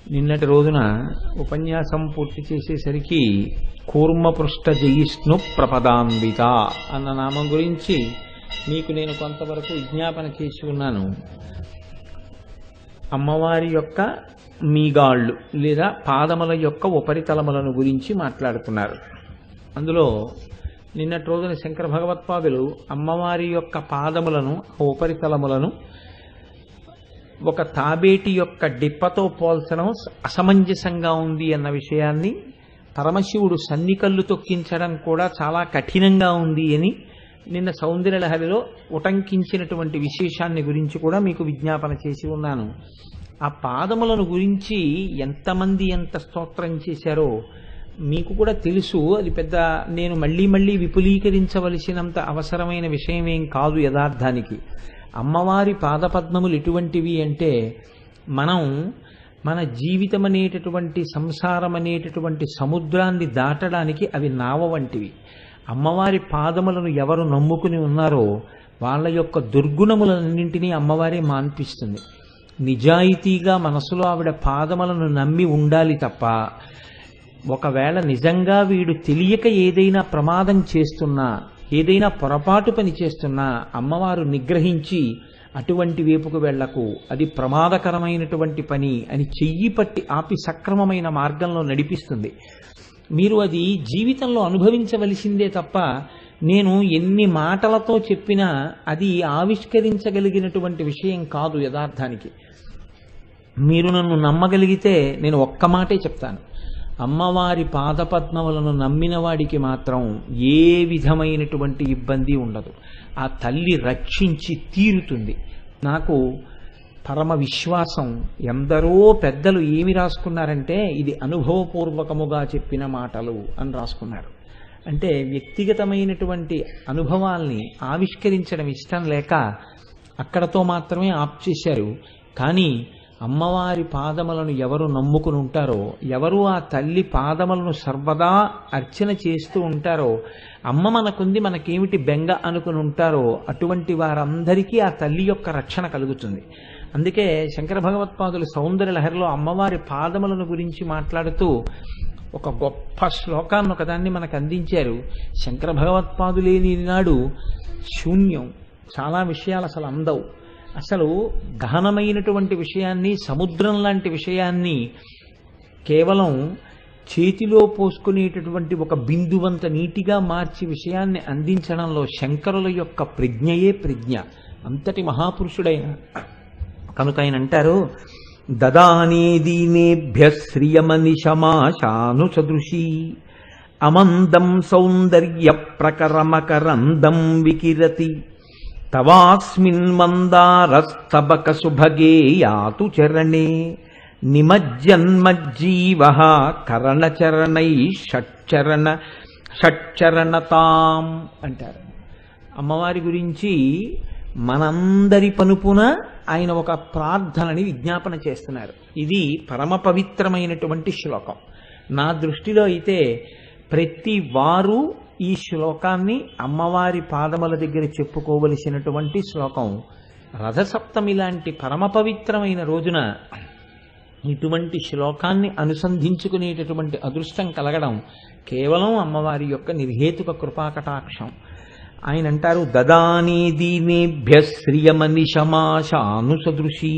నిన్నటి రోజున ఉపన్యాసం పూర్తి చేసేసరికి కూర్మపృష్ఠ జయిష్ణు ప్రపదాన్విత అన్న నామం గురించి మీకు నేను కొంతవరకు విజ్ఞాపన చేసి ఉన్నాను అమ్మవారి యొక్క మీగాళ్ళు లేదా పాదముల యొక్క ఉపరితలములను గురించి మాట్లాడుతున్నారు అందులో నిన్నటి రోజున శంకర భగవత్పాదులు అమ్మవారి యొక్క పాదములను ఆ ఉపరితలములను ఒక తాబేటి యొక్క డిప్పతో పోల్చడం అసమంజసంగా ఉంది అన్న విషయాన్ని పరమశివుడు సన్నికల్లు తొక్కించడం కూడా చాలా కఠినంగా ఉంది అని నిన్న సౌందర్యలహరిలో ఉటంకించినటువంటి విశేషాన్ని గురించి కూడా మీకు విజ్ఞాపన చేసి ఉన్నాను ఆ పాదములను గురించి ఎంతమంది ఎంత స్తోత్రం చేశారో మీకు కూడా తెలుసు అది పెద్ద నేను మళ్ళీ మళ్ళీ విపులీకరించవలసినంత అవసరమైన విషయమేం కాదు యథార్థానికి అమ్మవారి పాదపద్మములు ఎటువంటివి అంటే మనం మన జీవితం అనేటటువంటి సంసారం అనేటటువంటి సముద్రాన్ని దాటడానికి అవి నావ వంటివి అమ్మవారి పాదములను ఎవరు నమ్ముకుని ఉన్నారో వాళ్ళ యొక్క దుర్గుణములన్నింటినీ అమ్మవారే మాన్పిస్తుంది నిజాయితీగా మనసులో ఆవిడ పాదములను నమ్మి ఉండాలి తప్ప ఒకవేళ నిజంగా వీడు తెలియక ఏదైనా ప్రమాదం చేస్తున్నా ఏదైనా పొరపాటు పని చేస్తున్నా అమ్మవారు నిగ్రహించి అటువంటి వైపుకు వెళ్లకు అది ప్రమాదకరమైనటువంటి పని అని చెయ్యి పట్టి ఆపి సక్రమమైన మార్గంలో నడిపిస్తుంది మీరు అది జీవితంలో అనుభవించవలసిందే తప్ప నేను ఎన్ని మాటలతో చెప్పినా అది ఆవిష్కరించగలిగినటువంటి విషయం కాదు యథార్థానికి మీరు నన్ను నమ్మగలిగితే నేను ఒక్క మాటే చెప్తాను అమ్మవారి పాదపద్మములను నమ్మిన వాడికి మాత్రం ఏ విధమైనటువంటి ఇబ్బంది ఉండదు ఆ తల్లి రక్షించి తీరుతుంది నాకు పరమ విశ్వాసం ఎందరో పెద్దలు ఏమి రాసుకున్నారంటే ఇది అనుభవపూర్వకముగా చెప్పిన మాటలు అని రాసుకున్నారు అంటే వ్యక్తిగతమైనటువంటి అనుభవాల్ని ఆవిష్కరించడం ఇష్టం లేక అక్కడతో మాత్రమే ఆప్ చేశారు కానీ అమ్మవారి పాదములను ఎవరు నమ్ముకుని ఉంటారో ఎవరు ఆ తల్లి పాదములను సర్వదా అర్చన చేస్తూ ఉంటారో అమ్మ మనకుంది మనకేమిటి బెంగ అనుకుని ఉంటారో అటువంటి వారందరికీ ఆ తల్లి యొక్క రక్షణ కలుగుతుంది అందుకే శంకర భగవత్పాదులు సౌందర్య లహరిలో అమ్మవారి పాదములను గురించి మాట్లాడుతూ ఒక గొప్ప శ్లోకాన్ని ఒకదాన్ని మనకు అందించారు శంకర భగవత్పాదులేని నాడు శూన్యం చాలా విషయాలు అసలు అందవు అసలు గహనమైనటువంటి విషయాన్ని సముద్రం లాంటి విషయాన్ని కేవలం చేతిలో పోసుకునేటటువంటి ఒక బిందువంత నీటిగా మార్చి విషయాన్ని అందించడంలో శంకరుల యొక్క ప్రజ్ఞయే ప్రజ్ఞ అంతటి మహాపురుషుడైన కనుక ఆయన అంటారు దదానే దీనేభ్య శ్రియమనిశమాశాను సదృశీ అమందం సౌందర్య ప్రకరమకరందం వికిరతి తవాస్మిన్ మందారస్తబక సుభగే యాతు చరణే నిమజ్జన్మజ్జీవ కరణచరణై షట్చరణ షట్చరణతాం అంటారు అమ్మవారి గురించి మనందరి పనుపున ఆయన ఒక ప్రార్థనని విజ్ఞాపన చేస్తున్నారు ఇది పరమ పవిత్రమైనటువంటి శ్లోకం నా దృష్టిలో అయితే ప్రతి వారు ఈ శ్లోకాన్ని అమ్మవారి పాదముల దగ్గర చెప్పుకోవలసినటువంటి శ్లోకం రథసప్తమి లాంటి పరమ పవిత్రమైన రోజున ఇటువంటి శ్లోకాన్ని అనుసంధించుకునేటటువంటి అదృష్టం కలగడం కేవలం అమ్మవారి యొక్క నిర్హేతుక కృపాకటాక్షం ఆయన అంటారు దదానీ దీనేభ్య శ్రియమనిశమాశాను సదృశీ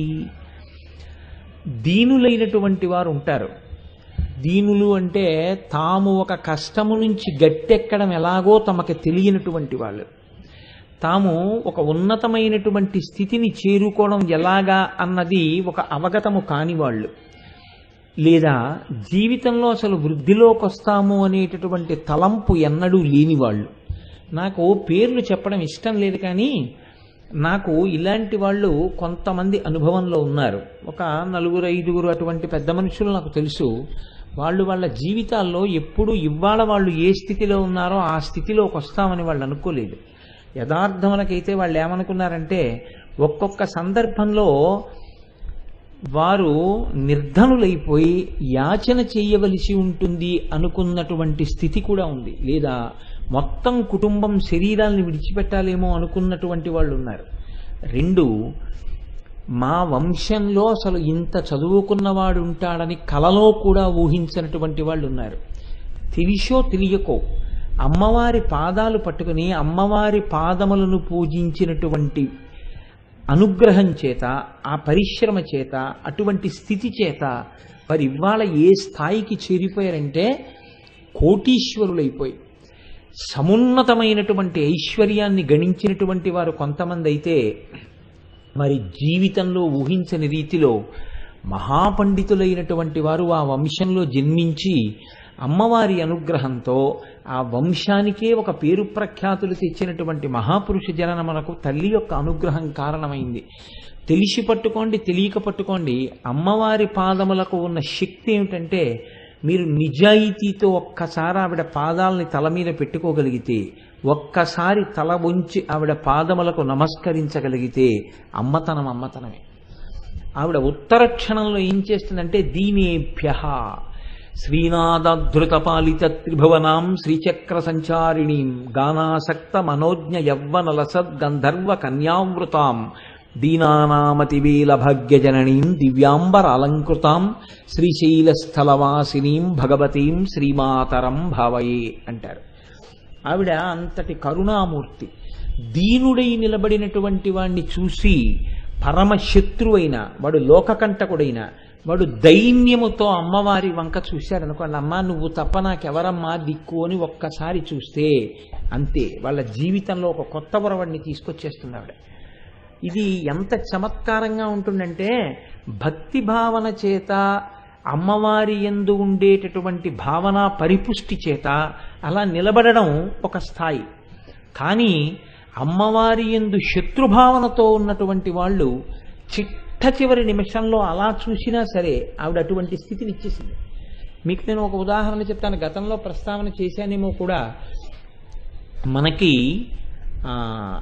దీనులైనటువంటి వారు ఉంటారు దీనులు అంటే తాము ఒక కష్టము నుంచి గట్టెక్కడం ఎలాగో తమకు తెలియనటువంటి వాళ్ళు తాము ఒక ఉన్నతమైనటువంటి స్థితిని చేరుకోవడం ఎలాగా అన్నది ఒక అవగతము కాని వాళ్ళు లేదా జీవితంలో అసలు వృద్ధిలోకి వస్తాము అనేటటువంటి తలంపు ఎన్నడూ లేని వాళ్ళు నాకు పేర్లు చెప్పడం ఇష్టం లేదు కానీ నాకు ఇలాంటి వాళ్ళు కొంతమంది అనుభవంలో ఉన్నారు ఒక నలుగురు ఐదుగురు అటువంటి పెద్ద మనుషులు నాకు తెలుసు వాళ్ళు వాళ్ళ జీవితాల్లో ఎప్పుడు ఇవాళ వాళ్ళు ఏ స్థితిలో ఉన్నారో ఆ స్థితిలోకి వస్తామని వాళ్ళు అనుకోలేదు యథార్థములకైతే వాళ్ళు ఏమనుకున్నారంటే ఒక్కొక్క సందర్భంలో వారు నిర్ధనులైపోయి యాచన చేయవలసి ఉంటుంది అనుకున్నటువంటి స్థితి కూడా ఉంది లేదా మొత్తం కుటుంబం శరీరాల్ని విడిచిపెట్టాలేమో అనుకున్నటువంటి వాళ్ళు ఉన్నారు రెండు మా వంశంలో అసలు ఇంత చదువుకున్నవాడు ఉంటాడని కలలో కూడా ఊహించినటువంటి వాళ్ళు ఉన్నారు తెలిసో తెలియకో అమ్మవారి పాదాలు పట్టుకుని అమ్మవారి పాదములను పూజించినటువంటి అనుగ్రహం చేత ఆ పరిశ్రమ చేత అటువంటి స్థితి చేత వారు ఇవాళ ఏ స్థాయికి చేరిపోయారంటే కోటీశ్వరులైపోయి సమున్నతమైనటువంటి ఐశ్వర్యాన్ని గణించినటువంటి వారు కొంతమంది అయితే మరి జీవితంలో ఊహించని రీతిలో మహాపండితులైనటువంటి వారు ఆ వంశంలో జన్మించి అమ్మవారి అనుగ్రహంతో ఆ వంశానికే ఒక పేరు ప్రఖ్యాతులు తెచ్చినటువంటి మహాపురుష జననమునకు తల్లి యొక్క అనుగ్రహం కారణమైంది తెలిసి పట్టుకోండి తెలియక పట్టుకోండి అమ్మవారి పాదములకు ఉన్న శక్తి ఏమిటంటే మీరు నిజాయితీతో ఒక్కసారి ఆవిడ పాదాలని తల మీద పెట్టుకోగలిగితే ఒక్కసారి తల ఉంచి ఆవిడ పాదములకు నమస్కరించగలిగితే అమ్మతనం అమ్మతనమే ఆవిడ ఉత్తర క్షణంలో ఏం చేస్తుందంటే దీనేభ్య శ్రీనాథధృతపాలిత త్రిభువనాం శ్రీచక్ర సంచారిణీం గానాసక్త మనోజ్ఞ యవ్వన లసద్ గంధర్వ కన్యావృతాం దీనానామతివేల భాగ్యజననీం దివ్యాంబర అలంకృతాం శ్రీశైలస్థలవాసినీం భగవతీం శ్రీమాతరం భావయే అంటారు ఆవిడ అంతటి కరుణామూర్తి దీనుడై నిలబడినటువంటి వాణ్ణి చూసి పరమశత్రువైన వాడు లోకకంటకుడైన వాడు దైన్యముతో అమ్మవారి వంక చూశాడనుకోండి అమ్మ నువ్వు తప్ప నాకెవరమ్మా దిక్కు అని ఒక్కసారి చూస్తే అంతే వాళ్ళ జీవితంలో ఒక కొత్త వరవడిని తీసుకొచ్చేస్తుంది ఆవిడ ఇది ఎంత చమత్కారంగా ఉంటుందంటే భక్తి భావన చేత అమ్మవారి ఎందు ఉండేటటువంటి భావన పరిపుష్టి చేత అలా నిలబడడం ఒక స్థాయి కానీ అమ్మవారి ఎందు శత్రుభావనతో ఉన్నటువంటి వాళ్ళు చిట్ట చివరి నిమిషంలో అలా చూసినా సరే ఆవిడ అటువంటి స్థితిని ఇచ్చేసింది మీకు నేను ఒక ఉదాహరణ చెప్తాను గతంలో ప్రస్తావన చేశానేమో కూడా మనకి ఆ,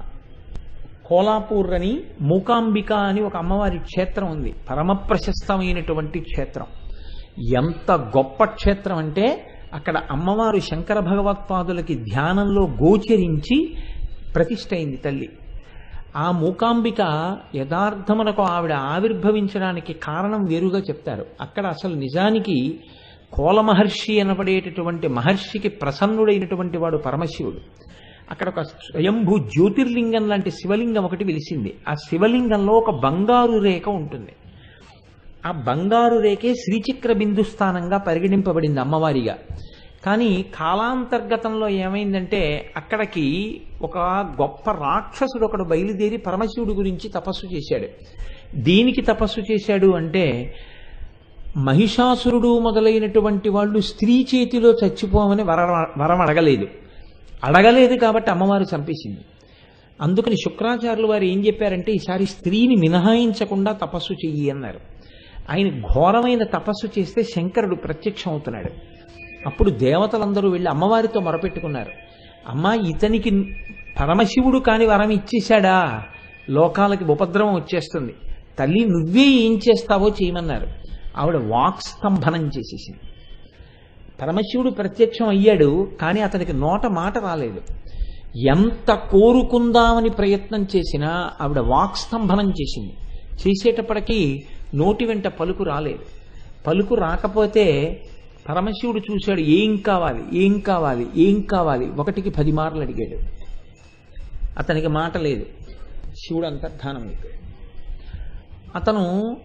కోలాపూర్ అని మూకాంబిక అని ఒక అమ్మవారి క్షేత్రం ఉంది పరమ ప్రశస్తమైనటువంటి క్షేత్రం ఎంత గొప్ప క్షేత్రం అంటే అక్కడ అమ్మవారు శంకర భగవత్పాదులకి ధ్యానంలో గోచరించి ప్రతిష్ఠ అయింది తల్లి ఆ మూకాంబిక యథార్థమునకు ఆవిడ ఆవిర్భవించడానికి కారణం వేరుగా చెప్తారు అక్కడ అసలు నిజానికి కోల మహర్షి అనబడేటటువంటి మహర్షికి ప్రసన్నుడైనటువంటి వాడు పరమశివుడు అక్కడ ఒక స్వయంభూ జ్యోతిర్లింగం లాంటి శివలింగం ఒకటి వెలిసింది ఆ శివలింగంలో ఒక బంగారు రేఖ ఉంటుంది ఆ బంగారు రేఖే శ్రీచక్ర బిందు స్థానంగా పరిగణింపబడింది అమ్మవారిగా కానీ కాలాంతర్గతంలో ఏమైందంటే అక్కడికి ఒక గొప్ప రాక్షసుడు ఒకడు బయలుదేరి పరమశివుడి గురించి తపస్సు చేశాడు దీనికి తపస్సు చేశాడు అంటే మహిషాసురుడు మొదలైనటువంటి వాళ్ళు స్త్రీ చేతిలో చచ్చిపోమని వర వరం అడగలేదు అడగలేదు కాబట్టి అమ్మవారు చంపేసింది అందుకని శుక్రాచార్యులు వారు ఏం చెప్పారంటే ఈసారి స్త్రీని మినహాయించకుండా తపస్సు చెయ్యి అన్నారు ఆయన ఘోరమైన తపస్సు చేస్తే శంకరుడు ప్రత్యక్షం అవుతున్నాడు అప్పుడు దేవతలందరూ వెళ్ళి అమ్మవారితో మొరపెట్టుకున్నారు అమ్మ ఇతనికి పరమశివుడు కాని వరం ఇచ్చేశాడా లోకాలకి ఉపద్రవం వచ్చేస్తుంది తల్లి నువ్వే ఏం చేస్తావో చేయమన్నారు ఆవిడ వాక్స్తంభనం చేసేసింది పరమశివుడు ప్రత్యక్షం అయ్యాడు కానీ అతనికి నోట మాట రాలేదు ఎంత కోరుకుందామని ప్రయత్నం చేసినా ఆవిడ వాక్స్తంభనం చేసింది చేసేటప్పటికీ నోటి వెంట పలుకు రాలేదు పలుకు రాకపోతే పరమశివుడు చూశాడు ఏం కావాలి ఏం కావాలి ఏం కావాలి ఒకటికి పది మార్లు అడిగాడు అతనికి మాట లేదు శివుడు అంతర్ధానం అయిపోయాడు అతను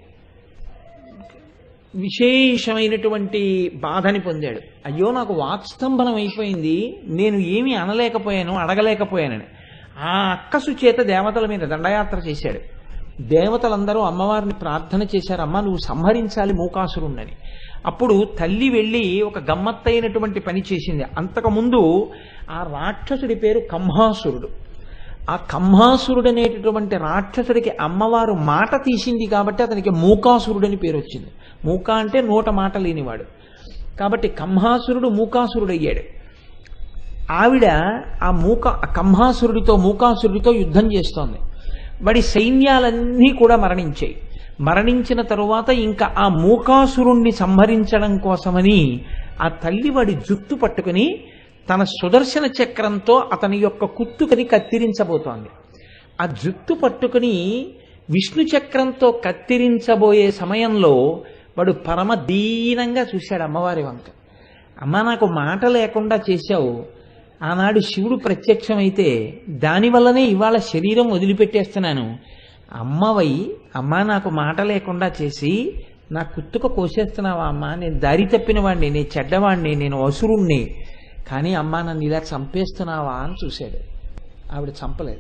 విశేషమైనటువంటి బాధని పొందాడు అయ్యో నాకు వాక్స్తంభనం అయిపోయింది నేను ఏమీ అనలేకపోయాను అడగలేకపోయానని ఆ అక్కసు చేత దేవతల మీద దండయాత్ర చేశాడు దేవతలందరూ అమ్మవారిని ప్రార్థన చేశారు అమ్మ నువ్వు సంహరించాలి మూకాసురుణ్ణని అప్పుడు తల్లి వెళ్ళి ఒక గమ్మత్తైనటువంటి పని చేసింది అంతకుముందు ఆ రాక్షసుడి పేరు కంహాసురుడు ఆ కంహాసురుడు అనేటటువంటి రాక్షసుడికి అమ్మవారు మాట తీసింది కాబట్టి అతనికి మూకాసురుడని పేరు వచ్చింది మూక అంటే నోట మాట లేనివాడు కాబట్టి కంహాసురుడు మూకాసురుడు అయ్యాడు ఆవిడ ఆ మూక ఆ కంహాసురుడితో మూకాసురుడితో యుద్ధం చేస్తోంది వాడి సైన్యాలన్నీ కూడా మరణించాయి మరణించిన తరువాత ఇంకా ఆ మూకాసురుణ్ణి సంహరించడం కోసమని ఆ తల్లి వాడి జుత్తు పట్టుకుని తన సుదర్శన చక్రంతో అతని యొక్క కుత్తుకని కత్తిరించబోతోంది ఆ జుత్తు పట్టుకుని విష్ణు చక్రంతో కత్తిరించబోయే సమయంలో వాడు పరమ దీనంగా చూశాడు అమ్మవారి వంక అమ్మ నాకు మాట లేకుండా చేశావు ఆనాడు శివుడు ప్రత్యక్షమైతే దానివల్లనే ఇవాళ శరీరం వదిలిపెట్టేస్తున్నాను అమ్మవై అమ్మ నాకు మాట లేకుండా చేసి నా కుత్తుక కోసేస్తున్నావా అమ్మ నేను దారి తప్పిన వాడిని నేను చెడ్డవాడిని నేను అసురుణ్ణి కానీ అమ్మ నన్ను ఇలా చంపేస్తున్నావా అని చూశాడు ఆవిడ చంపలేదు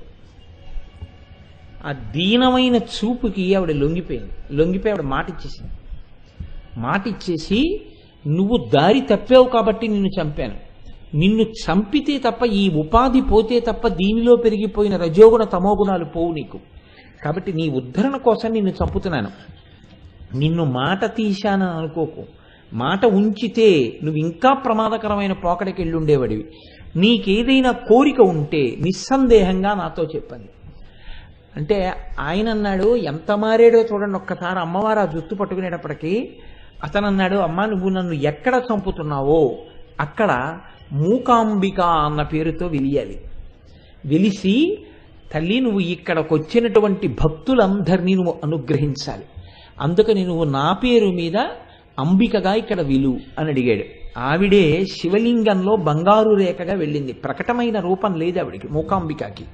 ఆ దీనమైన చూపుకి ఆవిడ లొంగిపోయింది లొంగిపోయి ఆవిడ మాట ఇచ్చేసింది మాట ఇచ్చేసి నువ్వు దారి తప్పావు కాబట్టి నిన్ను చంపాను నిన్ను చంపితే తప్ప ఈ ఉపాధి పోతే తప్ప దీనిలో పెరిగిపోయిన రజోగుణ తమోగుణాలు పోవు నీకు కాబట్టి నీ ఉద్ధరణ కోసం నిన్ను చంపుతున్నాను నిన్ను మాట తీశానని అనుకోకు మాట ఉంచితే నువ్వు ఇంకా ప్రమాదకరమైన పోకడికి వెళ్ళుండేవాడివి నీకేదైనా కోరిక ఉంటే నిస్సందేహంగా నాతో చెప్పండి అంటే ఆయన అన్నాడు ఎంత మారాడో చూడండి ఒక్కసారి అమ్మవారు ఆ జుత్తు పట్టుకునేటప్పటికీ అతను అన్నాడు అమ్మా నువ్వు నన్ను ఎక్కడ చంపుతున్నావో అక్కడ మూకాంబిక అన్న పేరుతో వెలియాలి వెలిసి తల్లి నువ్వు ఇక్కడికి వచ్చినటువంటి భక్తులందరినీ నువ్వు అనుగ్రహించాలి అందుకని నువ్వు నా పేరు మీద అంబికగా ఇక్కడ విలు అని అడిగాడు ఆవిడే శివలింగంలో బంగారు రేఖగా వెళ్ళింది ప్రకటమైన రూపం లేదు ఆవిడికి మూకాంబికకి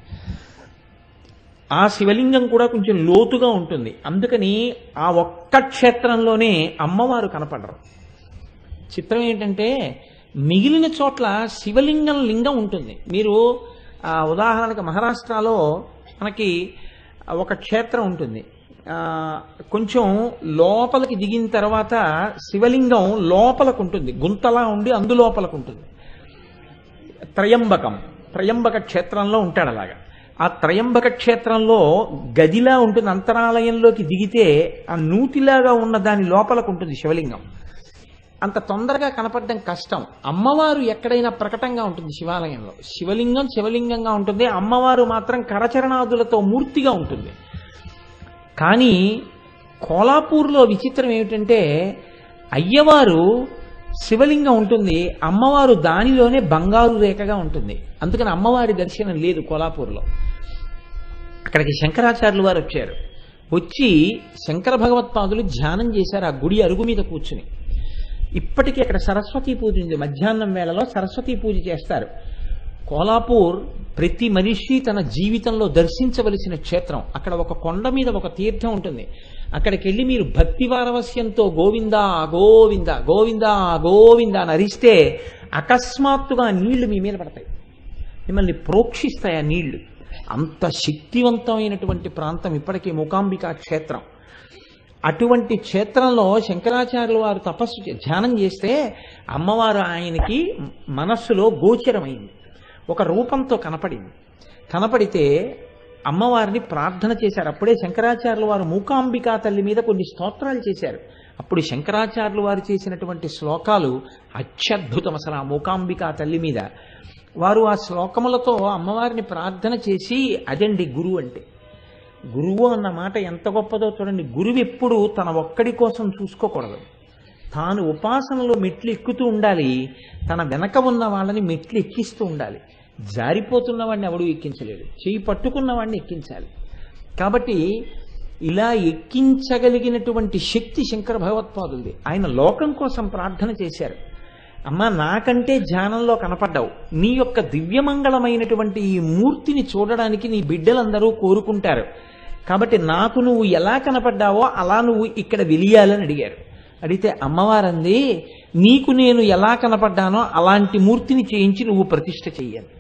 ఆ శివలింగం కూడా కొంచెం లోతుగా ఉంటుంది అందుకని ఆ ఒక్క క్షేత్రంలోనే అమ్మవారు కనపడరు చిత్రం ఏంటంటే మిగిలిన చోట్ల శివలింగం లింగం ఉంటుంది మీరు ఆ, ఉదాహరణకు మహారాష్ట్రలో మనకి ఒక క్షేత్రం ఉంటుంది ఆ, కొంచెం లోపలికి దిగిన తర్వాత శివలింగం లోపలకు ఉంటుంది గుంతలా ఉండి అందులోపలకు ఉంటుంది త్రయంబకం త్రయంబక క్షేత్రంలో ఉంటాడు అలాగా ఆ త్రయంబక క్షేత్రంలో గదిలా ఉంటుంది అంతరాలయంలోకి దిగితే ఆ నూతిలాగా ఉన్న దాని లోపలకు ఉంటుంది శివలింగం అంత తొందరగా కనపడడం కష్టం అమ్మవారు ఎక్కడైనా ప్రకటంగా ఉంటుంది శివాలయంలో శివలింగం శివలింగంగా ఉంటుంది అమ్మవారు మాత్రం కరచరణాదులతో మూర్తిగా ఉంటుంది కానీ కోలాపూర్లో విచిత్రం ఏమిటంటే అయ్యవారు శివలింగం ఉంటుంది అమ్మవారు దానిలోనే బంగారు రేఖగా ఉంటుంది అందుకని అమ్మవారి దర్శనం లేదు కోలాపూర్లో అక్కడికి శంకరాచార్యులు వారు వచ్చారు వచ్చి శంకర భగవత్పాదులు ధ్యానం చేశారు ఆ గుడి అరుగు మీద కూర్చుని ఇప్పటికీ అక్కడ సరస్వతీ పూజ ఉంది మధ్యాహ్నం వేళలో సరస్వతీ పూజ చేస్తారు కోలాపూర్ ప్రతి మనిషి తన జీవితంలో దర్శించవలసిన క్షేత్రం అక్కడ ఒక కొండ మీద ఒక తీర్థం ఉంటుంది అక్కడికి వెళ్ళి మీరు భక్తి పారవస్యంతో గోవిందా గోవింద గోవిందా గోవింద అని అరిస్తే అకస్మాత్తుగా ఆ నీళ్లు మీ మీద పడతాయి మిమ్మల్ని ప్రోక్షిస్తాయి ఆ నీళ్లు అంత శక్తివంతమైనటువంటి ప్రాంతం ఇప్పటికీ మూకాంబికా క్షేత్రం అటువంటి క్షేత్రంలో శంకరాచార్యులు వారు తపస్సు చే- ధ్యానం చేస్తే అమ్మవారు ఆయనకి మనస్సులో గోచరమైంది ఒక రూపంతో కనపడింది కనపడితే అమ్మవారిని ప్రార్థన చేశారు అప్పుడే శంకరాచార్యులు వారు మూకాంబికా తల్లి మీద కొన్ని స్తోత్రాలు చేశారు అప్పుడు శంకరాచార్యులు వారు చేసినటువంటి శ్లోకాలు అత్యద్భుతం అసలు ఆ మూకాంబికా తల్లి మీద వారు ఆ శ్లోకములతో అమ్మవారిని ప్రార్థన చేసి అదండి గురువు అంటే గురువు అన్న మాట ఎంత గొప్పదో చూడండి గురువు ఎప్పుడు తన ఒక్కడి కోసం చూసుకోకూడదు తాను ఉపాసనలో మెట్లు ఎక్కుతూ ఉండాలి తన వెనక ఉన్న వాళ్ళని మెట్లు ఎక్కిస్తూ ఉండాలి జారిపోతున్న వాడిని ఎవడు ఎక్కించలేడు చేయి పట్టుకున్న వాడిని ఎక్కించాలి కాబట్టి ఇలా ఎక్కించగలిగినటువంటి శక్తి శంకర భగవత్పాదులది ఆయన లోకం కోసం ప్రార్థన చేశారు అమ్మా నాకంటే ధ్యానంలో కనపడ్డావు నీ యొక్క దివ్యమంగళమైనటువంటి ఈ మూర్తిని చూడడానికి నీ బిడ్డలందరూ కోరుకుంటారు కాబట్టి నాకు నువ్వు ఎలా కనపడ్డావో అలా నువ్వు ఇక్కడ వెలియాలని అడిగారు అడిగితే అమ్మవారంది నీకు నేను ఎలా కనపడ్డానో అలాంటి మూర్తిని చేయించి నువ్వు ప్రతిష్ఠ చెయ్యాలి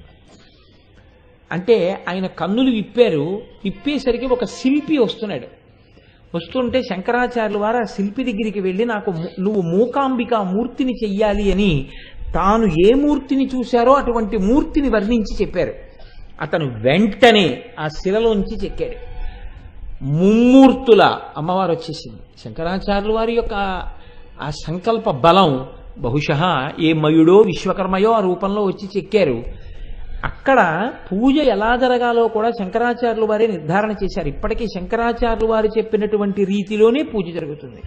అంటే ఆయన కన్నులు విప్పారు విప్పేసరికి ఒక శిల్పి వస్తున్నాడు వస్తుంటే శంకరాచార్యులు వారు ఆ శిల్పి దగ్గరికి వెళ్ళి నాకు ము- నువ్వు మూకాంబిక మూర్తిని చెయ్యాలి అని తాను ఏ మూర్తిని చూశారో అటువంటి మూర్తిని వర్ణించి చెప్పారు అతను వెంటనే ఆ శిలలోంచి చెక్కాడు ముమ్మూర్తుల అమ్మవారు వచ్చేసింది శంకరాచార్యుల వారి యొక్క ఆ సంకల్ప బలం బహుశः ఏ మయుడో విశ్వకర్మయో ఆ రూపంలో వచ్చి చెక్కారు అక్కడ పూజ ఎలా జరగాలో కూడా శంకరాచార్యులు వారే నిర్ధారణ చేశారు ఇప్పటికీ శంకరాచార్యులు వారు చెప్పినటువంటి రీతిలోనే పూజ జరుగుతుంది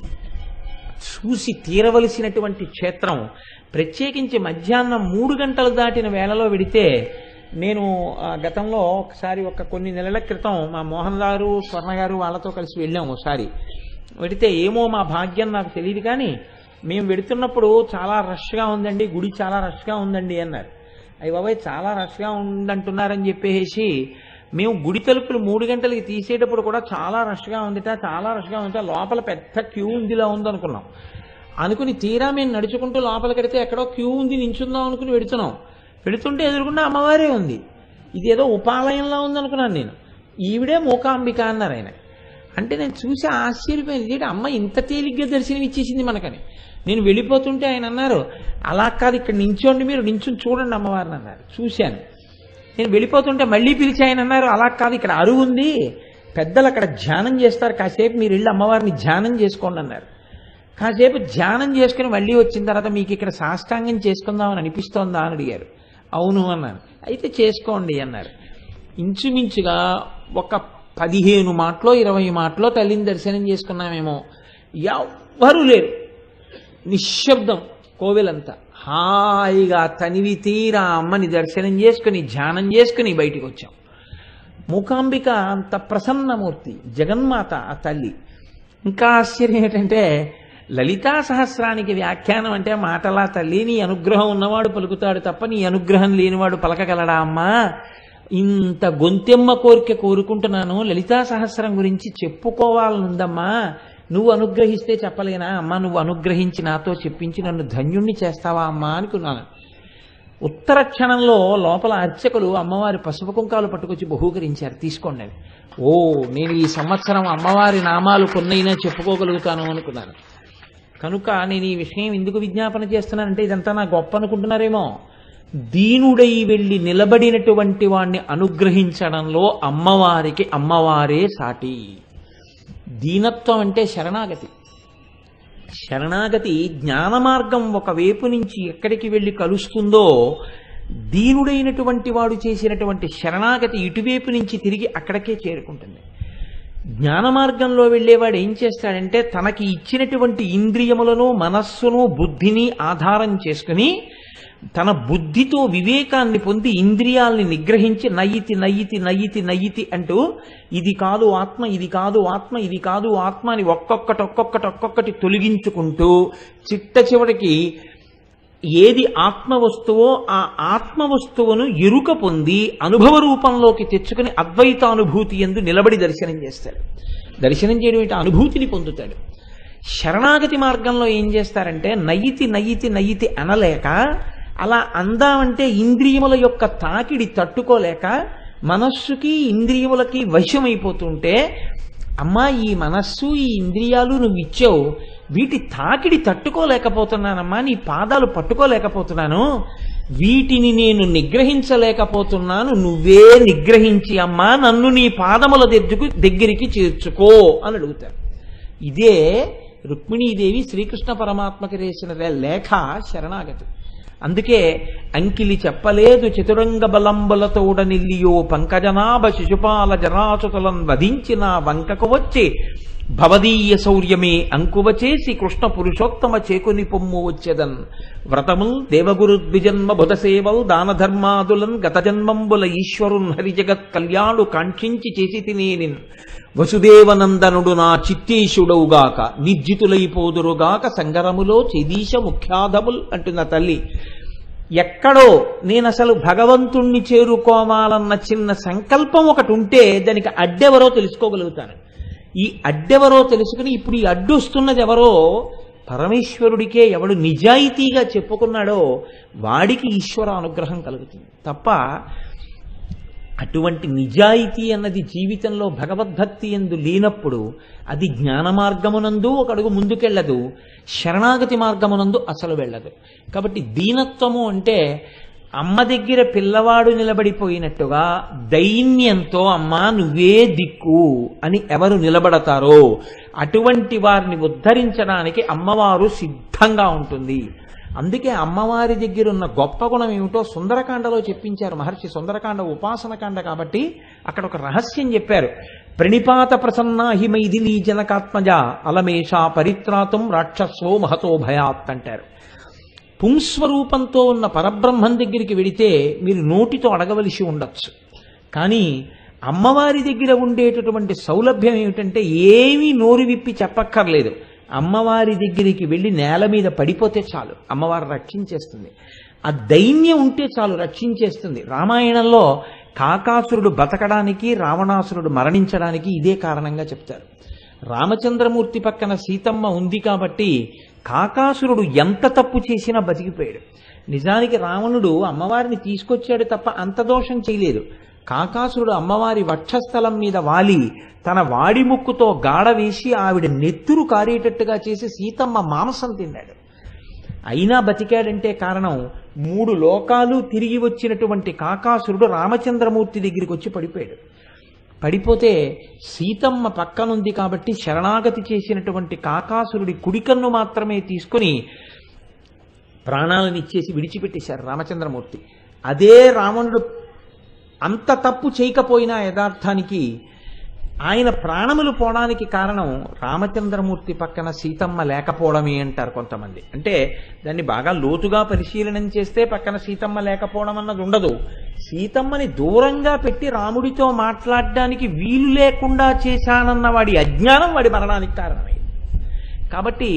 చూసి తీరవలసినటువంటి క్షేత్రం ప్రత్యేకించి మధ్యాహ్నం మూడు గంటలు దాటిన వేళలో వెడితే నేను ఆ, గతంలో ఒకసారి ఒక కొన్ని నెలల క్రితం మా మోహన్ గారు స్వర్ణ గారు వాళ్ళతో కలిసి వెళ్ళాము ఒకసారి వెడితే ఏమో మా భాగ్యం నాకు తెలియదు కానీ మేము వెడుతున్నప్పుడు చాలా రష్గా ఉందండి గుడి చాలా రష్గా ఉందండి అన్నారు అయ్యి బాబాయ్ చాలా రష్గా ఉందంటున్నారని చెప్పేసి మేము గుడి తలుపులు మూడు గంటలకి తీసేటప్పుడు కూడా చాలా రష్గా ఉందిట చాలా రష్గా ఉందిట లోపల పెద్ద క్యూ ఉందిలా ఉందనుకున్నాం అనుకుని తీరా మేము నడుచుకుంటూ లోపలికి వెడితే ఎక్కడో క్యూ ఉంది నించుందాం అనుకుని వెడుతున్నాం వెడుతుంటే ఎదురుకుండా అమ్మవారే ఉంది ఇదేదో ఉపాలయంలా ఉందనుకున్నాను నేను ఈవిడే మూకాంబిక అన్నారు ఆయన అంటే నేను చూసి ఆశ్చర్యపోయింది ఏంటి అమ్మ ఇంత తేలిగ్గా దర్శనం ఇచ్చేసింది మనకని నేను వెళ్ళిపోతుంటే ఆయన అన్నారు అలా కాదు ఇక్కడ నించోండి మీరు నించుని చూడండి అమ్మవారిని అన్నారు చూశాను నేను వెళ్ళిపోతుంటే మళ్ళీ పిలిచి ఆయన అన్నారు అలా కాదు ఇక్కడ అరువు ఉంది పెద్దలు అక్కడ ధ్యానం చేస్తారు కాసేపు మీరు వెళ్ళి అమ్మవారిని ధ్యానం చేసుకోండి అన్నారు కాసేపు ధ్యానం చేసుకుని మళ్ళీ వచ్చిన తర్వాత మీకు ఇక్కడ సాష్టాంగం చేసుకుందామని అనిపిస్తోందా అని అడిగారు అవును అన్నాను అయితే చేసుకోండి అన్నారు ఇంచుమించుగా ఒక పదిహేను మాటలో ఇరవై మాటలో తల్లిని దర్శనం చేసుకున్నామేమో ఎవ్వరూ లేరు నిశ్శబ్దం కోవెలంతా హాయిగా తనివి తీరా అమ్మని దర్శనం చేసుకుని ధ్యానం చేసుకుని బయటికి వచ్చాం మూకాంబిక అంత ప్రసన్నమూర్తి జగన్మాత ఆ తల్లి ఇంకా ఆశ్చర్యం ఏంటంటే లలితా సహస్రానికి వ్యాఖ్యానం అంటే మాటలా తల్లి నీ అనుగ్రహం ఉన్నవాడు పలుకుతాడు తప్ప నీ అనుగ్రహం లేనివాడు పలకగలడా అమ్మా ఇంత గొంతెమ్మ కోరిక కోరుకుంటున్నాను లలితా సహస్రం గురించి చెప్పుకోవాలనుందమ్మా నువ్వు అనుగ్రహిస్తే చెప్పలేనా అమ్మా నువ్వు అనుగ్రహించి నాతో చెప్పించి నన్ను ధన్యుణ్ణి చేస్తావా అమ్మా అనుకున్నాను ఉత్తర క్షణంలో లోపల అర్చకులు అమ్మవారి పసుపు కుంకాలు పట్టుకొచ్చి బహూకరించారు తీసుకోండి అని ఓ నేను ఈ సంవత్సరం అమ్మవారి నామాలు కొన్నైనా చెప్పుకోగలుగుతాను అనుకున్నాను కనుక నేను ఈ విషయం ఎందుకు విజ్ఞాపన చేస్తున్నానంటే ఇదంతా నా గొప్ప అనుకుంటున్నారేమో దీనుడై వెళ్ళి నిలబడినటువంటి వాణ్ణి అనుగ్రహించడంలో అమ్మవారికి అమ్మవారే సాటి దీనత్వం అంటే శరణాగతి శరణాగతి జ్ఞాన మార్గం ఒక వైపు నుంచి ఎక్కడికి వెళ్ళి కలుస్తుందో దీనుడైనటువంటి వాడు చేసినటువంటి శరణాగతి ఇటువైపు నుంచి తిరిగి అక్కడికే చేరుకుంటుంది జ్ఞాన మార్గంలో వెళ్ళేవాడు ఏం చేస్తాడంటే తనకి ఇచ్చినటువంటి ఇంద్రియములను మనస్సును బుద్ధిని ఆధారం చేసుకుని తన బుద్ధితో వివేకాన్ని పొంది ఇంద్రియాల్ని నిగ్రహించి నయ్యితి నయ్యితి నయ్యితి నయ్యితి అంటూ ఇది కాదు ఆత్మ ఇది కాదు ఆత్మ ఇది కాదు ఆత్మ అని ఒక్కొక్కటి ఒక్కొక్కటి ఒక్కొక్కటి తొలగించుకుంటూ చిట్ట చివరికి ఏది ఆత్మ వస్తువో ఆ ఆత్మ వస్తువును ఎరుక పొంది అనుభవ రూపంలోకి తెచ్చుకుని అద్వైతానుభూతి ఎందు నిలబడి దర్శనం చేస్తాడు దర్శనం చేయడం ఏంటి అనుభూతిని పొందుతాడు శరణాగతి మార్గంలో ఏం చేస్తారంటే నయ్యితి నయ్యితి నయ్యితి అనలేక అలా అందామంటే ఇంద్రియముల యొక్క తాకిడి తట్టుకోలేక మనస్సుకి ఇంద్రియములకి వశమైపోతుంటే అమ్మా ఈ మనస్సు ఈ ఇంద్రియాలు నువ్వు ఇచ్చావు వీటి తాకిడి తట్టుకోలేకపోతున్నానమ్మా నీ పాదాలు పట్టుకోలేకపోతున్నాను వీటిని నేను నిగ్రహించలేకపోతున్నాను నువ్వే నిగ్రహించి అమ్మా నన్ను నీ పాదముల దగ్గరకు దగ్గరికి చేర్చుకో అని అడుగుతారు ఇదే రుక్మిణీదేవి శ్రీకృష్ణ పరమాత్మకి వేసిన లేఖ శరణాగతి అందుకే అంకిలి చెప్పలేదు చతురంగ బలంబులతోడ నిల్లియో పంకజనాభ శిశుపాల జరాచుతలను వధించిన వంకకు వచ్చి భవదీయ శౌర్యమే అంకువ చేసి కృష్ణ పురుషోత్తమ చేకుని పొమ్ము వచ్చెదన్ వ్రతముల్ దేవగురు ద్విజన్మ బుధ సేవల్ దాన ధర్మాదులన్ గత జన్మంబుల ఈశ్వరున్ హరిజగత్ కళ్యాణు కాంక్షించి చేసి తినేనిన్ వసుదేవనందనుడు నా చిత్తీశుడవుగాక నిర్జితులైపోదురుగాక సంగరములో చెదీశ ముఖ్యాధముల్ అంటున్న తల్లి ఎక్కడో నేను అసలు భగవంతుణ్ణి చేరుకోవాలన్న చిన్న సంకల్పం ఒకటి ఉంటే దానికి అడ్డెవరో తెలుసుకోగలుగుతాను ఈ అడ్డెవరో తెలుసుకుని ఇప్పుడు ఈ అడ్డు వస్తున్నది ఎవరో పరమేశ్వరుడికే ఎవడు నిజాయితీగా చెప్పుకున్నాడో వాడికి ఈశ్వర అనుగ్రహం కలుగుతుంది తప్ప అటువంటి నిజాయితీ అన్నది జీవితంలో భగవద్భక్తి ఎందు లేనప్పుడు అది జ్ఞాన మార్గమునందు ఒక అడుగు ముందుకెళ్ళదు శరణాగతి మార్గమునందు అసలు వెళ్ళదు కాబట్టి దీనత్వము అంటే అమ్మ దగ్గర పిల్లవాడు నిలబడిపోయినట్టుగా దైన్యంతో అమ్మా నువ్వే దిక్కు అని ఎవరు నిలబడతారో అటువంటి వారిని ఉద్ధరించడానికి అమ్మవారు సిద్ధంగా ఉంటుంది అందుకే అమ్మవారి దగ్గర ఉన్న గొప్ప గుణం ఏమిటో సుందరకాండలో చెప్పించారు మహర్షి సుందరకాండ ఉపాసనకాండ కాబట్టి అక్కడ ఒక రహస్యం చెప్పారు ప్రణిపాత ప్రసన్నా హిమైదిలీ జనకాత్మజ అలమేష పరిత్రాతం రాక్షస్వో మహతో భయాత్ అంటారు పుంస్వరూపంతో ఉన్న పరబ్రహ్మం దగ్గరికి వెడితే మీరు నోటితో అడగవలసి ఉండొచ్చు కానీ అమ్మవారి దగ్గర ఉండేటటువంటి సౌలభ్యం ఏమిటంటే ఏమీ నోరు విప్పి చెప్పక్కర్లేదు అమ్మవారి దగ్గరికి వెళ్ళి నేల మీద పడిపోతే చాలు అమ్మవారు రక్షించేస్తుంది ఆ దైన్యం ఉంటే చాలు రక్షించేస్తుంది రామాయణంలో కాకాసురుడు బతకడానికి రావణాసురుడు మరణించడానికి ఇదే కారణంగా చెప్తారు రామచంద్రమూర్తి పక్కన సీతమ్మ ఉంది కాబట్టి కాకాసురుడు ఎంత తప్పు చేసినా బతికిపోయాడు నిజానికి రావణుడు అమ్మవారిని తీసుకొచ్చాడు తప్ప అంత దోషం చేయలేదు కాకాసురుడు అమ్మవారి వక్షస్థలం మీద వాలి తన వాడి ముక్కుతో గాడ వేసి ఆవిడ నెత్తురు కారేటట్టుగా చేసి సీతమ్మ మాంసం తిన్నాడు అయినా బతికాడంటే కారణం మూడు లోకాలు తిరిగి వచ్చినటువంటి కాకాసురుడు రామచంద్రమూర్తి దగ్గరికి వచ్చి పడిపోయాడు పడిపోతే సీతమ్మ పక్కనుంది కాబట్టి శరణాగతి చేసినటువంటి కాకాసురుడి కుడికన్ను మాత్రమే తీసుకుని ప్రాణాలను ఇచ్చేసి విడిచిపెట్టేశారు రామచంద్రమూర్తి అదే రావణుడు అంత తప్పు చేయకపోయినా యథార్థానికి ఆయన ప్రాణములు పోవడానికి కారణం రామచంద్రమూర్తి పక్కన సీతమ్మ లేకపోవడమే అంటారు కొంతమంది అంటే దాన్ని బాగా లోతుగా పరిశీలనం చేస్తే పక్కన సీతమ్మ లేకపోవడం అన్నది ఉండదు సీతమ్మని దూరంగా పెట్టి రాముడితో మాట్లాడడానికి వీలు లేకుండా చేశానన్న వాడి అజ్ఞానం వాడి మరణానికి కారణమైంది కాబట్టి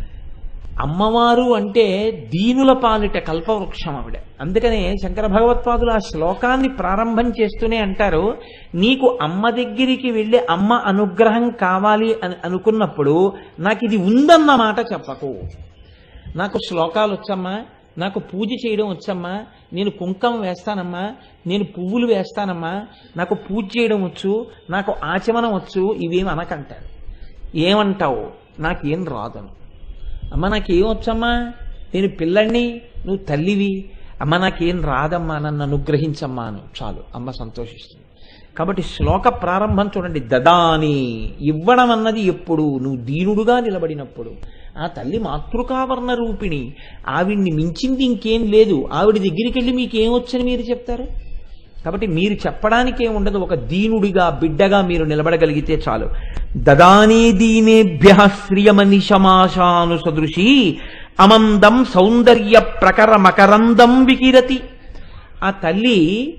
అమ్మవారు అంటే దీనుల పాలిట కల్పవృక్షం ఆవిడ అందుకనే శంకర భగవత్పాదులు ఆ శ్లోకాన్ని ప్రారంభం చేస్తూనే అంటారు నీకు అమ్మ దగ్గరికి వెళ్ళి అమ్మ అనుగ్రహం కావాలి అని అనుకున్నప్పుడు నాకు ఇది ఉందన్న మాట చెప్పకు నాకు శ్లోకాలు వచ్చమ్మా నాకు పూజ చేయడం వచ్చమ్మా నేను కుంకం వేస్తానమ్మా నేను పువ్వులు వేస్తానమ్మా నాకు పూజ చేయడం వచ్చు నాకు ఆచమనం వచ్చు ఇవేం అనకంటారు ఏమంటావు నాకేం రాదను అమ్మ నాకేం వచ్చమ్మా నేను పిల్లణ్ణి నువ్వు తల్లివి అమ్మ నాకేం రాదమ్మా నన్ను అనుగ్రహించమ్మా అను చాలు అమ్మ సంతోషిస్తుంది కాబట్టి శ్లోక ప్రారంభం చూడండి దదాని ఇవ్వడం అన్నది ఎప్పుడు నువ్వు దీనుడుగా నిలబడినప్పుడు ఆ తల్లి మాతృకావర్ణ రూపిణి ఆవిడ్ని మించింది ఇంకేం లేదు ఆవిడ దగ్గరికి వెళ్ళి మీకేం వచ్చని మీరు చెప్తారు కాబట్టి మీరు చెప్పడానికి ఏముండదు ఒక దీనుడిగా బిడ్డగా మీరు నిలబడగలిగితే చాలు దదానీ దీనేభ్య శ్రియమనిశమాశాను సదృశీ అమందం సౌందర్య ప్రకర మకరందం వికిరతి ఆ తల్లి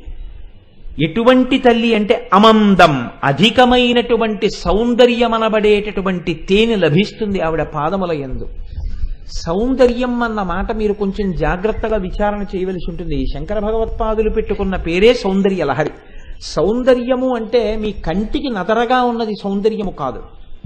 ఎటువంటి తల్లి అంటే అమందం అధికమైనటువంటి సౌందర్యమనబడేటటువంటి తేనె లభిస్తుంది ఆవిడ పాదముల యందు సౌందర్యం అన్న మాట మీరు కొంచెం జాగ్రత్తగా విచారణ చేయవలసి ఉంటుంది శంకర భగవత్పాదులు పెట్టుకున్న పేరే సౌందర్య లహరి సౌందర్యము అంటే మీ కంటికి నదరగా ఉన్నది సౌందర్యము కాదు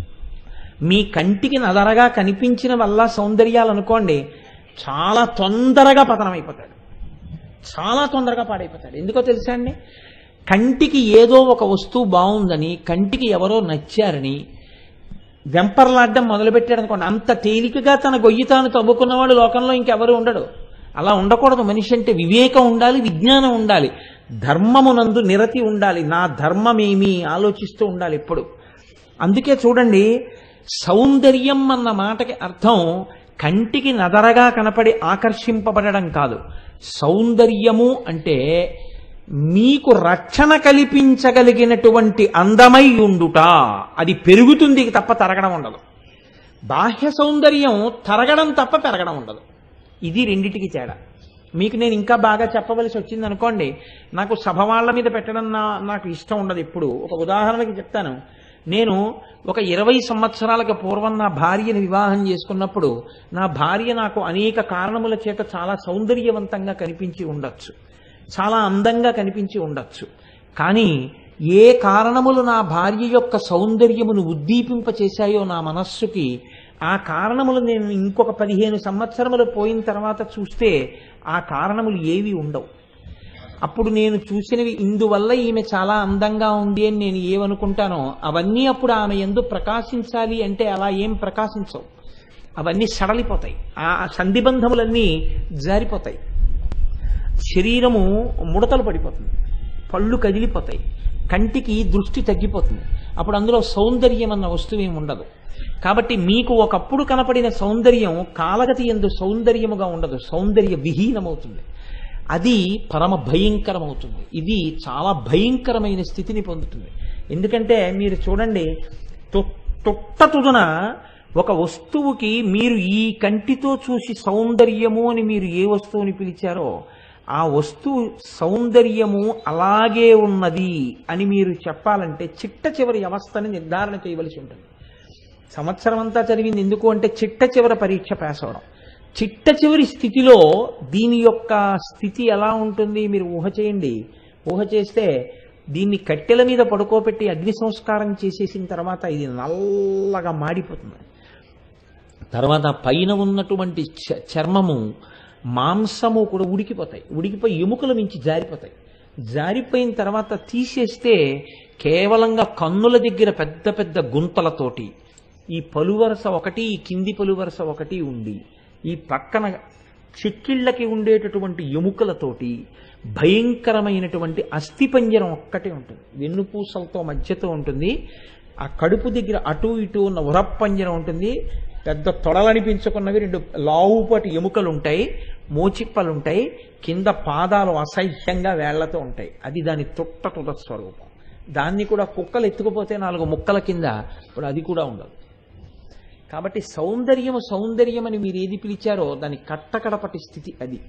మీ కంటికి నదరగా కనిపించిన వల్ల సౌందర్యాలు అనుకోండి చాలా తొందరగా పతనమైపోతాడు చాలా తొందరగా పాడైపోతాడు ఎందుకో తెలుసా అండి కంటికి ఏదో ఒక వస్తువు బాగుందని కంటికి ఎవరో నచ్చారని వెంపర్లాడ్డం మొదలుపెట్టాడు అనుకోండి అంత తేలికగా తన గొయ్యి తాను తవ్వుకున్నవాడు లోకంలో ఇంకెవరు ఉండడు అలా ఉండకూడదు మనిషి అంటే వివేకం ఉండాలి విజ్ఞానం ఉండాలి ధర్మమునందు నిరతి ఉండాలి నా ధర్మమేమి ఆలోచిస్తూ ఉండాలి ఎప్పుడు అందుకే చూడండి సౌందర్యం అన్న మాటకి అర్థం కంటికి నదరగా కనపడి ఆకర్షింపబడడం కాదు సౌందర్యము అంటే మీకు రక్షణ కల్పించగలిగినటువంటి అందమై ఉండుట అది పెరుగుతుంది తప్ప తరగడం ఉండదు బాహ్య సౌందర్యం తరగడం తప్ప పెరగడం ఉండదు ఇది రెండిటికి తేడా మీకు నేను ఇంకా బాగా చెప్పవలసి వచ్చింది అనుకోండి నాకు సభ వాళ్ళ మీద పెట్టడం నా నాకు ఇష్టం ఉండదు ఎప్పుడు ఒక ఉదాహరణకి చెప్తాను నేను ఒక ఇరవై సంవత్సరాలకు పూర్వం నా భార్యని వివాహం చేసుకున్నప్పుడు నా భార్య నాకు అనేక కారణముల చేత చాలా సౌందర్యవంతంగా కనిపించి ఉండొచ్చు చాలా అందంగా కనిపించి ఉండొచ్చు కానీ ఏ కారణములు నా భార్య యొక్క సౌందర్యమును ఉద్దీపింపచేశాయో నా మనస్సుకి ఆ కారణములు నేను ఇంకొక పదిహేను సంవత్సరములు పోయిన తర్వాత చూస్తే ఆ కారణములు ఏవి ఉండవు అప్పుడు నేను చూసినవి ఇందువల్ల ఈమె చాలా అందంగా ఉంది అని నేను ఏమనుకుంటానో అవన్నీ అప్పుడు ఆమె ఎందు ప్రకాశించాలి అంటే అలా ఏం ప్రకాశించవు అవన్నీ సడలిపోతాయి ఆ సంధిబంధములన్నీ జారిపోతాయి శరీరము ముడతలు పడిపోతుంది పళ్ళు కదిలిపోతాయి కంటికి దృష్టి తగ్గిపోతుంది అప్పుడు అందులో సౌందర్యం అన్న వస్తువు ఏమి ఉండదు కాబట్టి మీకు ఒకప్పుడు కనపడిన సౌందర్యం కాలగతి ఎందు సౌందర్యముగా ఉండదు సౌందర్య విహీనమవుతుంది అది పరమ భయంకరమవుతుంది ఇది చాలా భయంకరమైన స్థితిని పొందుతుంది ఎందుకంటే మీరు చూడండి తొ- తొట్ట తుదున ఒక వస్తువుకి మీరు ఈ కంటితో చూసి సౌందర్యము అని మీరు ఏ వస్తువుని పిలిచారో ఆ వస్తువు సౌందర్యము అలాగే ఉన్నది అని మీరు చెప్పాలంటే చిట్ట చివరి అవస్థని నిర్ధారణ చేయవలసి ఉంటుంది సంవత్సరం అంతా చదివింది ఎందుకు అంటే చిట్ట చివరి పరీక్ష పాస్ అవడం చిట్ట చివరి స్థితిలో దీని యొక్క స్థితి ఎలా ఉంటుంది మీరు ఊహ చేయండి ఊహ చేస్తే దీన్ని కట్టెల మీద పడుకోబెట్టి అగ్ని సంస్కారం చేసేసిన తర్వాత ఇది నల్లగా మాడిపోతుంది తర్వాత పైన ఉన్నటువంటి చ- చర్మము మాంసము కూడా ఉడికిపోతాయి ఉడికిపోయి ఎముకల మించి జారిపోతాయి జారిపోయిన తర్వాత తీసేస్తే కేవలంగా కన్నుల దగ్గర పెద్ద పెద్ద గుంతలతోటి ఈ పలువరస ఒకటి ఈ కింది పలువరస ఒకటి ఉండి ఈ పక్కన చిక్కిళ్ళకి ఉండేటటువంటి ఎముకలతోటి భయంకరమైనటువంటి అస్థిపంజరం ఒక్కటే ఉంటుంది వెన్నుపూసలతో మధ్యతో ఉంటుంది ఆ కడుపు దగ్గర అటు ఇటు ఉన్న ఉరప్పంజరం ఉంటుంది పెద్ద తొడలనిపించుకున్నవి రెండు లావుపాటి ఎముకలు ఉంటాయి మోచిప్పలు ఉంటాయి కింద పాదాలు అసహ్యంగా వేళ్లతో ఉంటాయి అది దాని తుట్ట తుద స్వరూపం దాన్ని కూడా కుక్కలు ఎత్తుకుపోతే నాలుగు ముక్కల కింద ఇప్పుడు అది కూడా ఉండదు కాబట్టి సౌందర్యము సౌందర్యం అని మీరు ఏది పిలిచారో దాని కట్టకడపటి స్థితి అది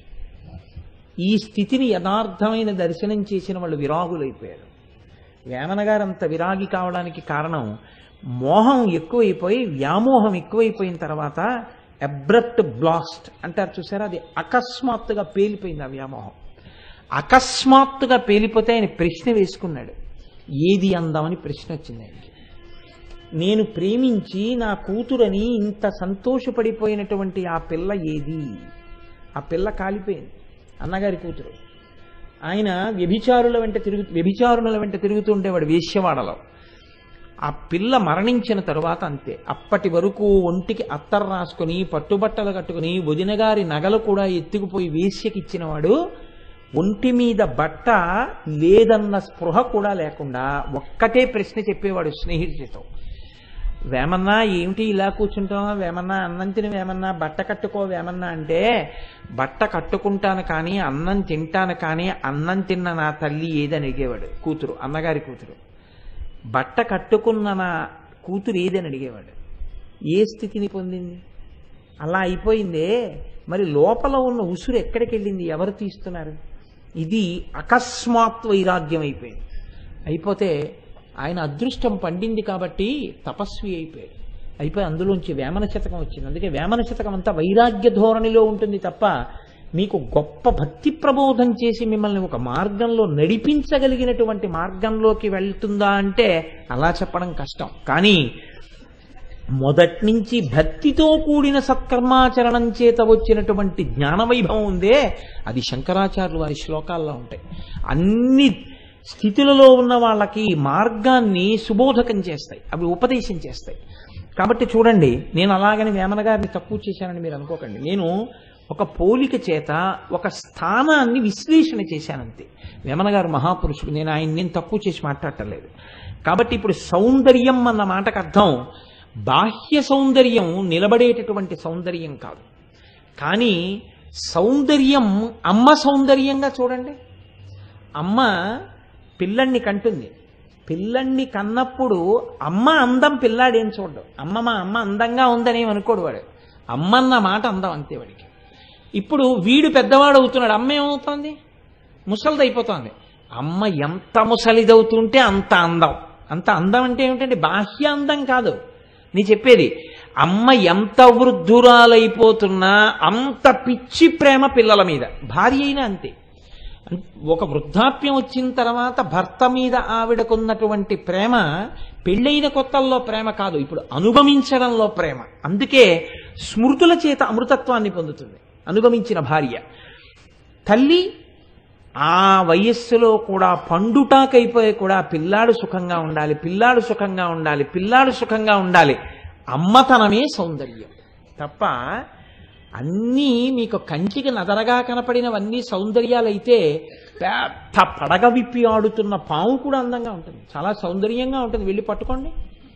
ఈ స్థితిని యథార్థమైన దర్శనం చేసిన వాళ్ళు విరాగులైపోయారు వేమన గారు అంత విరాగి కావడానికి కారణం మోహం ఎక్కువైపోయి వ్యామోహం ఎక్కువైపోయిన తర్వాత అబ్రప్ట్ బ్లాస్ట్ అంటారు చూసారా అది అకస్మాత్తుగా పేలిపోయింది ఆ వ్యామోహం అకస్మాత్తుగా పేలిపోతే ఆయన ప్రశ్న వేసుకున్నాడు ఏది అందామని ప్రశ్న వచ్చింది ఆయనకి నేను ప్రేమించి నా కూతురని ఇంత సంతోషపడిపోయినటువంటి ఆ పిల్ల ఏది ఆ పిల్ల కాలిపోయింది అన్నగారి కూతురు ఆయన వ్యభిచారుల వెంట తిరుగు వ్యభిచారుల వెంట తిరుగుతూ ఉండేవాడు వేశ్యవాడలో ఆ పిల్ల మరణించిన తరువాత అంతే అప్పటి వరకు ఒంటికి అత్తర్ రాసుకుని పట్టుబట్టలు కట్టుకుని వదినగారి నగలు కూడా ఎత్తుకుపోయి వేశ్యకి ఇచ్చినవాడు ఒంటి మీద బట్ట లేదన్న స్పృహ కూడా లేకుండా ఒక్కటే ప్రశ్న చెప్పేవాడు స్నేహితుడితో వేమన్నా ఏమిటి ఇలా కూర్చుంటాం వేమన్నా అన్నం తిని వేమన్నా బట్ట కట్టుకో వేమన్నా అంటే బట్ట కట్టుకుంటాను కానీ అన్నం తింటాను కానీ అన్నం తిన్న నా తల్లి ఏదని అడిగేవాడు కూతురు అన్నగారి కూతురు బట్ట కట్టుకున్న నా కూతురు ఏదని అడిగేవాడు ఏ స్థితిని పొందింది అలా అయిపోయిందే మరి లోపల ఉన్న ఉసురు ఎక్కడికి వెళ్ళింది ఎవరు తీస్తున్నారు ఇది అకస్మాత్ వైరాగ్యం అయిపోయింది అయిపోతే ఆయన అదృష్టం పండింది కాబట్టి తపస్వి అయిపోయాడు అయిపోయి అందులోంచి వేమన శతకం వచ్చింది అందుకే వేమన శతకం అంతా వైరాగ్య ధోరణిలో ఉంటుంది తప్ప మీకు గొప్ప భక్తి ప్రబోధం చేసి మిమ్మల్ని ఒక మార్గంలో నడిపించగలిగినటువంటి మార్గంలోకి వెళ్తుందా అంటే అలా చెప్పడం కష్టం కానీ మొదటి నుంచి భక్తితో కూడిన సత్కర్మాచరణం చేత వచ్చినటువంటి జ్ఞాన వైభవం ఉందే అది శంకరాచార్యులు వారి శ్లోకాల్లో ఉంటాయి అన్ని స్థితులలో ఉన్న వాళ్ళకి మార్గాన్ని సుబోధకం చేస్తాయి అవి ఉపదేశం చేస్తాయి కాబట్టి చూడండి నేను అలాగని వేమన గారిని తక్కువ చేశానని మీరు అనుకోకండి నేను ఒక పోలిక చేత ఒక స్థానాన్ని విశ్లేషణ చేశానంతే వేమన గారు మహాపురుషుడు నేను ఆయన నేను తక్కువ చేసి మాట్లాడటలేదు కాబట్టి ఇప్పుడు సౌందర్యం అన్న మాటకు అర్థం బాహ్య సౌందర్యం నిలబడేటటువంటి సౌందర్యం కాదు కానీ సౌందర్యం అమ్మ సౌందర్యంగా చూడండి అమ్మ పిల్లణ్ణి కంటుంది పిల్లణ్ణి కన్నప్పుడు అమ్మ అందం పిల్లాడేం చూడడు అమ్మ మా అమ్మ అందంగా ఉందని ఏం అనుకోడు వాడు అమ్మ అన్న మాట అందం అంతే వాడికి ఇప్పుడు వీడు పెద్దవాడు అవుతున్నాడు అమ్మ ఏమవుతోంది ముసలిది అయిపోతోంది అమ్మ ఎంత ముసలిదవుతుంటే అంత అందం అంత అందం అంటే ఏమిటంటే బాహ్య అందం కాదు నీ చెప్పేది అమ్మ ఎంత వృద్ధురాలైపోతున్నా అంత పిచ్చి ప్రేమ పిల్లల మీద భార్య అయినా అంతే ఒక వృద్ధాప్యం వచ్చిన తర్వాత భర్త మీద ఆవిడకున్నటువంటి ప్రేమ పెళ్ళైన కొత్తల్లో ప్రేమ కాదు ఇప్పుడు అనుభవించడంలో ప్రేమ అందుకే స్మృతుల చేత అమృతత్వాన్ని పొందుతుంది అనుగమించిన భార్య తల్లి ఆ వయస్సులో కూడా పండుటాకైపోయి కూడా పిల్లాడు సుఖంగా ఉండాలి పిల్లాడు సుఖంగా ఉండాలి పిల్లాడు సుఖంగా ఉండాలి అమ్మతనమే సౌందర్యం తప్ప అన్నీ మీకు కంటికి నదరగా కనపడినవన్నీ సౌందర్యాలైతే పెద్ద పడగ విప్పి ఆడుతున్న పాము కూడా అందంగా ఉంటుంది చాలా సౌందర్యంగా ఉంటుంది వెళ్ళి పట్టుకోండి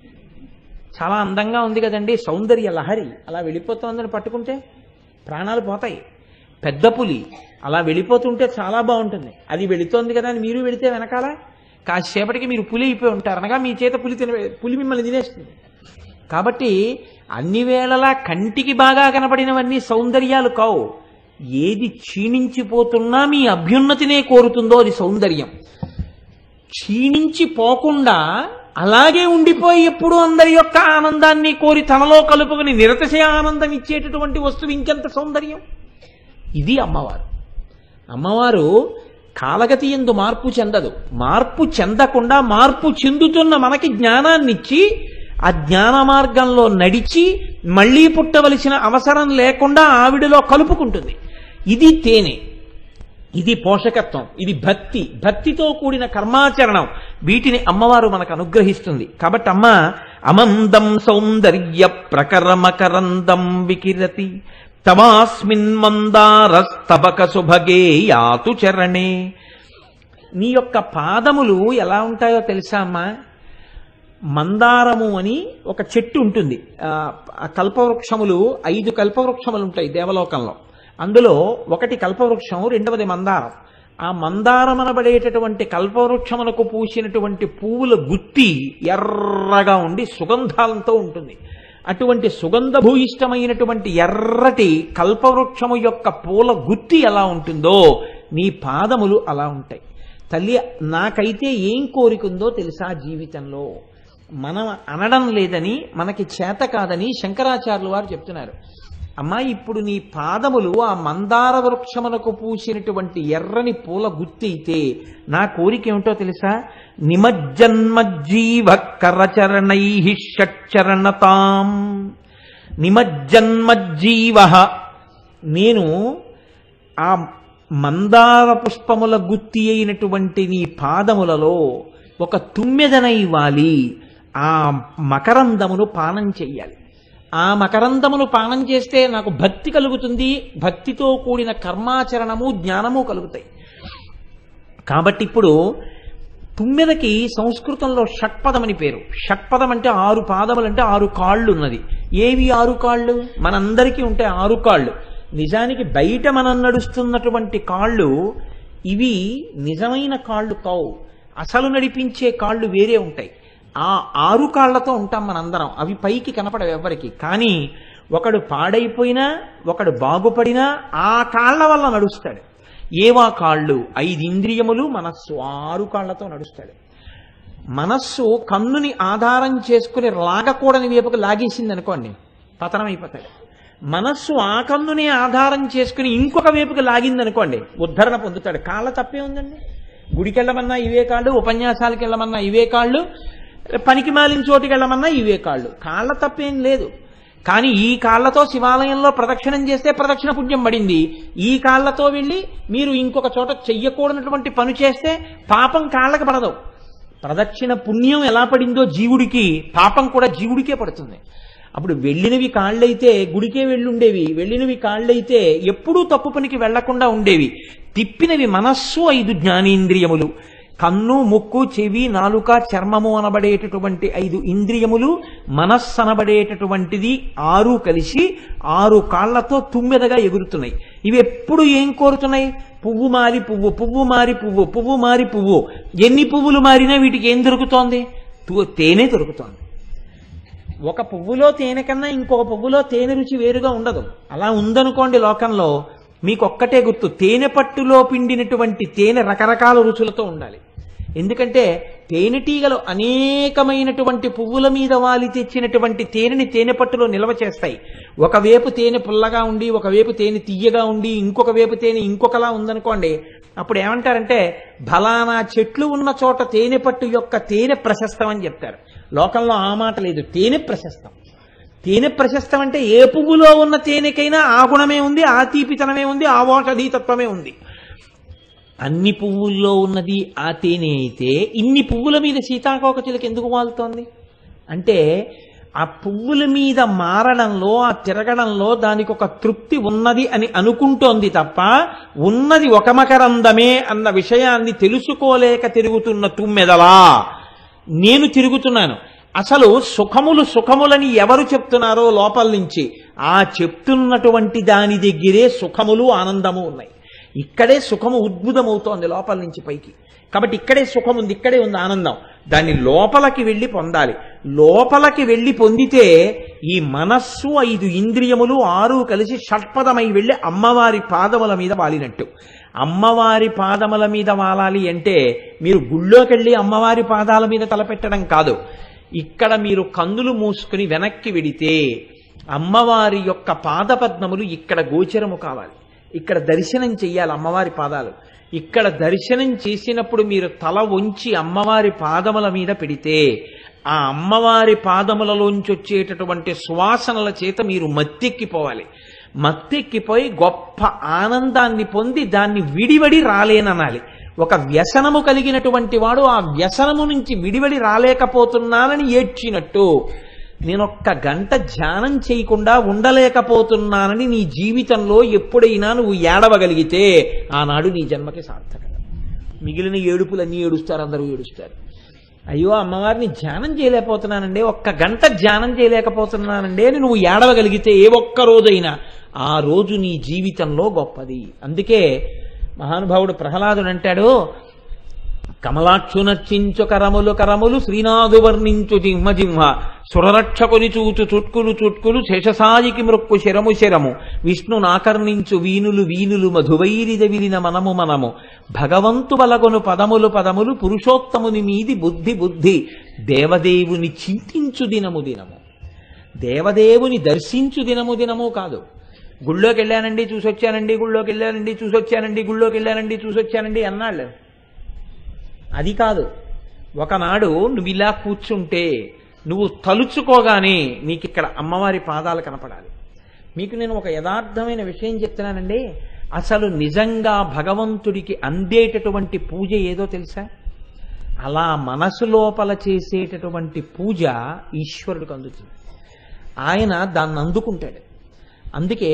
చాలా అందంగా ఉంది కదండి సౌందర్య లహరి అలా వెళ్ళిపోతుందని పట్టుకుంటే ప్రాణాలు పోతాయి పెద్ద పులి అలా వెళ్ళిపోతుంటే చాలా బాగుంటుంది అది వెళుతోంది కదా అని మీరు వెళితే వెనకాల కాసేపటికి మీరు పులి అయిపోయి ఉంటారు అనగా మీ చేత పులి తిన పులి మిమ్మల్ని తినేస్తుంది కాబట్టి అన్ని వేళలా కంటికి బాగా కనపడినవన్నీ సౌందర్యాలు కావు ఏది క్షీణించిపోతున్నా మీ అభ్యున్నతినే కోరుతుందో అది సౌందర్యం క్షీణించిపోకుండా అలాగే ఉండిపోయి ఎప్పుడు అందరి యొక్క ఆనందాన్ని కోరి తనలో కలుపుకుని నిరతశయ ఆనందం ఇచ్చేటటువంటి వస్తువు ఇంకెంత సౌందర్యం ఇది అమ్మవారు అమ్మవారు కాలగతి ఎందు మార్పు చెందదు మార్పు చెందకుండా మార్పు చెందుతున్న మనకి జ్ఞానాన్నిచ్చి ఆ జ్ఞాన మార్గంలో నడిచి మళ్ళీ పుట్టవలసిన అవసరం లేకుండా ఆవిడలో కలుపుకుంటుంది ఇది తేనె ఇది పోషకత్వం ఇది భక్తి భక్తితో కూడిన కర్మాచరణం వీటిని అమ్మవారు మనకు అనుగ్రహిస్తుంది కాబట్టి అమ్మ అమందం సౌందర్య ప్రకరమకరందం వికిరతి తమాస్మిన్ మందారస్తబక సుభగే యాతు చరణే నీ యొక్క పాదములు ఎలా ఉంటాయో తెలుసా అమ్మా మందారము అని ఒక చెట్టు ఉంటుంది ఆ, ఆ కల్పవృక్షములు ఐదు కల్పవృక్షములు ఉంటాయి దేవలోకంలో అందులో ఒకటి కల్పవృక్షం రెండవది మందారం ఆ మందారం అనబడేటటువంటి కల్పవృక్షమునకు పూసినటువంటి పువ్వుల గుత్తి ఎర్రగా ఉండి సుగంధాలతో ఉంటుంది అటువంటి సుగంధభూయిష్టమైనటువంటి ఎర్రటి కల్పవృక్షము యొక్క పూల గుత్తి ఎలా ఉంటుందో నీ పాదములు అలా ఉంటాయి తల్లి నాకైతే ఏం కోరికుందో తెలుసా జీవితంలో మనం అనడం లేదని మనకి చేత కాదని శంకరాచార్యులు వారు చెప్తున్నారు అమ్మా ఇప్పుడు నీ పాదములు ఆ మందార వృక్షమునకు పూసినటువంటి ఎర్రని పూల గుత్తి అయితే నా కోరిక ఏమిటో తెలుసా నిమజ్జన్మజ్జీవ కరచరణై షట్చరణతాం నిమజ్జన్మజ్జీవ నేను ఆ మందార పుష్పముల గుత్తి అయినటువంటి నీ పాదములలో ఒక తుమ్మెదనై వాలి ఆ మకరందమును పానం చెయ్యాలి ఆ మకరందమును పానం చేస్తే నాకు భక్తి కలుగుతుంది భక్తితో కూడిన కర్మాచరణము జ్ఞానము కలుగుతాయి కాబట్టి ఇప్పుడు తుమ్మెదకి సంస్కృతంలో షట్పదం అని పేరు షట్పదం అంటే ఆరు పాదములు అంటే ఆరు కాళ్ళు ఉన్నది ఏవి ఆరు కాళ్ళు మనందరికీ ఉంటాయి ఆరు కాళ్ళు నిజానికి బయట మనం నడుస్తున్నటువంటి కాళ్ళు ఇవి నిజమైన కాళ్ళు కావు అసలు నడిపించే కాళ్ళు వేరే ఉంటాయి ఆ ఆరు కాళ్లతో ఉంటాం మనందరం అవి పైకి కనపడవు ఎవ్వరికి కానీ ఒకడు పాడైపోయినా ఒకడు బాగుపడినా ఆ కాళ్ల వల్ల నడుస్తాడు ఏవా కాళ్ళు ఐదు ఇంద్రియములు మనస్సు ఆరు కాళ్లతో నడుస్తాడు మనస్సు కన్నుని ఆధారం చేసుకుని లాగకూడని వైపుకు లాగేసింది అనుకోండి పతనం అయిపోతాడు మనస్సు ఆ కన్నుని ఆధారం చేసుకుని ఇంకొక వైపుకి లాగింది అనుకోండి ఉద్ధరణ పొందుతాడు కాళ్ళ తప్పే ఉందండి గుడికి వెళ్ళమన్నా ఇవే కాళ్ళు ఉపన్యాసాలకు వెళ్ళమన్నా ఇవే కాళ్ళు పనికి మాలిన చోటుకి వెళ్ళమన్నా ఇవే కాళ్ళు కాళ్ళ తప్పేం లేదు కానీ ఈ కాళ్ళతో శివాలయంలో ప్రదక్షిణం చేస్తే ప్రదక్షిణ పుణ్యం పడింది ఈ కాళ్ళతో వెళ్ళి మీరు ఇంకొక చోట చెయ్యకూడనటువంటి పని చేస్తే పాపం కాళ్ళకి పడదు ప్రదక్షిణ పుణ్యం ఎలా పడిందో జీవుడికి పాపం కూడా జీవుడికే పడుతుంది అప్పుడు వెళ్ళినవి కాళ్ళైతే గుడికే వెళ్ళుండేవి వెళ్ళినవి కాళ్ళైతే ఎప్పుడూ తప్పు పనికి వెళ్లకుండా ఉండేవి తిప్పినవి మనస్సు ఐదు జ్ఞానేంద్రియములు కన్ను ముక్కు చెవి నాలుక చర్మము అనబడేటటువంటి ఐదు ఇంద్రియములు మనస్సు అనబడేటటువంటిది ఆరు కలిసి ఆరు కాళ్లతో తుమ్మెదగా ఎగురుతున్నాయి ఇవి ఎప్పుడు ఏం కోరుతున్నాయి పువ్వు మారి పువ్వు పువ్వు మారి పువ్వు పువ్వు మారి పువ్వు ఎన్ని పువ్వులు మారినా వీటికి ఏం దొరుకుతోంది తు- తేనె దొరుకుతోంది ఒక పువ్వులో తేనె కన్నా ఇంకొక పువ్వులో తేనె రుచి వేరుగా ఉండదు అలా ఉందనుకోండి లోకంలో మీకు ఒక్కటే గుర్తు తేనె పట్టులో పిండినటువంటి తేనె రకరకాల రుచులతో ఉండాలి ఎందుకంటే తేనెటీగలు అనేకమైనటువంటి పువ్వుల మీద వాలి తెచ్చినటువంటి తేనెని తేనె పట్టులో నిల్వ చేస్తాయి ఒకవైపు తేనె పుల్లగా ఉండి ఒకవైపు తేనె తీయగా ఉండి ఇంకొక వైపు తేనె ఇంకొకలా ఉందనుకోండి అప్పుడు ఏమంటారంటే ఫలానా చెట్లు ఉన్న చోట తేనె పట్టు యొక్క తేనె ప్రశస్తం అని చెప్తారు లోకంలో ఆ మాట లేదు తేనె ప్రశస్తం తేనె ప్రశస్తం అంటే ఏ పువ్వులో ఉన్న తేనెకైనా ఆ గుణమే ఉంది ఆ తీపితనమే ఉంది ఆ ఓషధీతత్వమే ఉంది అన్ని పువ్వుల్లో ఉన్నది ఆ తేనె అయితే ఇన్ని పువ్వుల మీద సీతాకోక చిలుక ఎందుకు వాలుతోంది అంటే ఆ పువ్వుల మీద మారడంలో ఆ తిరగడంలో దానికి ఒక తృప్తి ఉన్నది అని అనుకుంటోంది తప్ప ఉన్నది ఒక మకరందమే అన్న విషయాన్ని తెలుసుకోలేక తిరుగుతున్న తుమ్మెదలా నేను తిరుగుతున్నాను అసలు సుఖములు సుఖములని ఎవరు చెప్తున్నారో లోపల నుంచి ఆ చెప్తున్నటువంటి దాని దగ్గరే సుఖములు ఆనందము ఉన్నాయి ఇక్కడే సుఖము ఉద్భుతమవుతోంది లోపల నుంచి పైకి కాబట్టి ఇక్కడే సుఖం ఉంది ఇక్కడే ఉంది ఆనందం దాన్ని లోపలికి వెళ్ళి పొందాలి లోపలికి వెళ్ళి పొందితే ఈ మనస్సు ఐదు ఇంద్రియములు ఆరు కలిసి షట్పదమై వెళ్ళి అమ్మవారి పాదముల మీద వాలినట్టు అమ్మవారి పాదముల మీద వాలాలి అంటే మీరు గుళ్ళోకి వెళ్ళి అమ్మవారి పాదాల మీద తలపెట్టడం కాదు ఇక్కడ మీరు కందులు మూసుకుని వెనక్కి వెడితే అమ్మవారి యొక్క పాదపద్మములు ఇక్కడ గోచరము కావాలి ఇక్కడ దర్శనం చెయ్యాలి అమ్మవారి పాదాలు ఇక్కడ దర్శనం చేసినప్పుడు మీరు తల ఉంచి అమ్మవారి పాదముల మీద పెడితే ఆ అమ్మవారి పాదములలోంచి వచ్చేటటువంటి సువాసనల చేత మీరు మత్తెక్కిపోవాలి మత్తెక్కిపోయి గొప్ప ఆనందాన్ని పొంది దాన్ని విడివడి రాలేననాలి ఒక వ్యసనము కలిగినటువంటి వాడు ఆ వ్యసనము నుంచి విడివడి రాలేకపోతున్నానని ఏడ్చినట్టు నేను ఒక్క గంట ధ్యానం చేయకుండా ఉండలేకపోతున్నానని నీ జీవితంలో ఎప్పుడైనా నువ్వు ఏడవగలిగితే ఆనాడు నీ జన్మకి సార్థకత మిగిలిన ఏడుపులన్నీ ఏడుస్తారు అందరూ ఏడుస్తారు అయ్యో అమ్మవారిని ధ్యానం చేయలేకపోతున్నానండి ఒక్క గంట ధ్యానం చేయలేకపోతున్నానండి అని నువ్వు ఏడవగలిగితే ఏ ఒక్క రోజైనా ఆ రోజు నీ జీవితంలో గొప్పది అందుకే మహానుభావుడు ప్రహ్లాదుడు అంటాడు కమలాక్షునర్చించు కరములు కరములు శ్రీనాథు వర్ణించు జింహ జింహ సురరక్షకుని చూచు చుట్కులు చుట్కులు శేషసాయికి మృక్కు శరము శరము విష్ణు నాకర్ణించు వీనులు వీనులు మధువైరిద విలిన మనము మనము భగవంతు బలగొను పదములు పదములు పురుషోత్తముని మీది బుద్ధి బుద్ధి దేవదేవుని చింతించు దినము దినము దేవదేవుని దర్శించు దినము దినము కాదు గుళ్ళోకి వెళ్ళానండి చూసొచ్చానండి గుళ్ళోకి వెళ్ళానండి చూసొచ్చానండి గుళ్ళోకి వెళ్ళానండి చూసొచ్చానండి అన్నాళ్ళు అది కాదు ఒకనాడు నువ్వు ఇలా కూర్చుంటే నువ్వు తలుచుకోగానే నీకు ఇక్కడ అమ్మవారి పాదాలు కనపడాలి మీకు నేను ఒక యథార్థమైన విషయం చెప్తున్నానండి అసలు నిజంగా భగవంతుడికి అందేటటువంటి పూజ ఏదో తెలుసా అలా మనసు లోపల చేసేటటువంటి పూజ ఈశ్వరుడికి అందుతుంది ఆయన దాన్ని అందుకుంటాడు అందుకే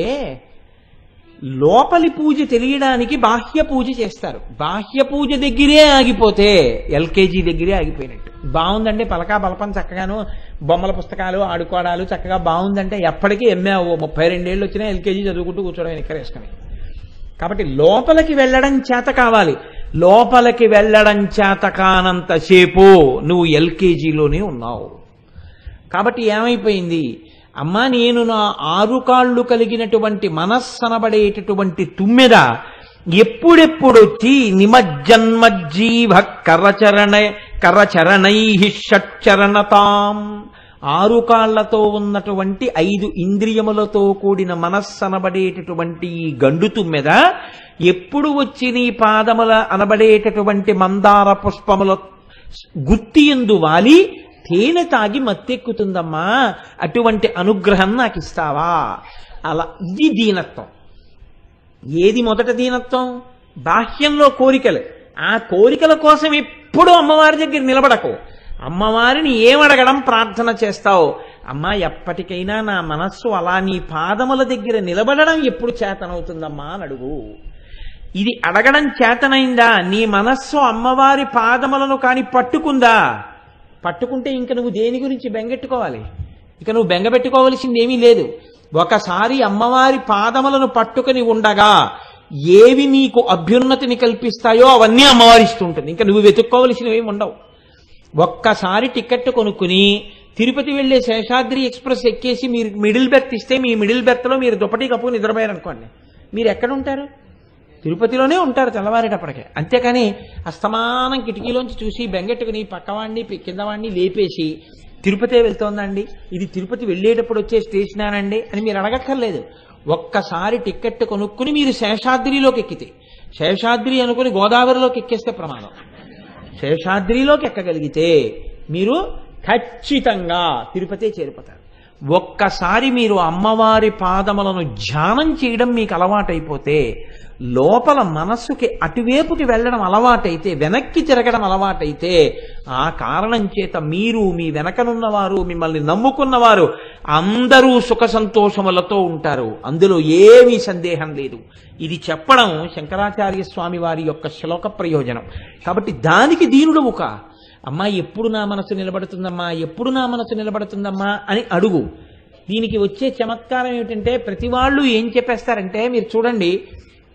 లోపలి పూజ తెలియడానికి బాహ్య పూజ చేస్తారు బాహ్య పూజ దగ్గరే ఆగిపోతే ఎల్కేజీ దగ్గరే ఆగిపోయినట్టు బాగుందంటే పలకా బలపం చక్కగాను బొమ్మల పుస్తకాలు ఆడుకోవడాలు చక్కగా బాగుందంటే ఎప్పటికీ ఎంఏ ఓ ముప్పై రెండేళ్ళు వచ్చినా ఎల్కేజీ చదువుకుంటూ కూర్చోవడం ఇక్కడ వేసుకుని కాబట్టి లోపలికి వెళ్ళడం చేత కావాలి లోపలికి వెళ్ళడం చేత కానంతసేపు నువ్వు ఎల్కేజీలోనే ఉన్నావు కాబట్టి ఏమైపోయింది అమ్మా నేను నా ఆరు కాళ్ళు కలిగినటువంటి మనస్సనబడేటటువంటి తుమ్మెద ఎప్పుడెప్పుడొచ్చి నిమజ్జన్మజ్జీవ కరచరణ కరచరణై షట్చరణతాం ఆరు కాళ్లతో ఉన్నటువంటి ఐదు ఇంద్రియములతో కూడిన మనస్సనబడేటటువంటి ఈ గండు తుమ్మెద ఎప్పుడు వచ్చి నీ పాదముల అనబడేటటువంటి మందార పుష్పముల గుత్తి ఎందు వాలి తేనె తాగి మత్తెక్కుతుందమ్మా అటువంటి అనుగ్రహం నాకు ఇస్తావా అలా ఇది దీనత్వం ఏది మొదట దీనత్వం బాహ్యంలో కోరికలు ఆ కోరికల కోసం ఎప్పుడూ అమ్మవారి దగ్గర నిలబడకు అమ్మవారిని ఏమడగడం ప్రార్థన చేస్తావు అమ్మా ఎప్పటికైనా నా మనస్సు అలా నీ పాదముల దగ్గర నిలబడడం ఎప్పుడు చేతనవుతుందమ్మా అని అడుగు ఇది అడగడం చేతనైందా నీ మనస్సు అమ్మవారి పాదములను కాని పట్టుకుందా పట్టుకుంటే ఇంక నువ్వు దేని గురించి బెంగెట్టుకోవాలి ఇక నువ్వు బెంగపెట్టుకోవలసింది ఏమీ లేదు ఒకసారి అమ్మవారి పాదములను పట్టుకుని ఉండగా ఏవి నీకు అభ్యున్నతిని కల్పిస్తాయో అవన్నీ అమ్మవారి ఇస్తుంటుంది ఇంకా నువ్వు వెతుక్కోవలసినవి ఏమి ఉండవు ఒక్కసారి టికెట్ కొనుక్కుని తిరుపతి వెళ్లే శేషాద్రి ఎక్స్ప్రెస్ ఎక్కేసి మీరు మిడిల్ బెర్త్ ఇస్తే మీ మిడిల్ బెర్త్లో మీరు దుప్పటి కప్పు నిద్రపోయారనుకోండి మీరు ఎక్కడ ఉంటారు తిరుపతిలోనే ఉంటారు తెల్లవారేటప్పటికే అంతేకాని అస్తమానం కిటికీలోంచి చూసి బెంగెట్టుకుని పక్కవాడిని కిందవాడిని లేపేసి తిరుపతి వెళ్తోందండి ఇది తిరుపతి వెళ్ళేటప్పుడు వచ్చే స్టేషనేనండి అని మీరు అడగక్కర్లేదు ఒక్కసారి టిక్కెట్ కొనుక్కుని మీరు శేషాద్రిలోకి ఎక్కితే శేషాద్రి అనుకుని గోదావరిలోకి ఎక్కేస్తే ప్రమాదం శేషాద్రిలోకి ఎక్కగలిగితే మీరు ఖచ్చితంగా తిరుపతి చేరిపోతారు ఒక్కసారి మీరు అమ్మవారి పాదములను ధ్యానం చేయడం మీకు అలవాటైపోతే లోపల మనస్సుకి అటువైపుకి వెళ్ళడం అలవాటైతే వెనక్కి తిరగడం అలవాటైతే ఆ కారణం చేత మీరు మీ వెనకనున్నవారు మిమ్మల్ని నమ్ముకున్నవారు అందరూ సుఖ సంతోషములతో ఉంటారు అందులో ఏమీ సందేహం లేదు ఇది చెప్పడం శంకరాచార్య స్వామి వారి యొక్క శ్లోక ప్రయోజనం కాబట్టి దానికి దీనుడు ఒక అమ్మా ఎప్పుడు నా మనసు నిలబడుతుందమ్మా ఎప్పుడు నా మనసు నిలబడుతుందమ్మా అని అడుగు దీనికి వచ్చే చమత్కారం ఏమిటంటే ప్రతి వాళ్ళు ఏం చెప్పేస్తారంటే మీరు చూడండి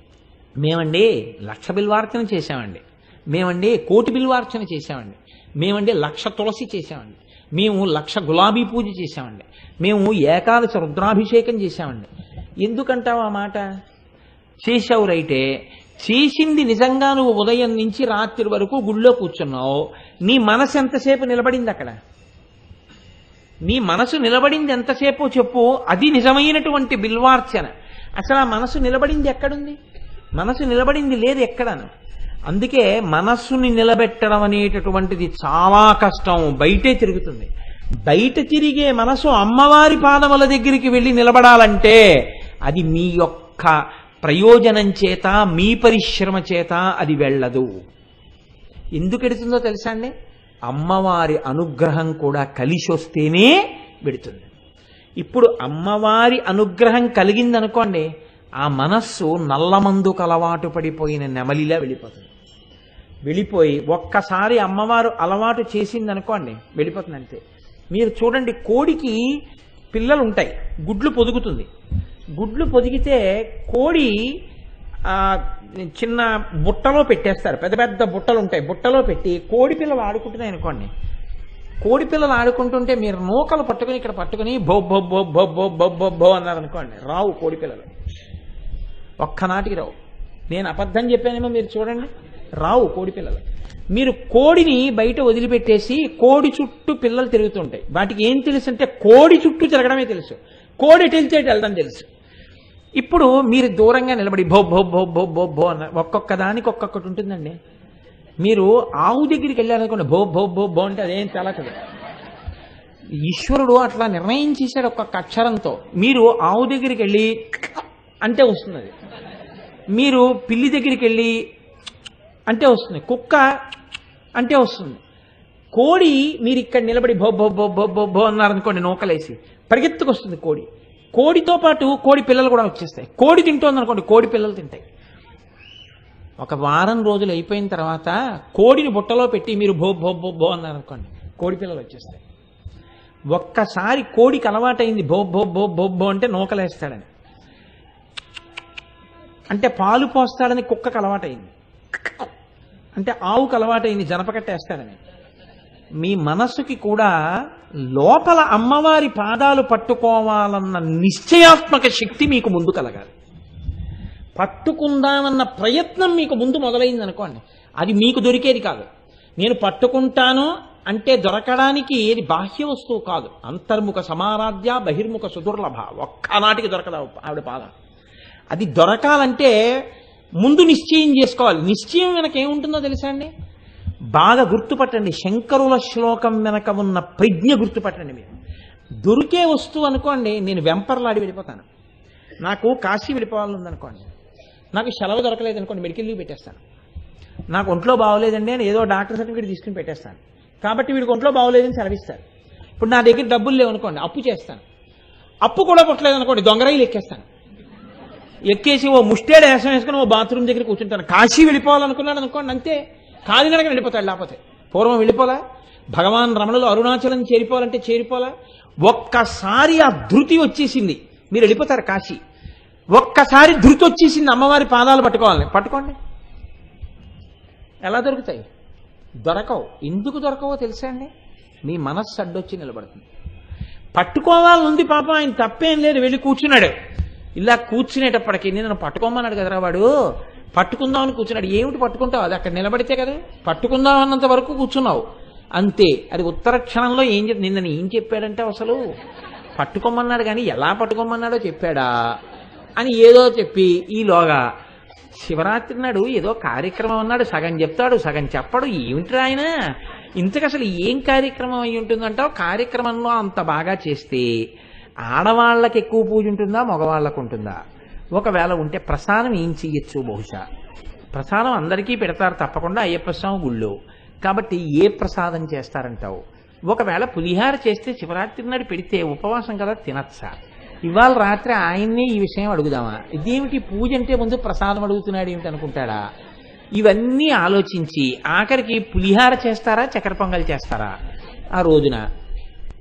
మేమండి లక్ష బిల్వార్చన చేశామండి మేమండి కోటి బిల్వార్చన చేశామండి మేమండి లక్ష తులసి చేశామండి మేము లక్ష గులాబీ పూజ చేశామండి మేము ఏకాదశి రుద్రాభిషేకం చేశామండి ఎందుకంటావు ఆ మాట చేశావు రైటే చేసింది నిజంగా నువ్వు ఉదయం నుంచి రాత్రి వరకు గుళ్ళో కూర్చున్నావు నీ మనసు ఎంతసేపు నిలబడింది అక్కడ నీ మనసు నిలబడింది ఎంతసేపు చెప్పు అది నిజమైనటువంటి బిల్వార్చన అసలు ఆ మనసు నిలబడింది ఎక్కడుంది మనసు నిలబడింది లేదు ఎక్కడను అందుకే మనస్సుని నిలబెట్టడం అనేటటువంటిది చాలా కష్టం బయటే తిరుగుతుంది బయట తిరిగే మనసు అమ్మవారి పాదముల దగ్గరికి వెళ్ళి నిలబడాలంటే అది మీ యొక్క ప్రయోజనం చేత మీ పరిశ్రమ చేత అది వెళ్ళదు ఎందుకు ఎడుతుందో తెలుసా అండి అమ్మవారి అనుగ్రహం కూడా కలిసి వస్తేనే పెడుతుంది ఇప్పుడు అమ్మవారి అనుగ్రహం కలిగిందనుకోండి ఆ మనస్సు నల్లమందుకు అలవాటు పడిపోయిన నెమలిలా వెళ్ళిపోతుంది వెళ్ళిపోయి ఒక్కసారి అమ్మవారు అలవాటు చేసింది అనుకోండి వెళ్ళిపోతుంది అంతే మీరు చూడండి కోడికి పిల్లలు ఉంటాయి గుడ్లు పొదుగుతుంది గుడ్లు పొదిగితే కోడి ఆ, చిన్న బుట్టలో పెట్టేస్తారు పెద్ద పెద్ద బుట్టలు ఉంటాయి బుట్టలో పెట్టి కోడి పిల్లలు ఆడుకుంటున్నాయి అనుకోండి కోడి పిల్లలు ఆడుకుంటుంటే మీరు నూకలు పట్టుకుని ఇక్కడ పట్టుకుని బొ బొ బొ బొ బొ బొ బొ బొ అన్నారు అనుకోండి రావు కోడి పిల్లలు ఒక్కనాటికి రావు నేను అబద్ధం చెప్పానేమో మీరు చూడండి రావు కోడి పిల్లలు మీరు కోడిని బయట వదిలిపెట్టేసి కోడి చుట్టూ పిల్లలు తిరుగుతుంటాయి వాటికి ఏం తెలుసు అంటే కోడి చుట్టూ తిరగడమే తెలుసు కోడి ఎటు వెళ్తే ఎటు వెళ్ళడం తెలుసు ఇప్పుడు మీరు దూరంగా నిలబడి భో భో భో భో భో భో అన్న ఒక్కొక్క దానికి ఒక్కొక్కటి ఉంటుందండి మీరు ఆవు దగ్గరికి వెళ్ళారనుకోండి భో భో భో భో అంటే అదేం తెలకదు ఈశ్వరుడు అట్లా నిర్ణయం చేశాడు ఒక్కొక్క అక్షరంతో మీరు ఆవు దగ్గరికి వెళ్ళి అంటే వస్తుంది అది మీరు పిల్లి దగ్గరికి వెళ్ళి అంటే వస్తుంది కుక్క అంటే వస్తుంది కోడి మీరు ఇక్కడ నిలబడి భో భో భో భో భో భో అన్నారనుకోండి నూకలేసి పరిగెత్తుకు వస్తుంది కోడి కోడితో పాటు కోడి పిల్లలు కూడా వచ్చేస్తాయి కోడి తింటోంది అనుకోండి కోడి పిల్లలు తింటాయి ఒక వారం రోజులు అయిపోయిన తర్వాత కోడిని బుట్టలో పెట్టి మీరు భో భో భో భో అన్నారనుకోండి కోడి పిల్లలు వచ్చేస్తాయి ఒక్కసారి కోడికి అలవాటైంది భో భో భో భో భో అంటే నూకలేస్తాడని అంటే పాలు పోస్తాడని కుక్కకు అలవాటైంది అంటే ఆవుకు అలవాటైంది జనపకట్టేస్తాడని మీ మనస్సుకి కూడా లోపల అమ్మవారి పాదాలు పట్టుకోవాలన్న నిశ్చయాత్మక శక్తి మీకు ముందు కలగాలి పట్టుకుందామన్న ప్రయత్నం మీకు ముందు మొదలైంది అనుకోండి అది మీకు దొరికేది కాదు నేను పట్టుకుంటాను అంటే దొరకడానికి ఏది బాహ్య వస్తువు కాదు అంతర్ముఖ సమారాధ్య బహిర్ముఖ సుదుర్లభ ఒక్కనాటికి దొరకదు ఆవిడ పాదం అది దొరకాలంటే ముందు నిశ్చయం చేసుకోవాలి నిశ్చయం వెనక ఏముంటుందో తెలుసా అండి బాగా గుర్తుపట్టండి శంకరుల శ్లోకం వెనక ఉన్న ప్రజ్ఞ గుర్తుపట్టండి మీరు దొరికే వస్తువు అనుకోండి నేను వెంపర్లాడి వెళ్ళిపోతాను నాకు కాశీ వెళ్ళిపోవాలని ఉందనుకోండి నాకు సెలవు దొరకలేదు అనుకోండి మెడికల్ లీవ్ పెట్టేస్తాను నాకు ఒంట్లో బాగోలేదండి అని ఏదో డాక్టర్ సర్టిఫికేట్ తీసుకుని పెట్టేస్తాను కాబట్టి వీడికి ఒంట్లో బాగోలేదని సెలవిస్తారు ఇప్పుడు నా దగ్గర డబ్బులు లేవు అనుకోండి అప్పు చేస్తాను అప్పు కూడా పుట్టలేదు అనుకోండి దొంగరాయిలు ఎక్కేస్తాను ఎక్కేసి ఓ ముష్టేడు వేసం వేసుకుని ఓ బాత్రూమ్ దగ్గర కూర్చుంటాను కాశీ వెళ్ళిపోవాలనుకున్నాడు అనుకోండి అంతే కాలినడక వెళ్ళిపోతాడు లేకపోతే పూర్వం వెళ్ళిపోలా భగవాన్ రమణులు అరుణాచలం చేరిపోవాలంటే చేరిపోలా ఒక్కసారి ఆ ధృతి వచ్చేసింది మీరు వెళ్ళిపోతారు కాశీ ఒక్కసారి ధృతి వచ్చేసింది అమ్మవారి పాదాలు పట్టుకోవాలని పట్టుకోండి ఎలా దొరుకుతాయి దొరకవు ఎందుకు దొరకవో తెలుసా అండి మీ మనస్సు అడ్డొచ్చి నిలబడుతుంది పట్టుకోవాలనుంది పాపం ఆయన తప్పేం లేదు వెళ్ళి కూర్చున్నాడు ఇలా కూర్చునేటప్పటికి నేను పట్టుకోమన్నాడు కదరా వాడు పట్టుకుందామని కూర్చున్నాడు ఏమిటి పట్టుకుంటావు అది అక్కడ నిలబడితే కదా పట్టుకుందాం అన్నంత వరకు కూర్చున్నావు అంతే అది ఉత్తర క్షణంలో ఏం చెప్ నిన్న ఏం చెప్పాడంటే అసలు పట్టుకోమన్నాడు కానీ ఎలా పట్టుకోమన్నాడో చెప్పాడా అని ఏదో చెప్పి ఈలోగా శివరాత్రి నాడు ఏదో కార్యక్రమం అన్నాడు సగం చెప్తాడు సగం చెప్పడు ఏమిట్రా ఆయన ఇంతకు అసలు ఏం కార్యక్రమం అయి ఉంటుందంటావు కార్యక్రమంలో అంత బాగా చేస్తే ఆడవాళ్ళకి ఎక్కువ పూజ ఉంటుందా మగవాళ్ళకు ఉంటుందా ఒకవేళ ఉంటే ప్రసాదం ఏం చెయ్యొచ్చు బహుశా ప్రసాదం అందరికీ పెడతారు తప్పకుండా అయ్యప్ప స్వామి గుళ్ళో కాబట్టి ఏ ప్రసాదం చేస్తారంటావు ఒకవేళ పులిహార చేస్తే శివరాత్రి నాడు పెడితే ఉపవాసం కదా తినచ్చా ఇవాళ రాత్రి ఆయన్నే ఈ విషయం అడుగుదామా ఇదేమిటి పూజ అంటే ముందు ప్రసాదం అడుగుతున్నాడు ఏమిటి అనుకుంటాడా ఇవన్నీ ఆలోచించి ఆఖరికి పులిహార చేస్తారా చక్కెర పొంగల్ చేస్తారా ఆ రోజున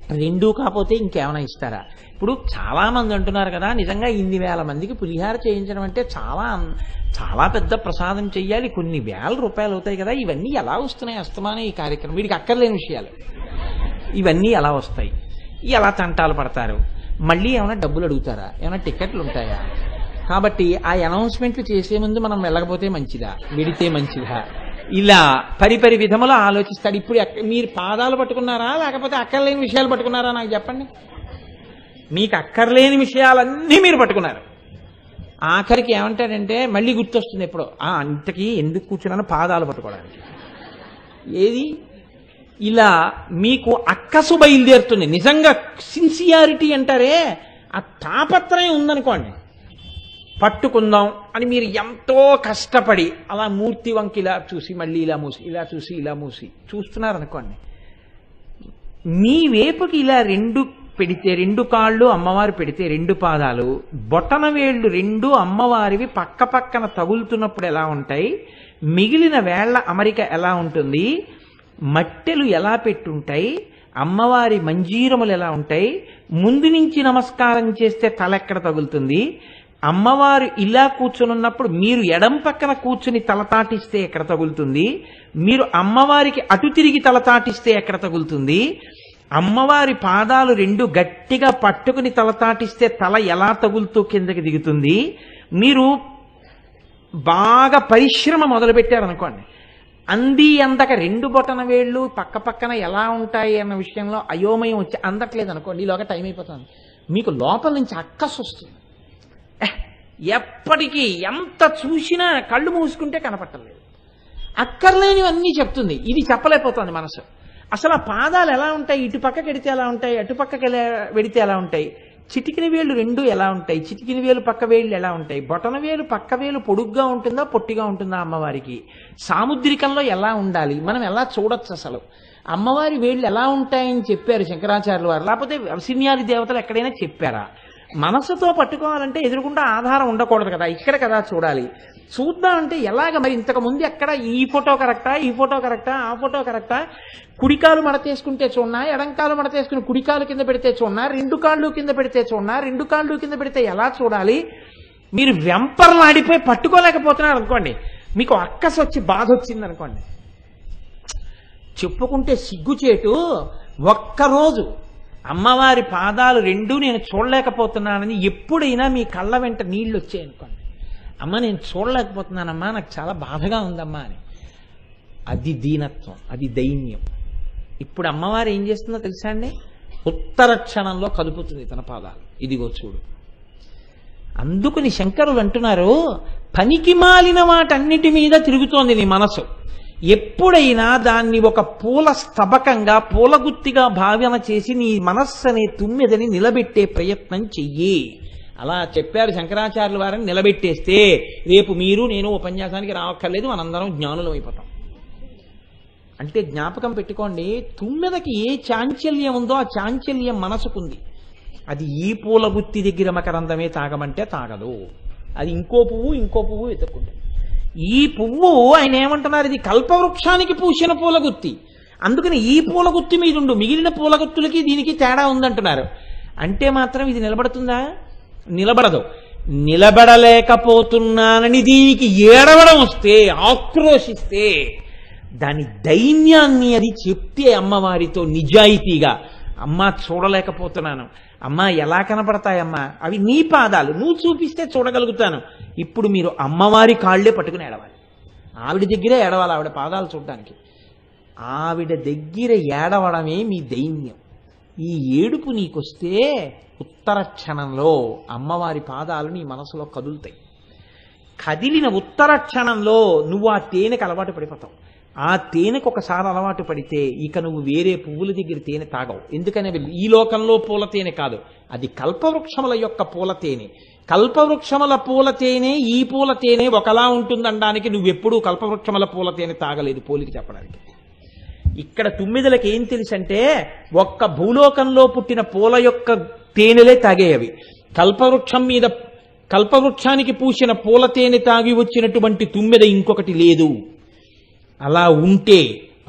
రెండూ కాకపోతే ఇంకేమైనా ఇస్తారా ఇప్పుడు చాలా మంది అంటున్నారు కదా నిజంగా ఇన్ని వేల మందికి పులిహార చేయించడం అంటే చాలా అన్- చాలా పెద్ద ప్రసాదం చెయ్యాలి కొన్ని వేల రూపాయలు అవుతాయి కదా ఇవన్నీ ఎలా వస్తున్నాయి అస్తమానే ఈ కార్యక్రమం వీడికి అక్కర్లేని విషయాలు ఇవన్నీ ఎలా వస్తాయి ఎలా తంటాలు పడతారు మళ్ళీ ఏమైనా డబ్బులు అడుగుతారా ఏమైనా టికెట్లు ఉంటాయా కాబట్టి ఆ అనౌన్స్మెంట్లు చేసే ముందు మనం వెళ్ళకపోతే మంచిదా వెడితే మంచిదా ఇలా పరిపరి విధములు ఆలోచిస్తాడు ఇప్పుడు ఎక్క- మీరు పాదాలు పట్టుకున్నారా లేకపోతే అక్కర్లేని విషయాలు పట్టుకున్నారా నాకు చెప్పండి మీకు అక్కర్లేని విషయాలన్నీ మీరు పట్టుకున్నారు ఆఖరికి ఏమంటాడంటే మళ్ళీ గుర్తొస్తుంది ఎప్పుడో ఆ అంతకి ఎందుకు కూర్చున్నాను పాదాలు పట్టుకోవడానికి ఏది ఇలా మీకు అక్కసు బయలుదేరుతుంది నిజంగా సిన్సియారిటీ అంటారే ఆ తాపత్రయం ఉందనుకోండి పట్టుకుందాం అని మీరు ఎంతో కష్టపడి అలా మూర్తి వంకి ఇలా చూసి మళ్ళీ ఇలా మూసి ఇలా చూసి ఇలా మూసి చూస్తున్నారు అనుకోండి మీ వేపుకి ఇలా రెండు పెడితే రెండు కాళ్ళు అమ్మవారు పెడితే రెండు పాదాలు బొటన వేళ్ళు రెండు అమ్మవారివి పక్క పక్కన తగులుతున్నప్పుడు ఎలా ఉంటాయి మిగిలిన వేళ్ల అమరిక ఎలా ఉంటుంది మట్టెలు ఎలా పెట్టుంటాయి అమ్మవారి మంజీరములు ఎలా ఉంటాయి ముందు నుంచి నమస్కారం చేస్తే తల ఎక్కడ తగులుతుంది అమ్మవారు ఇలా కూర్చునున్నప్పుడు మీరు ఎడం పక్కన కూర్చుని తలతాటిస్తే ఎక్కడ తగులుతుంది మీరు అమ్మవారికి అటు తిరిగి తలతాటిస్తే ఎక్కడ తగులుతుంది అమ్మవారి పాదాలు రెండు గట్టిగా పట్టుకుని తలతాటిస్తే తల ఎలా తగులుతూ కిందకి దిగుతుంది మీరు బాగా పరిశ్రమ మొదలుపెట్టారనుకోండి అంది అందక రెండు బొటన వేళ్ళు పక్క పక్కన ఎలా ఉంటాయి అన్న విషయంలో అయోమయం వచ్చి అందట్లేదు అనుకోండి ఈలోగా టైం అయిపోతుంది మీకు లోపల నుంచి అక్కసు వస్తుంది ఎహ్, ఎప్పటికీ ఎంత చూసినా కళ్ళు మూసుకుంటే కనపట్టలేదు అక్కర్లేనివన్నీ చెప్తుంది ఇది చెప్పలేకపోతుంది మనసు అసలు ఆ పాదాలు ఎలా ఉంటాయి ఇటు పక్కకి ఎడితే ఎలా ఉంటాయి అటు పక్కకి ఎలా వెడితే ఎలా ఉంటాయి చిటికిన వేళ్ళు రెండు ఎలా ఉంటాయి చిటికిన వేలు పక్క వేళ్ళు ఎలా ఉంటాయి బొటన వేలు పక్క వేలు పొడుగ్గా ఉంటుందా పొట్టిగా ఉంటుందా అమ్మవారికి సాముద్రికంలో ఎలా ఉండాలి మనం ఎలా చూడొచ్చు అసలు అమ్మవారి వేళ్ళు ఎలా ఉంటాయని చెప్పారు శంకరాచార్యుల వారు లేకపోతే సినియాది దేవతలు ఎక్కడైనా చెప్పారా మనసుతో పట్టుకోవాలంటే ఎదురుకుండా ఆధారం ఉండకూడదు కదా ఇక్కడ కదా చూడాలి చూద్దాం అంటే ఎలాగ మరి ఇంతకు ముందు ఎక్కడ ఈ ఫోటో కరెక్టా ఈ ఫోటో కరెక్టా ఆ ఫోటో కరెక్టా కుడికాలు మడతేసుకుంటే చూడనా ఎడంకాలు మడతేసుకుని కుడికాలు కింద పెడితే చూడనా రెండు కాళ్ళు కింద పెడితే చూడనా రెండు కాళ్ళు కింద పెడితే ఎలా చూడాలి మీరు వెంపర్లాడిపోయి పట్టుకోలేకపోతున్నారు అనుకోండి మీకు అక్కస వచ్చి బాధ వచ్చింది అనుకోండి చెప్పుకుంటే సిగ్గుచేటు ఒక్కరోజు అమ్మవారి పాదాలు రెండూ నేను చూడలేకపోతున్నానని ఎప్పుడైనా మీ కళ్ళ వెంట నీళ్ళు వచ్చాయనుకోండి అమ్మ నేను చూడలేకపోతున్నానమ్మా నాకు చాలా బాధగా ఉందమ్మా అని అది దీనత్వం అది దైన్యం ఇప్పుడు అమ్మవారు ఏం చేస్తుందో తెలుసా అండి ఉత్తర క్షణంలో కదుపుతుంది తన పాదాలు ఇదిగో చూడు అందుకుని శంకరులు అంటున్నారు పనికి మాలిన వాటన్నిటి మీద తిరుగుతోంది నీ మనసు ఎప్పుడైనా దాన్ని ఒక పూల స్తబకంగా పూలగుత్తిగా భావన చేసి నీ మనస్సు అనే తుమ్మెదని నిలబెట్టే ప్రయత్నం చెయ్యి అలా చెప్పారు శంకరాచార్యుల వారిని నిలబెట్టేస్తే రేపు మీరు నేను ఉపన్యాసానికి రావక్కర్లేదు మనందరం జ్ఞానులం అయిపోతాం అంటే జ్ఞాపకం పెట్టుకోండి తుమ్మెదకి ఏ చాంచల్యం ఉందో ఆ చాంచల్యం మనసుకుంది అది ఈ పూల గుత్తి దగ్గర మకరందమే తాగమంటే తాగదు అది ఇంకో పువ్వు ఇంకో పువ్వు వెతుక్కుంటుంది ఈ పువ్వు ఆయన ఏమంటున్నారు ఇది కల్పవృక్షానికి పూసిన పూల గుత్తి అందుకని ఈ పూల గుత్తి మీద ఉండు మిగిలిన పూల గుత్తులకి దీనికి తేడా ఉందంటున్నారు అంటే మాత్రం ఇది నిలబడుతుందా నిలబడదు నిలబడలేకపోతున్నానని దీనికి ఏడవడం వస్తే ఆక్రోశిస్తే దాని దైన్యాన్ని అది చెప్తే అమ్మవారితో నిజాయితీగా అమ్మ చూడలేకపోతున్నాను అమ్మ ఎలా కనపడతాయమ్మా అవి నీ పాదాలు నువ్వు చూపిస్తే చూడగలుగుతాను ఇప్పుడు మీరు అమ్మవారి కాళ్ళే పట్టుకుని ఏడవాలి ఆవిడ దగ్గరే ఏడవాలి ఆవిడ పాదాలు చూడడానికి ఆవిడ దగ్గర ఏడవడమే మీ దైన్యం ఈ ఏడుపు నీకొస్తే ఉత్తర క్షణంలో అమ్మవారి పాదాలు నీ మనసులో కదులుతాయి కదిలిన ఉత్తర క్షణంలో నువ్వు ఆ తేనెకు అలవాటు పడిపోతావు ఆ తేనెకు ఒకసారి అలవాటు పడితే ఇక నువ్వు వేరే పువ్వుల దగ్గర తేనె తాగవు ఎందుకనే ఈ లోకంలో పూల తేనె కాదు అది కల్పవృక్షముల యొక్క పూల తేనె కల్పవృక్షముల పూల తేనె ఈ పూల తేనె ఒకలా ఉంటుందనడానికి నువ్వెప్పుడూ కల్పవృక్షముల పూల తేనె తాగలేదు పోలికి చెప్పడానికి ఇక్కడ తుమ్మిదలకి ఏం తెలుసంటే ఒక్క భూలోకంలో పుట్టిన పూల యొక్క తేనెలే తాగేయవి కల్పవృక్షం మీద కల్పవృక్షానికి పూసిన పూల తేనె తాగి వచ్చినటువంటి తుమ్మెద ఇంకొకటి లేదు అలా ఉంటే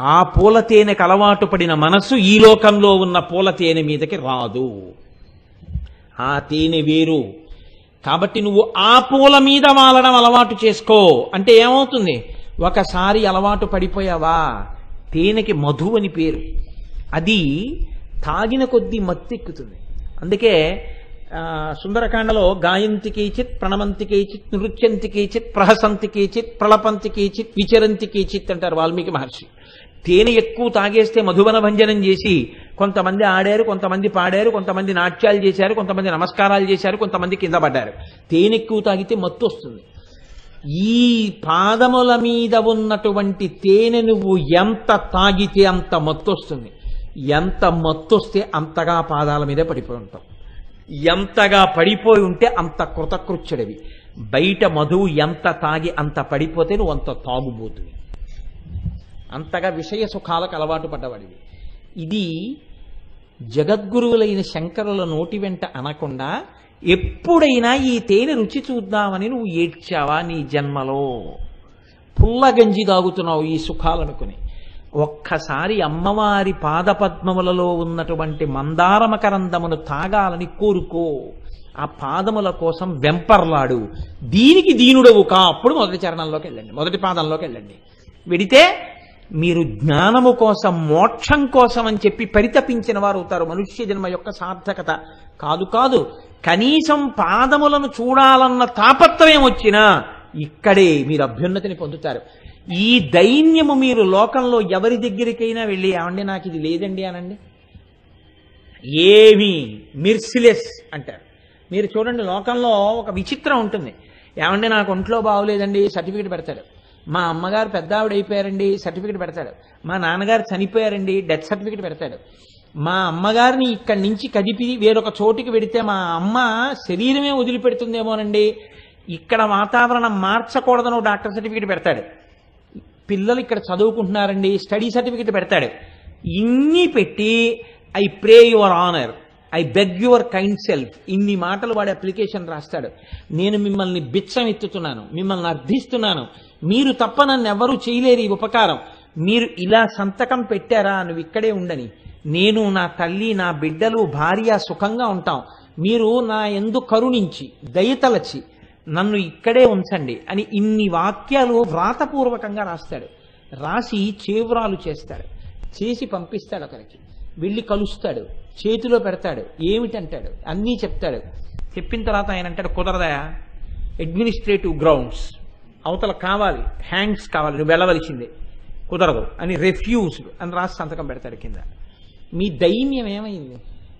ఆ పూల తేనెకు అలవాటు పడిన మనస్సు ఈ లోకంలో ఉన్న పూల తేనె మీదకి రాదు ఆ తేనె వేరు కాబట్టి నువ్వు ఆ పూల మీద వాలడం అలవాటు చేసుకో అంటే ఏమవుతుంది ఒకసారి అలవాటు పడిపోయావా తేనెకి మధు అని పేరు అది తాగిన కొద్దీ మత్తెక్కుతుంది అందుకే ఆ, సుందరకాండలో గాయంతికి చిత్ ప్రణమంతికి చిత్ నృత్యంతికి చిత్ ప్రహసంతికి చిత్ ప్రళపంతికి చిత్ విచరంతికి చిత్ అంటారు వాల్మీకి మహర్షి తేనె ఎక్కువ తాగేస్తే మధువన భంజనం చేసి కొంతమంది ఆడారు కొంతమంది పాడారు కొంతమంది నాట్యాలు చేశారు కొంతమంది నమస్కారాలు చేశారు కొంతమంది కింద పడ్డారు తేనె ఎక్కువ తాగితే మత్తు వస్తుంది ఈ పాదముల మీద ఉన్నటువంటి తేనె నువ్వు ఎంత తాగితే అంత మత్తు వస్తుంది ఎంత మత్తు వస్తే అంతగా పాదాల మీద పడిపోయి ఉంటావు ఎంతగా పడిపోయి ఉంటే అంత కృతకృత్యుడివి బయట మధువు ఎంత తాగి అంత పడిపోతే నువ్వు అంత తాగుబోతువి అంతగా విషయ సుఖాలకు అలవాటు పడ్డవాడివి ఇది జగద్గురువులైన శంకరుల నోటి వెంట అనకుండా ఎప్పుడైనా ఈ తేనె రుచి చూద్దామని నువ్వు ఏడ్చావా నీ జన్మలో పుల్లగంజి తాగుతున్నావు ఈ సుఖాలనుకుని ఒక్కసారి అమ్మవారి పాదపద్మములలో ఉన్నటువంటి మందారమకరందమును తాగాలని కోరుకో ఆ పాదముల కోసం వెంపర్లాడు దీనికి దీనుడవు కా అప్పుడు మొదటి చరణంలోకి వెళ్ళండి మొదటి పాదంలోకి వెళ్ళండి వెడితే మీరు జ్ఞానము కోసం మోక్షం కోసం అని చెప్పి పరితపించిన వారు అవుతారు మనుష్య జన్మ యొక్క సార్థకత కాదు కాదు కనీసం పాదములను చూడాలన్న తాపత్రయం వచ్చినా ఇక్కడే మీరు అభ్యున్నతిని పొందుతారు ఈ దైన్యము మీరు లోకంలో ఎవరి దగ్గరికైనా వెళ్ళి ఏమండి నాకు ఇది లేదండి అనండి ఏమి మిర్సిలెస్ అంటారు మీరు చూడండి లోకంలో ఒక విచిత్రం ఉంటుంది ఏమండి నాకు ఒంట్లో బాగోలేదండి సర్టిఫికేట్ పెడతాడు మా అమ్మగారు పెద్ద ఆవిడ అయిపోయారండి సర్టిఫికేట్ పెడతాడు మా నాన్నగారు చనిపోయారండి డెత్ సర్టిఫికేట్ పెడతాడు మా అమ్మగారిని ఇక్కడి నుంచి కదిపి వేరొక చోటికి పెడితే మా అమ్మ శరీరమే వదిలిపెడుతుందేమోనండి ఇక్కడ వాతావరణం మార్చకూడదని ఓ డాక్టర్ సర్టిఫికేట్ పెడతాడు పిల్లలు ఇక్కడ చదువుకుంటున్నారండి స్టడీ సర్టిఫికేట్ పెడతాడు ఇన్ని పెట్టి I pray your honour I beg your kind self ఇన్ని మాటలు వాడి అప్లికేషన్ రాస్తాడు నేను మిమ్మల్ని బిచ్చం ఎత్తుతున్నాను మిమ్మల్ని అర్థిస్తున్నాను మీరు తప్ప నన్ను ఎవరూ చేయలేరు ఈ ఉపకారం మీరు ఇలా సంతకం పెట్టారా నువ్వు ఇక్కడే ఉండని నేను నా తల్లి నా బిడ్డలు భార్య సుఖంగా ఉంటాం మీరు నా ఎందు కరుణించి దయతలచి నన్ను ఇక్కడే ఉంచండి అని ఇన్ని వాక్యాలు వ్రాతపూర్వకంగా రాస్తాడు రాసి చేవ్రాలు చేస్తాడు చేసి పంపిస్తాడు ఒకరికి వెళ్ళి కలుస్తాడు చేతిలో పెడతాడు ఏమిటంటాడు అన్నీ చెప్తాడు చెప్పిన తర్వాత ఆయన అంటాడు కుదరదయా అడ్మినిస్ట్రేటివ్ గ్రౌండ్స్ అవతల కావాలి హ్యాండ్స్ కావాలి నువ్వు వెళ్ళవలసిందే కుదరదు అని రెఫ్యూజ్డ్ అని రాసి సంతకం పెడతాడు కింద మీ దైన్యం ఏమైంది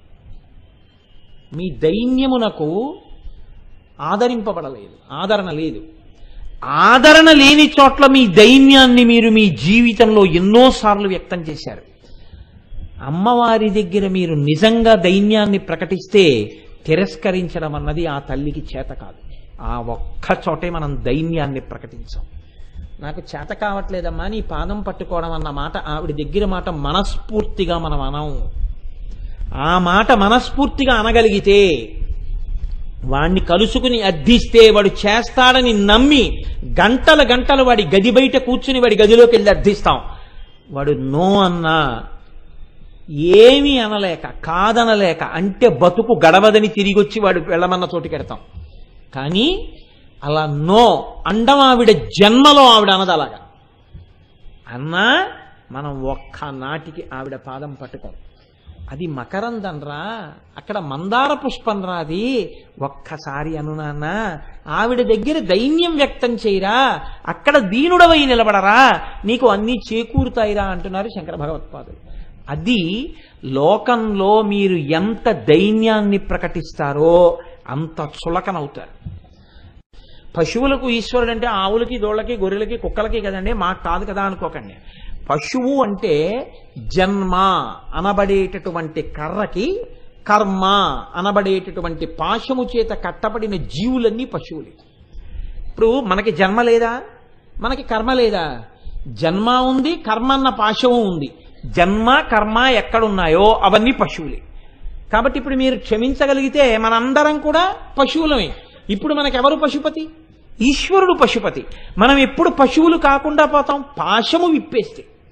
మీ దైన్యమునకు ఆదరింపబడలేదు ఆదరణ లేదు ఆదరణ లేని చోట్ల మీ దైన్యాన్ని మీరు మీ జీవితంలో ఎన్నోసార్లు వ్యక్తం చేశారు అమ్మవారి దగ్గర మీరు నిజంగా దైన్యాన్ని ప్రకటిస్తే తిరస్కరించడం అన్నది ఆ తల్లికి చేత కాదు ఆ ఒక్క చోటే మనం దైన్యాన్ని ప్రకటించాం నాకు చేత కావట్లేదమ్మా నీ పాదం పట్టుకోవడం అన్న మాట ఆవిడ దగ్గర మాట మనస్ఫూర్తిగా మనం అనం ఆ మాట మనస్ఫూర్తిగా అనగలిగితే వాణ్ణి కలుసుకుని అర్థిస్తే వాడు చేస్తాడని నమ్మి గంటల గంటలు వాడి గది బయట కూర్చుని వాడి గదిలోకి వెళ్ళి అర్థిస్తాం వాడు నో అన్నా ఏమీ అనలేక కాదనలేక అంటే బతుకు గడవదని తిరిగి వచ్చి వాడు వెళ్ళమన్న చోటుకి వెడతాం కానీ అలా నో అండం ఆవిడ జన్మలో ఆవిడ అనదు అలాగా అన్నా మనం ఒక్క నాటికి ఆవిడ పాదం పట్టుకోం అది మకరందం రా అక్కడ మందార పుష్పం రాది ఒక్కసారి అను నాన్న ఆవిడ దగ్గర దైన్యం వ్యక్తం చేయరా అక్కడ దీనుడవై నిలబడరా నీకు అన్నీ చేకూరుతాయిరా అంటున్నారు శంకర భగవత్పాదులు అది లోకంలో మీరు ఎంత దైన్యాన్ని ప్రకటిస్తారో అంత చులకనవుతారు పశువులకు ఈశ్వరుడు అంటే ఆవులకి దోళ్ళకి గొర్రెలకి కుక్కలకి కదండి మాకు కాదు కదా అనుకోకండి పశువు అంటే జన్మ అనబడేటటువంటి కర్రకి కర్మ అనబడేటటువంటి పాశము చేత కట్టబడిన జీవులన్నీ పశువులే ఇప్పుడు మనకి జన్మ లేదా మనకి కర్మ లేదా జన్మ ఉంది కర్మ అన్న పాశము ఉంది జన్మ కర్మ ఎక్కడున్నాయో అవన్నీ పశువులే కాబట్టి ఇప్పుడు మీరు క్షమించగలిగితే మనందరం కూడా పశువులమే ఇప్పుడు మనకెవరు పశుపతి ఈశ్వరుడు పశుపతి మనం ఎప్పుడు పశువులు కాకుండా పోతాం పాశము విప్పేస్తే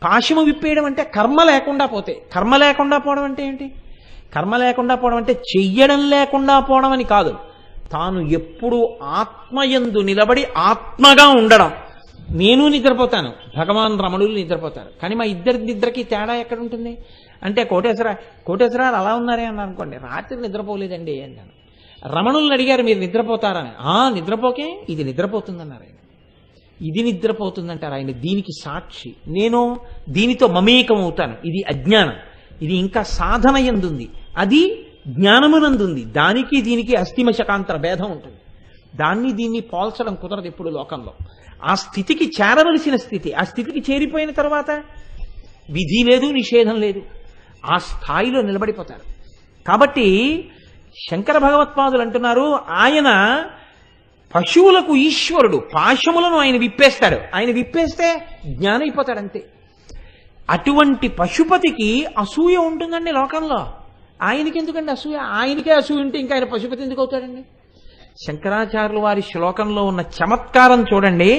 పాశము విప్పేయడం అంటే కర్మ లేకుండా పోతే కర్మ లేకుండా పోవడం అంటే ఏంటి కర్మ లేకుండా పోవడం అంటే చెయ్యడం లేకుండా పోవడం అని కాదు తాను ఎప్పుడు ఆత్మయందు నిలబడి ఆత్మగా ఉండడం నేను నిద్రపోతాను భగవాన్ రమణులు నిద్రపోతారు కానీ మా ఇద్దరి నిద్రకి తేడా ఎక్కడ ఉంటుంది అంటే కోటేశ్వర కోటేశ్వరాలు అలా ఉన్నారే అన్నారు అనుకోండి రాత్రి నిద్రపోలేదండి అన్నాను రమణుల్ని అడిగారు మీరు నిద్రపోతారని ఆ నిద్రపోకే ఇది నిద్రపోతుందన్నారు ఆయన ఇది నిద్రపోతుందంటారు ఆయన దీనికి సాక్షి నేను దీనితో మమేకం అవుతాను ఇది అజ్ఞానం ఇది ఇంకా సాధన ఎందుంది అది జ్ఞానమునందుంది దానికి దీనికి అస్థిమశకాంతర భేదం ఉంటుంది దాన్ని దీన్ని పోల్చడం కుదరదు ఎప్పుడు లోకంలో ఆ స్థితికి చేరవలసిన స్థితి ఆ స్థితికి చేరిపోయిన తర్వాత విధి లేదు నిషేధం లేదు ఆ స్థాయిలో నిలబడిపోతారు కాబట్టి శంకర భగవత్పాదులు అంటున్నారు ఆయన పశువులకు ఈశ్వరుడు పాశములను ఆయన విప్పేస్తాడు ఆయన విప్పేస్తే జ్ఞానైపోతాడు అంతే అటువంటి పశుపతికి అసూయ ఉంటుందండి లోకంలో ఆయనకి ఎందుకండి అసూయ ఆయనకే అసూయ ఉంటే ఇంకా ఆయన పశుపతి ఎందుకు అవుతాడండి శంకరాచార్యుల వారి శ్లోకంలో ఉన్న చమత్కారం చూడండి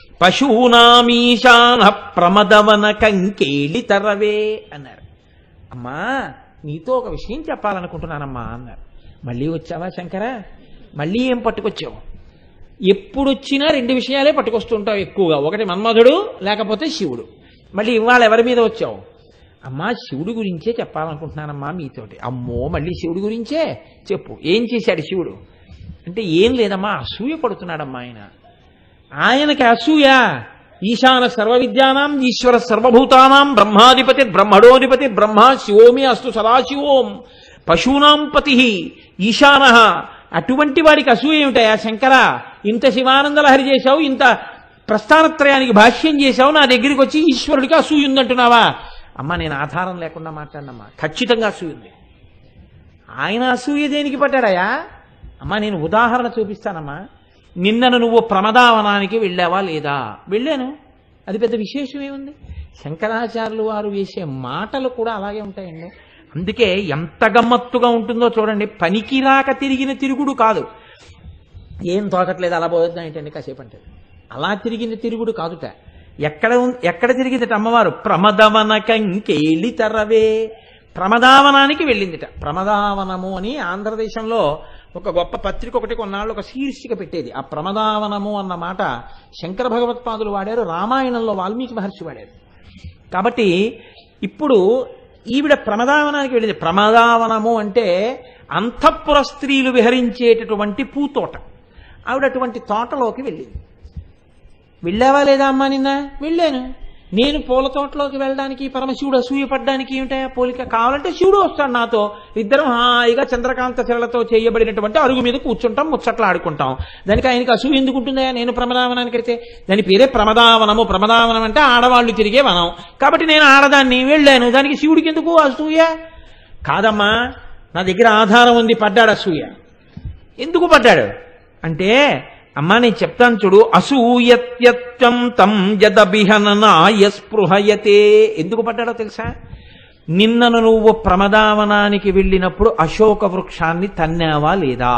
పశూనామీశాన ప్రమదవన కంకేళి తరవే అన్నారు అమ్మా నీతో ఒక విషయం చెప్పాలనుకుంటున్నానమ్మా అన్నారు మళ్ళీ వచ్చావా శంకర మళ్ళీ ఏం పట్టుకొచ్చావు ఎప్పుడు వచ్చినా రెండు విషయాలే పట్టుకొస్తుంటావు ఎక్కువగా ఒకటి మన్మధుడు లేకపోతే శివుడు మళ్ళీ ఇవాళ ఎవరి మీద వచ్చావు అమ్మా శివుడి గురించే చెప్పాలనుకుంటున్నానమ్మా మీతోటి అమ్మో మళ్ళీ శివుడి గురించే చెప్పు ఏం చేశాడు శివుడు అంటే ఏం లేదమ్మా అసూయ పడుతున్నాడమ్మా ఆయన ఆయనకి అసూయ ఈశాన సర్వ విద్యానాం ఈశ్వర సర్వభూతానాం బ్రహ్మాధిపతి బ్రహ్మడోధిపతి బ్రహ్మ శివోమి అస్తు సదాశివోం పశూనాం పతి ఈశాన అటువంటి వాడికి అసూయ ఏమిటయా శంకర ఇంత శివానంద లహరి చేశావు ఇంత ప్రస్థానత్రయానికి భాష్యం చేశావు నా దగ్గరికి వచ్చి ఈశ్వరుడికి అసూయ ఉందంటున్నావా అమ్మా నేను ఆధారం లేకుండా మాట్లాడినమ్మా ఖచ్చితంగా అసూయ ఉంది ఆయన అసూయ దేనికి పడ్డాడయా అమ్మా నేను ఉదాహరణ చూపిస్తానమ్మా నిన్నను నువ్వు ప్రమదావనానికి వెళ్ళావా లేదా వెళ్ళాను అది పెద్ద విశేషం ఏముంది శంకరాచార్యులు వారు వేసే మాటలు కూడా అలాగే ఉంటాయండి అందుకే ఎంత గమ్మత్తుగా ఉంటుందో చూడండి పనికిరాక తిరిగిన తిరుగుడు కాదు ఏం తోకట్లేదు అలా పోవద్దాం ఏంటండి కాసేపు అంటే అలా తిరిగిన తిరుగుడు కాదుట ఎక్కడ ఉం- ఎక్కడ తిరిగిందట అమ్మవారు ప్రమదవన కంకేళి తరవే ప్రమదావనానికి వెళ్ళిందిట ప్రమదావనము అని ఆంధ్రదేశంలో ఒక గొప్ప పత్రిక ఒకటి కొన్నాళ్ళు ఒక శీర్షిక పెట్టేది ఆ ప్రమదావనము అన్న మాట శంకర భగవత్పాదులు వాడారు రామాయణంలో వాల్మీకి మహర్షి వాడారు కాబట్టి ఇప్పుడు ఈవిడ ప్రమదావనానికి వెళ్ళింది ప్రమదావనము అంటే అంతఃపుర స్త్రీలు విహరించేటటువంటి పూతోట ఆవిడ అటువంటి తోటలోకి వెళ్ళింది వెళ్ళావా లేదా అమ్మా నిన్న వెళ్ళాను నేను పూల తోటలోకి వెళ్ళడానికి పరమశివుడు అసూయపడ్డానికి ఏమిటా పోలిక కావాలంటే శివుడు వస్తాడు నాతో ఇద్దరం హాయిగా చంద్రకాంత శిలలతో చేయబడినటువంటి అరుగు మీద కూర్చుంటాం ముచ్చట్లు ఆడుకుంటాం దానికి ఆయనకి అసూయ ఎందుకు ఉంటుందా నేను ప్రమదావనానికి వెళ్తే దాని పేరే ప్రమదావనము ప్రమదావనం అంటే ఆడవాళ్ళు తిరిగే వనం కాబట్టి నేను ఆడదాన్ని వెళ్ళాను దానికి శివుడికి ఎందుకు అసూయ కాదమ్మా నా దగ్గర ఆధారం ఉంది పడ్డాడు అసూయ ఎందుకు పడ్డాడు అంటే అమ్మా నేను చెప్తాను చూడు అసూయత్యత్వం తం జదభిహననాయ స్పృహయతే ఎందుకు పడ్డాడో తెలుసా నిన్నను నువ్వు ప్రమదావనానికి వెళ్ళినప్పుడు అశోక వృక్షాన్ని తన్నావా లేదా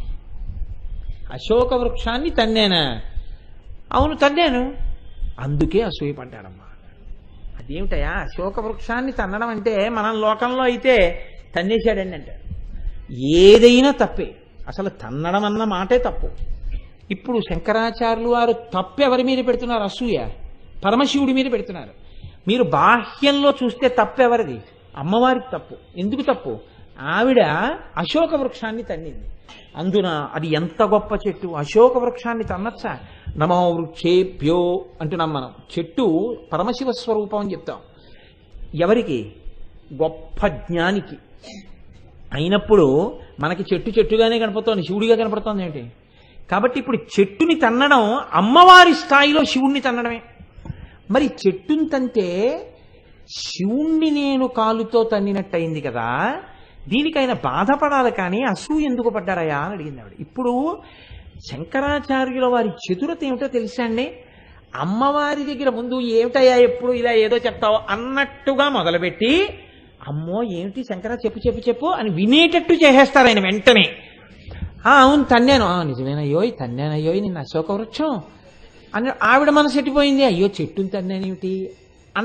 అశోక వృక్షాన్ని తన్నానా అవును తన్నాను అందుకే అసూయపడ్డాడమ్మా అదేమిటయా అశోక వృక్షాన్ని తన్నడం అంటే మనం లోకంలో అయితే తన్నేశాడండి అంటే ఏదైనా తప్పే అసలు తన్నడం అన్న మాటే తప్పు ఇప్పుడు శంకరాచార్యులు వారు తప్పు ఎవరి మీద పెడుతున్నారు అసూయ పరమశివుడి మీద పెడుతున్నారు మీరు బాహ్యంలో చూస్తే తప్పు ఎవరిది అమ్మవారికి తప్పు ఎందుకు తప్పు ఆవిడ అశోక వృక్షాన్ని తన్నింది అందున అది ఎంత గొప్ప చెట్టు అశోక వృక్షాన్ని తన్నచ్చా నమో వృక్షేభ్యో అంటున్నాం మనం చెట్టు పరమశివ స్వరూపం అని చెప్తాం ఎవరికి గొప్ప జ్ఞానికి అయినప్పుడు మనకి చెట్టు చెట్టుగానే కనపడుతోంది శివుడిగా కనపడుతోంది ఏంటి కాబట్టి ఇప్పుడు చెట్టుని తన్నడం అమ్మవారి స్థాయిలో శివుణ్ణి తన్నడమే మరి చెట్టుని తంతే శివుణ్ణి నేను కాలుతో తన్నినట్టయింది కదా దీనికి ఆయన బాధపడాలి కానీ అసూయ ఎందుకు పడ్డారయా అని అడిగింది ఆవిడ ఇప్పుడు శంకరాచార్యుల వారి చతురత ఏమిటో తెలుసా అండి అమ్మవారి దగ్గర ముందు ఏమిటయ్యా ఎప్పుడు ఇలా ఏదో చెప్తావో అన్నట్టుగా మొదలుపెట్టి అమ్మో ఏమిటి శంకర చెప్పు చెప్పు చెప్పు అని వినేటట్టు చేసేస్తారు ఆయన వెంటనే "ఆ, అవును తన్నాను "ఆ, నిజమేనయ్యోయ్ తన్నానయ్యోయ్ నిన్న అశోక వృక్షం అని ఆవిడ మనసు ఎట్టిపోయింది అయ్యో చెట్టుని తన్నానేమిటి అన్నట్టు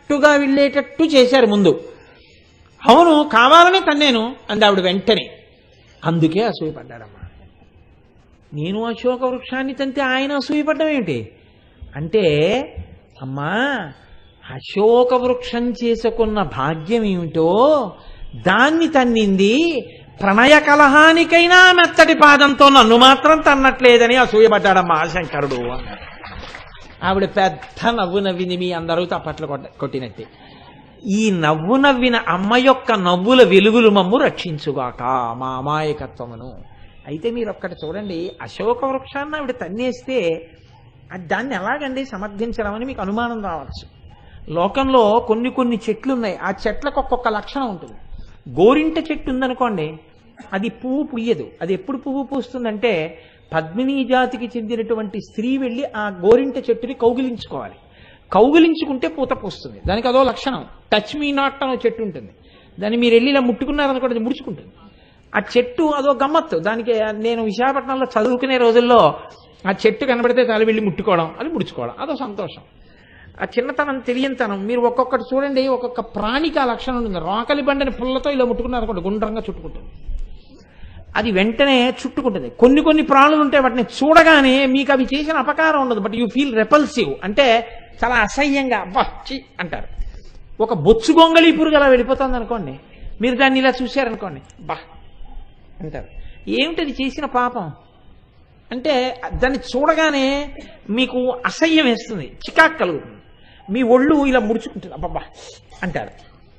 తన్నట్టుగా వెళ్ళేటట్టు చేశారు ముందు అవును కావాలని తన్నేను అంది ఆవిడ వెంటనే అందుకే అసూయపడ్డాడమ్మా నేను అశోక వృక్షాన్ని తంతే ఆయన అసూయపడ్డం ఏమిటి అంటే అమ్మా అశోక వృక్షం చేసుకున్న భాగ్యం ఏమిటో దాన్ని తన్నింది ప్రణయ కలహానికైనా మెత్తటి పాదంతో నన్ను మాత్రం తన్నట్లేదని అసూయపడ్డాడమ్మా శంకరుడు అన్నాడు. ఆవిడ పెద్ద నవ్వు నవ్వింది మీ అందరూ తప్పట్లు కొట్ట కొట్టినట్టే ఈ నవ్వు నవ్విన అమ్మ యొక్క నవ్వుల వెలుగులు మమ్ము రక్షించుగాక మా అమాయకత్వమును అయితే మీరు ఒక్కటి చూడండి అశోక వృక్షాన్ని ఆవిడ తన్నేస్తే అది దాన్ని ఎలాగండి సమర్థించడం అని మీకు అనుమానం రావచ్చు లోకంలో కొన్ని కొన్ని చెట్లు ఉన్నాయి ఆ చెట్లకు ఒక్కొక్క లక్షణం ఉంటుంది గోరింట చెట్టు ఉందనుకోండి అది పువ్వు పుయ్యదు అది ఎప్పుడు పువ్వు పూస్తుందంటే పద్మినీ జాతికి చెందినటువంటి స్త్రీ వెళ్ళి ఆ గోరింట చెట్టుని కౌగిలించుకోవాలి కౌగిలించుకుంటే పూత పూస్తుంది దానికి అదో లక్షణం టచ్ మీ నాట్ అనే చెట్టు ఉంటుంది దాన్ని మీరు వెళ్ళి ఇలా ముట్టుకున్నారనుకోండి అది ముడుచుకుంటుంది ఆ చెట్టు అదో గమ్మత్తు దానికి నేను విశాఖపట్నంలో చదువుకునే రోజుల్లో ఆ చెట్టు కనబడితే తల వెళ్ళి ముట్టుకోవడం అది ముడుచుకోవడం అదో సంతోషం ఆ చిన్నతనం తెలియనితనం మీరు ఒక్కొక్కటి చూడండి ఒక్కొక్క ప్రాణికి ఆ లక్షణం ఉంటుంది రోకలి బండని పుల్లతో ఇలా ముట్టుకున్నారనుకోండి గుండ్రంగా చుట్టుకుంటుంది అది వెంటనే చుట్టుకుంటుంది కొన్ని కొన్ని ప్రాణులు ఉంటాయి వాటిని చూడగానే మీకు అవి చేసిన అపకారం ఉండదు బట్ యూ ఫీల్ రెపల్సివ్ అంటే చాలా అసహ్యంగా అబ్బా చి అంటారు ఒక బొచ్చు గొంగళి పురుగు అలా వెళ్ళిపోతుంది అనుకోండి మీరు దాన్ని ఇలా చూశారనుకోండి బా అంటారు ఏమిటది చేసిన పాపం అంటే దాన్ని చూడగానే మీకు అసహ్యం వేస్తుంది చికాకు కలుగుతుంది మీ ఒళ్ళు ఇలా ముడుచుకుంటుంది అబ్బబ్బా అంటారు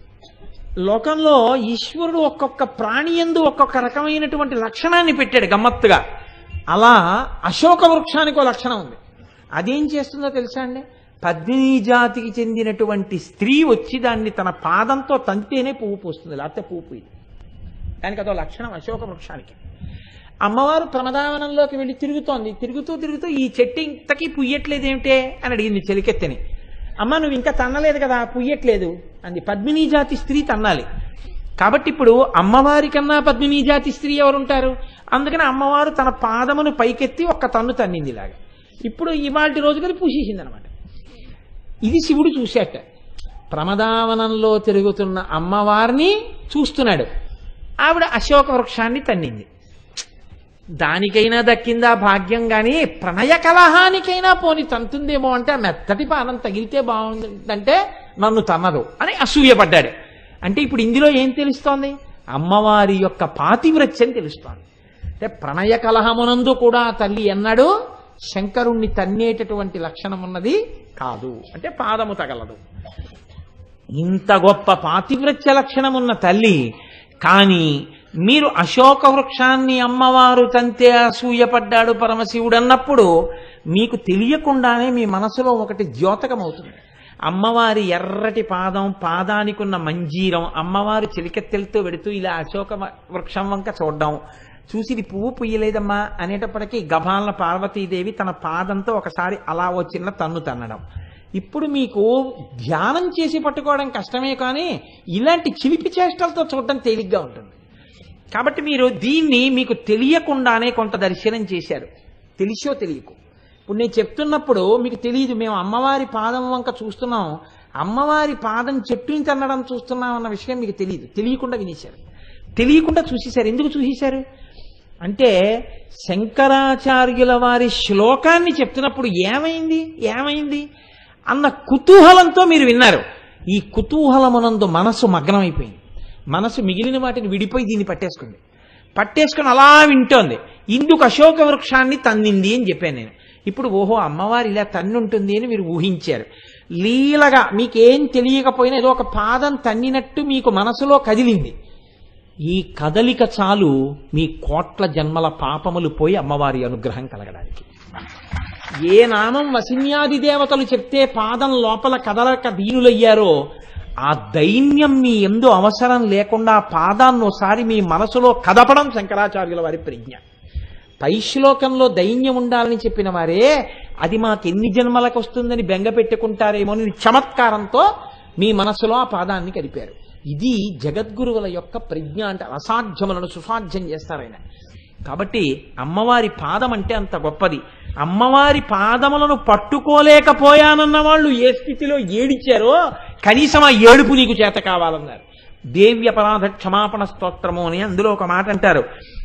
లోకంలో ఈశ్వరుడు ఒక్కొక్క ప్రాణి ఎందు ఒక్కొక్క రకమైనటువంటి లక్షణాన్ని పెట్టాడు గమ్మత్తుగా అలా అశోక వృక్షానికి ఒక లక్షణం ఉంది అదేం చేస్తుందో తెలుసా అండి పద్మినీ జాతికి చెందినటువంటి స్త్రీ వచ్చి దాన్ని తన పాదంతో తంతేనే పువ్వు పూస్తుంది లేకపోతే పువ్వు పూయదు దానికి అదో లక్షణం అశోక వృక్షానికి అమ్మవారు ప్రమదావనంలోకి వెళ్ళి తిరుగుతోంది తిరుగుతూ తిరుగుతూ ఈ చెట్టు ఇంతకీ పుయ్యట్లేదు ఏమిటే అని అడిగింది చెలికెత్తని అమ్మ నువ్వు ఇంకా తన్నలేదు కదా పుయ్యట్లేదు అంది పద్మినీ జాతి స్త్రీ తన్నాలి కాబట్టి ఇప్పుడు అమ్మవారి కన్నా పద్మినీ జాతి స్త్రీ ఎవరుంటారు అందుకని అమ్మవారు తన పాదమును పైకెత్తి ఒక్క తన్ను తన్నింది ఇలాగా ఇప్పుడు ఇవాళ రోజుకది పూసేసింది అనమాట ఇది శివుడు చూశాట ప్రమదావనంలో తిరుగుతున్న అమ్మవారిని చూస్తున్నాడు ఆవిడ అశోక వృక్షాన్ని తన్నింది దానికైనా దక్కిందా భాగ్యం కానీ ప్రణయ కలహానికైనా పోని తంతుందేమో అంటే ఆ మెత్తటి పానం తగిలితే బాగుందంటే నన్ను తన్నదు అని అసూయపడ్డాడు అంటే ఇప్పుడు ఇందులో ఏం తెలుస్తోంది అమ్మవారి యొక్క పాతివ్రత్యం తెలుస్తోంది అంటే ప్రణయ కలహమునందు కూడా తల్లి ఎన్నడూ శంకరుణ్ణి తన్నేటటువంటి లక్షణం ఉన్నది కాదు అంటే పాదము తగలదు ఇంత గొప్ప పాతివ్రత్య లక్షణం ఉన్న తల్లి కానీ మీరు అశోక వృక్షాన్ని అమ్మవారు తంతే అసూయపడ్డాడు పరమశివుడు అన్నప్పుడు మీకు తెలియకుండానే మీ మనసులో ఒకటి ద్యోతకం అవుతుంది అమ్మవారి ఎర్రటి పాదం పాదానికి ఉన్న మంజీరం అమ్మవారు చిలికెత్తెలతో వెడుతూ ఇలా అశోక వృక్షం వంక చూడడం చూసి ఇది పువ్వు పుయ్యలేదమ్మా అనేటప్పటికీ గభాలన పార్వతీదేవి తన పాదంతో ఒకసారి అలా ఓ చిన్న తన్ను తన్నడం ఇప్పుడు మీకు ధ్యానం చేసి పట్టుకోవడం కష్టమే కానీ ఇలాంటి చిలిపి చేష్టలతో చూడడం తేలిగ్గా ఉంటుంది కాబట్టి మీరు దీన్ని మీకు తెలియకుండానే కొంత దర్శనం చేశారు తెలిసో తెలియకు ఇప్పుడు నేను చెప్తున్నప్పుడు మీకు తెలియదు మేము అమ్మవారి పాదం వంక చూస్తున్నాం అమ్మవారి పాదం చెట్టుని తన్నడం చూస్తున్నాం అన్న విషయం మీకు తెలియదు తెలియకుండా వినేశారు తెలియకుండా చూసేశారు ఎందుకు చూసేశారు అంటే శంకరాచార్యుల వారి శ్లోకాన్ని చెప్తున్నప్పుడు ఏమైంది ఏమైంది అన్న కుతూహలంతో మీరు విన్నారు ఈ కుతూహలమునందు మనసు మగ్నమైపోయింది మనసు మిగిలిన వాటిని విడిపోయి దీన్ని పట్టేసుకుంది పట్టేసుకుని అలా వింటోంది ఇందుకు అశోక వృక్షాన్ని తన్నింది అని చెప్పాను నేను ఇప్పుడు ఓహో అమ్మవారు ఇలా తన్నుంటుంది అని మీరు ఊహించారు లీలగా మీకేం తెలియకపోయినా ఏదో ఒక పాదం తన్నినట్టు మీకు మనసులో కదిలింది ఈ కదలిక చాలు మీ కోట్ల జన్మల పాపములు పోయి అమ్మవారి అనుగ్రహం కలగడానికి ఏ నామం వసిన్యాది దేవతలు చెప్తే పాదం లోపల కదలక దీనులయ్యారో ఆ దైన్యం మీ ఎందు అవసరం లేకుండా పాదాన్ని ఒకసారి మీ మనసులో కదపడం శంకరాచార్యుల వారి ప్రజ్ఞ పై శ్లోకంలో దైన్యం ఉండాలని చెప్పిన వారే అది మాకు ఎన్ని జన్మలకు వస్తుందని బెంగ పెట్టుకుంటారేమో అని చమత్కారంతో మీ మనసులో ఆ పాదాన్ని కదిపారు ఇది జగద్గురువుల యొక్క ప్రజ్ఞ అంటే అసాధ్యములను సుసాధ్యం చేస్తారాయన కాబట్టి అమ్మవారి పాదం అంటే అంత గొప్పది అమ్మవారి పాదములను పట్టుకోలేకపోయానన్న వాళ్ళు ఏ స్థితిలో ఏడిచారో కనీసం ఆ ఏడుపు నీకు చేత కావాలన్నారు దేవి అపరాధ క్షమాపణ స్తోత్రము అని అందులో ఒక మాట అంటారు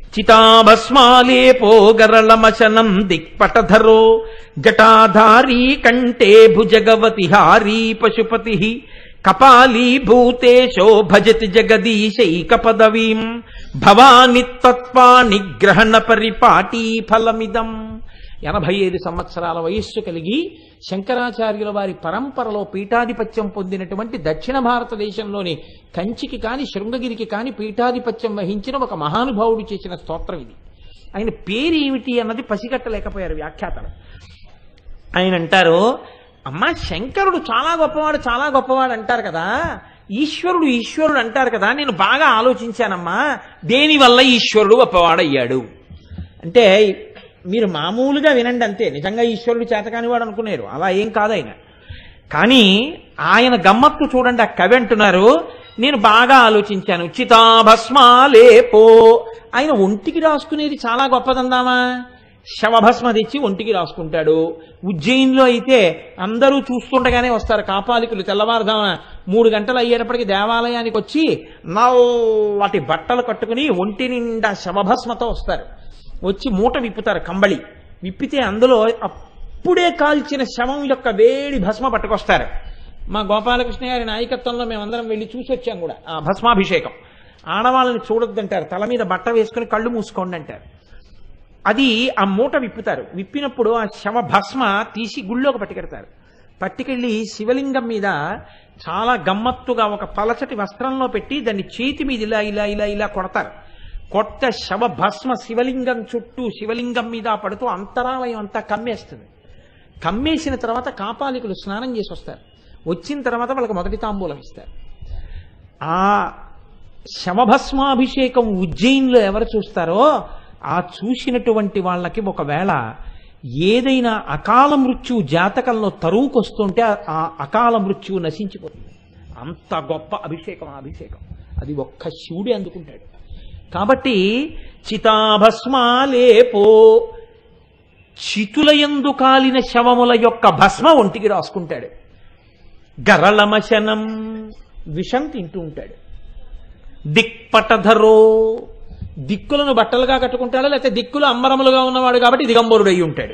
చితాభస్మాలేపో గరళమశనం దిక్పటధరో జటాధారీ కంటే భుజగవతి హారీ పశుపతి కపాలీ భూతేశో భజతి జగదీశైక పదవీం భవాని తత్వా నిగ్రహణ పరిపాటీ ఫలమిదం ఎనభై ఐదు సంవత్సరాల వయస్సు కలిగి శంకరాచార్యుల వారి పరంపరలో పీఠాధిపత్యం పొందినటువంటి దక్షిణ భారతదేశంలోని కంచికి కాని శృంగగిరికి కాని పీఠాధిపత్యం వహించిన ఒక మహానుభావుడు చేసిన స్తోత్రం ఇది ఆయన పేరు ఏమిటి అన్నది పసిగట్టలేకపోయారు వ్యాఖ్యాతలు ఆయన అంటారు అమ్మా శంకరుడు చాలా గొప్పవాడు చాలా గొప్పవాడు అంటారు కదా ఈశ్వరుడు ఈశ్వరుడు అంటారు కదా నేను బాగా ఆలోచించానమ్మా దేనివల్ల ఈశ్వరుడు గొప్పవాడయ్యాడు అంటే మీరు మామూలుగా వినండి అంతే నిజంగా ఈశ్వరుడు చేతకాని వాడు అనుకున్నారు అలా ఏం కాదు ఆయన కానీ ఆయన గమ్మత్తు చూడండి ఆ కవి అంటున్నారు నేను బాగా ఆలోచించాను చితాభస్మాలేపో ఆయన ఒంటికి రాసుకునేది చాలా గొప్పదందామా శవభస్మ తెచ్చి ఒంటికి రాసుకుంటాడు ఉజ్జయిన్లో అయితే అందరూ చూస్తుండగానే వస్తారు కాపాలికులు తెల్లవారుదామన మూడు గంటలు అయ్యేటప్పటికి దేవాలయానికి వచ్చి నల్లటి బట్టలు కట్టుకుని ఒంటి నిండా శవభస్మతో వస్తారు వచ్చి మూట విప్పుతారు కంబళి విప్పితే అందులో అప్పుడే కాల్చిన శవం యొక్క వేడి భస్మ పట్టుకొస్తారు మా గోపాలకృష్ణ గారి నాయకత్వంలో మేమందరం వెళ్ళి చూసి వచ్చాం కూడా ఆ భస్మాభిషేకం ఆడవాళ్ళని చూడొద్దంటారు తల మీద బట్ట వేసుకుని కళ్ళు మూసుకోండి అంటారు అది ఆ మూట విప్పుతారు విప్పినప్పుడు ఆ శవ భస్మ తీసి గుళ్ళోకి పట్టుకెడతారు పట్టుకెళ్ళి శివలింగం మీద చాలా గమ్మత్తుగా ఒక పలచటి వస్త్రంలో పెట్టి దాన్ని చేతి మీద ఇలా ఇలా ఇలా ఇలా కొడతారు కొత్త శవ భస్మ శివలింగం చుట్టూ శివలింగం మీద పడుతూ అంతరాలయం అంతా కమ్మేస్తుంది కమ్మేసిన తర్వాత కాపాలికులు స్నానం చేసి వస్తారు వచ్చిన తర్వాత వాళ్ళకి మొదటి తాంబూలం ఇస్తారు ఆ శవభస్మాభిషేకం ఉజ్జయిన్లో ఎవరు చూస్తారో ఆ చూసినటువంటి వాళ్ళకి ఒకవేళ ఏదైనా అకాల మృత్యువు జాతకంలో తరువుకొస్తుంటే ఆ అకాల మృత్యువు నశించిపోతుంది అంత గొప్ప అభిషేకం ఆ అభిషేకం అది ఒక్క శివుడే అందుకుంటాడు కాబట్టి చితాభస్మాలేపో చితులయందు కాలిన శవముల యొక్క భస్మ ఒంటికి రాసుకుంటాడు గరళమశనం విషం తింటూ ఉంటాడు దిక్పటధరో దిక్కులను బట్టలుగా కట్టుకుంటాడు లేకపోతే దిక్కులు అంబరములుగా ఉన్నవాడు కాబట్టి దిగంబరుడు అయి ఉంటాడు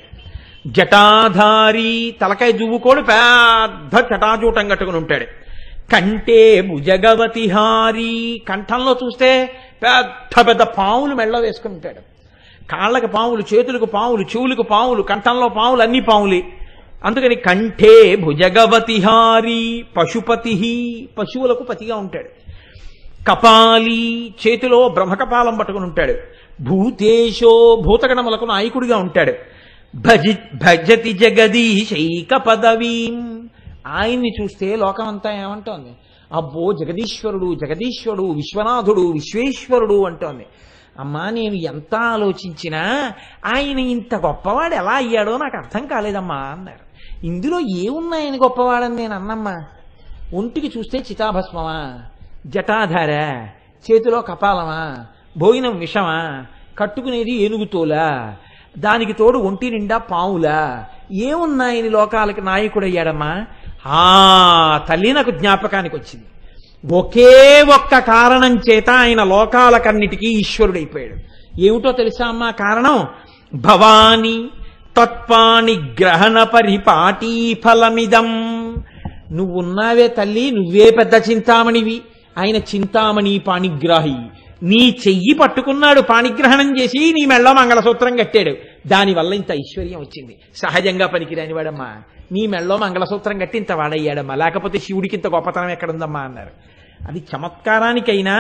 జటాధారి తలకాయ జువ్వుకోడు పెద్ద జటాజూటం కట్టుకుని ఉంటాడు కంటే భుజగవతిహారి కంఠంలో చూస్తే పెద్ద పెద్ద పావులు మెళ్ళ వేసుకుని ఉంటాడు కాళ్ళకి పావులు చేతులకు పావులు చెవులకు పావులు కంఠంలో పావులు అన్ని పావులే అందుకని కంఠే భుజగవతిహారి పశుపతి పశువులకు పతిగా ఉంటాడు కపాలి చేతిలో బ్రహ్మకపాలం పట్టుకుని ఉంటాడు భూతేశో భూతగణములకు నాయకుడిగా ఉంటాడు భజి భజతి జగదీశైక పదవీం ఆయన్ని చూస్తే లోకమంతా ఏమంటోంది అబ్బో జగదీశ్వరుడు జగదీశ్వరుడు విశ్వనాథుడు విశ్వేశ్వరుడు అంటోంది అమ్మా నేను ఎంత ఆలోచించినా ఆయన ఇంత గొప్పవాడు ఎలా అయ్యాడో నాకు అర్థం కాలేదమ్మా అన్నారు ఇందులో ఏమున్నాయని గొప్పవాడని నేను అన్నమ్మా ఒంటికి చూస్తే చితాభస్మమా జటాధార చేతిలో కపాలమా భోజనం విషమా కట్టుకునేది ఏనుగుతోలా దానికి తోడు ఒంటి నిండా పావులా ఏమున్నాయని లోకాలకి నాయకుడయ్యాడమ్మా ఆ తల్లి నాకు జ్ఞాపకానికి వచ్చింది ఒకే ఒక్క కారణం చేత ఆయన లోకాలకన్నిటికీ ఈశ్వరుడైపోయాడు ఏమిటో తెలుసా అమ్మా కారణం భవాని తత్వాని గ్రహణ పరిపాటీ ఫలమిదం నువ్వున్నావే తల్లి నువ్వే పెద్ద చింతామణివి ఆయన చింతామణి పాణిగ్రాహి నీ చెయ్యి పట్టుకున్నాడు పాణిగ్రహణం చేసి నీ మెళ్ళ మంగళసూత్రం కట్టాడు దానివల్ల ఇంత ఐశ్వర్యం వచ్చింది సహజంగా పనికిరాని వాడమ్మా నీ మెళ్ళో మంగళసూత్రం కట్టి ఇంత వాడయ్యాడమ్మా లేకపోతే శివుడికి ఇంత గొప్పతనం ఎక్కడుందమ్మా అన్నారు అది చమత్కారానికైనా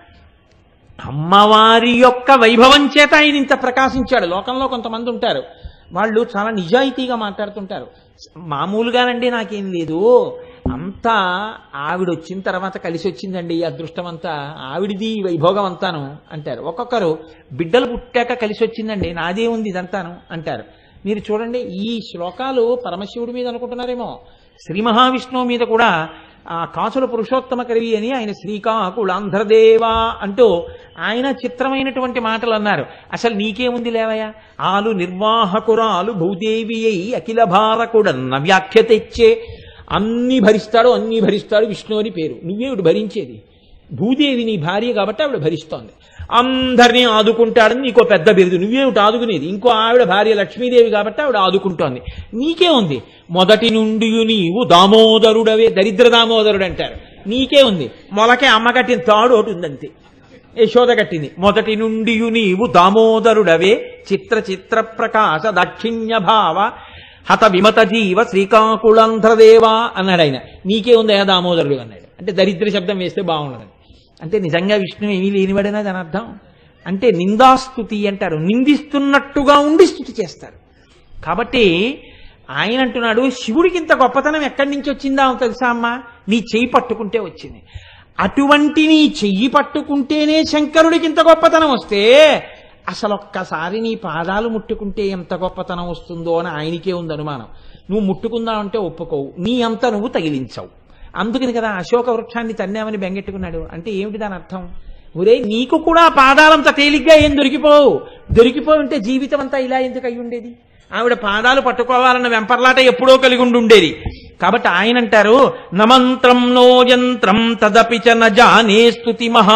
అమ్మవారి యొక్క వైభవం చేత ఆయన ఇంత ప్రకాశించాడు లోకంలో కొంతమంది ఉంటారు వాళ్ళు చాలా నిజాయితీగా మాట్లాడుతుంటారు మామూలుగానండి నాకేం లేదు అంతా ఆవిడ వచ్చిన తర్వాత కలిసి వచ్చిందండి ఈ అదృష్టం అంతా ఆవిడిది ఈ వైభోగం అంతాను అంటారు ఒక్కొక్కరు బిడ్డలు పుట్టాక కలిసి వచ్చిందండి నాదే ఉంది ఇదంతాను అంటారు మీరు చూడండి ఈ శ్లోకాలు పరమశివుడి మీద అనుకుంటున్నారేమో శ్రీ మహావిష్ణువు మీద కూడా ఆ కాసుల పురుషోత్తమ కవి అని ఆయన శ్రీకాకుళాంధ్రదేవా అంటూ ఆయన చిత్రమైనటువంటి మాటలు అన్నారు అసలు నీకేముంది లేవయ్యా ఆలు నిర్వాహకురాలు భూదేవి అయి అఖిల భారకుడన్న వ్యాఖ్య తెచ్చే అన్నీ భరిస్తాడు అన్నీ భరిస్తాడు విష్ణు అని పేరు నువ్వేమిటి భరించేది భూదేవి నీ భార్య కాబట్టి ఆవిడ భరిస్తోంది అందరినీ ఆదుకుంటాడని నీకో పెద్ద బిరుదు నువ్వేమిటి ఆదుకునేది ఇంకో ఆవిడ భార్య లక్ష్మీదేవి కాబట్టి ఆవిడ ఆదుకుంటోంది నీకే ఉంది మొదటి నుండి నీవు దామోదరుడవే దరిద్ర దామోదరుడు అంటారు నీకే ఉంది మొలకే అమ్మ కట్టిన తాడు ఒకటి ఉందంతే యశోద కట్టింది మొదటి నుండి నీవు దామోదరుడవే చిత్ర చిత్ర ప్రకాశ దాక్షిణ్య భావ హత విమత జీవ శ్రీకాకుళంధ్రదేవా అన్నాడు ఆయన నీకే ఉంది ఆ దామోదరుడు అన్నాడు అంటే దరిద్ర శబ్దం వేస్తే బాగుండదు అంటే నిజంగా విష్ణు ఏమీ లేనివాడేనా దాని అర్థం అంటే నిందాస్తుతి అంటారు నిందిస్తున్నట్టుగా ఉండి స్థుతి చేస్తారు కాబట్టి ఆయన అంటున్నాడు శివుడికి ఇంత గొప్పతనం ఎక్కడి నుంచి వచ్చిందా తెలుసా అమ్మా నీ చెయ్యి పట్టుకుంటే వచ్చింది అటువంటి నీ చెయ్యి పట్టుకుంటేనే శంకరుడికి ఇంత గొప్పతనం వస్తే అసలు ఒక్కసారి నీ పాదాలు ముట్టుకుంటే ఎంత గొప్పతనం వస్తుందో అని ఆయనకే ఉంది అనుమానం నువ్వు ముట్టుకుందామంటే ఒప్పుకోవు నీ అంత నువ్వు తగిలించవు అందుకని కదా అశోక వృక్షాన్ని తన్నామని బెంగెట్టుకున్నాడు అంటే ఏమిటి దాని అర్థం ఒరే నీకు కూడా పాదాలంత తేలిగ్గా ఏం దొరికిపోవు దొరికిపోయి ఉంటే జీవితం అంతా ఇలా ఎందుకు అయి ఉండేది ఆవిడ పాదాలు పట్టుకోవాలన్న వెంపర్లాట ఎప్పుడో కలిగి ఉండి ఉండేది కాబట్టి ఆయన అంటారు నమంత్రం నో యంత్రం తదపి చ న జానే స్తుతి మహా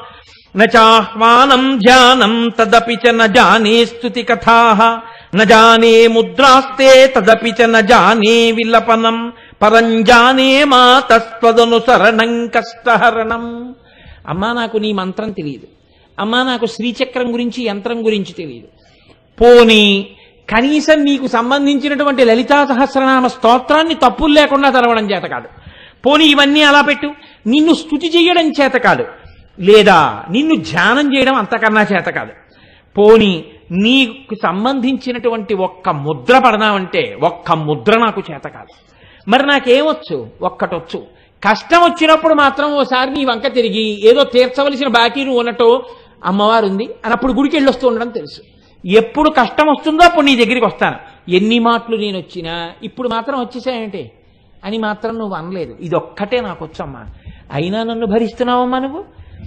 నాహ్వానం ధ్యానం తదపి చ న జానే స్తుతి కథా న జానే ముద్రాస్తే తదపి చ న జానే విలపనం పరంజానే మా తస్త్వదనుసరణం కష్టహరణం అమ్మా నాకు నీ మంత్రం తెలియదు అమ్మా నాకు శ్రీచక్రం గురించి యంత్రం గురించి తెలియదు పోనీ కనీసం నీకు సంబంధించినటువంటి లలితా సహస్రనామ స్తోత్రాన్ని తప్పులు లేకుండా చదవడం చేత కాదు పోనీ ఇవన్నీ అలా పెట్టు నిన్ను స్తుతి చేయడం చేత కాదు లేదా నిన్ను ధ్యానం చేయడం అంతకన్నా చేత కాదు పోని నీకు సంబంధించినటువంటి ఒక్క ముద్ర పడదామంటే ఒక్క ముద్ర నాకు చేత కాదు మరి నాకేమొచ్చు ఒక్కటొచ్చు కష్టం వచ్చినప్పుడు మాత్రం ఓసారి నీ వంక తిరిగి ఏదో తీర్చవలసిన బాకీ నువ్వు ఉన్నట్టు అమ్మవారు ఉంది అని అప్పుడు గుడికి వెళ్ళొస్తూ ఉండడం తెలుసు ఎప్పుడు కష్టం వస్తుందో అప్పుడు నీ దగ్గరికి వస్తాను ఎన్ని మాటలు నేను వచ్చినా ఇప్పుడు మాత్రం వచ్చేసాయంటే అని మాత్రం నువ్వు అనలేదు ఇది ఒక్కటే నాకు వచ్చమ్మా అయినా నన్ను భరిస్తున్నావమ్మా నువ్వు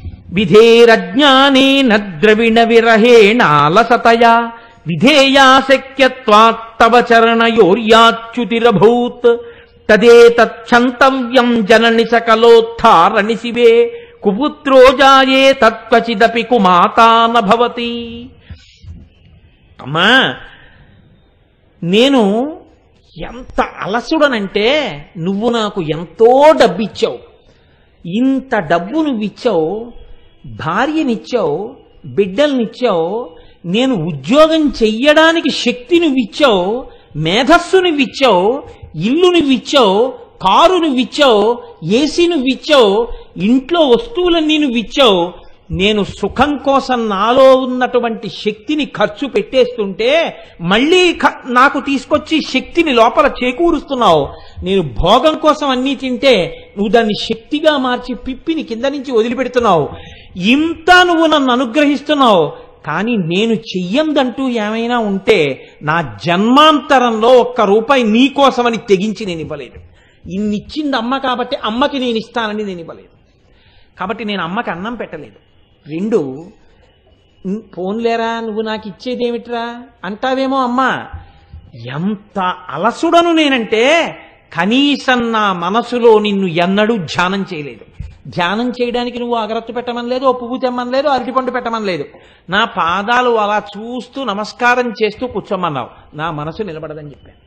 విధేరజ్ఞానేన ద్రవిణ విరహేణాలసతయా విధేయా శక్యత్వాత్తవ చరణయోర్యాచ్యుతిరభూత్ తదేతచ్చంతవ్యం జనని సకలోత్థారణి శివే కుపుత్రో జాయే తత్వచిదపి కుమాతాన భవతి అమ్మా నేను ఎంత అలసుడనంటే నువ్వు నాకు ఎంతో డబ్బిచ్చావు ఇంత డబ్బు నువ్వు ఇచ్చావు భార్యనిచ్చావు బిడ్డల్నిచ్చావు నేను ఉద్యోగం చెయ్యడానికి శక్తి నువ్వు ఇచ్చావు మేధస్సు నువ్వు ఇచ్చావు ఇల్లు నువ్వు ఇచ్చావు కారు నువ్వు ఇచ్చావు ఏసీ నువ్వు ఇచ్చావు ఇంట్లో వస్తువులన్నీ నువ్వు ఇచ్చావు నేను సుఖం కోసం నాలో ఉన్నటువంటి శక్తిని ఖర్చు పెట్టేస్తుంటే మళ్ళీ ఖ- నాకు తీసుకొచ్చి శక్తిని లోపల చేకూరుస్తున్నావు నేను భోగం కోసం అన్నీ తింటే నువ్వు దాన్ని శక్తిగా మార్చి పిప్పిని కింద నుంచి వదిలిపెడుతున్నావు ఇంత నువ్వు నన్ను అనుగ్రహిస్తున్నావు కానీ నేను చెయ్యందంటూ ఏమైనా ఉంటే నా జన్మాంతరంలో ఒక్క రూపాయి నీ కోసమని తెగించి నేను ఇవ్వలేదు ఇన్నిచ్చింది అమ్మ కాబట్టి అమ్మకి నేను ఇస్తానని నేను ఇవ్వలేదు కాబట్టి నేను అమ్మకి అన్నం పెట్టలేదు రెండు "ఉమ్, పోన్లేరా నువ్వు నాకు ఇచ్చేదేమిట్రా అంటావేమో అమ్మా ఎంత అలసుడను నేనంటే కనీసం నా మనసులో నిన్ను ఎన్నడూ ధ్యానం చేయలేదు ధ్యానం చేయడానికి నువ్వు అగరత్తు పెట్టమని లేదు ఓ పువ్వు తెమ్మని లేదు అరటిపండు పెట్టమని లేదు నా పాదాలు అలా చూస్తూ నమస్కారం చేస్తూ కూర్చోమన్నావు నా మనసు నిలబడదని చెప్పాను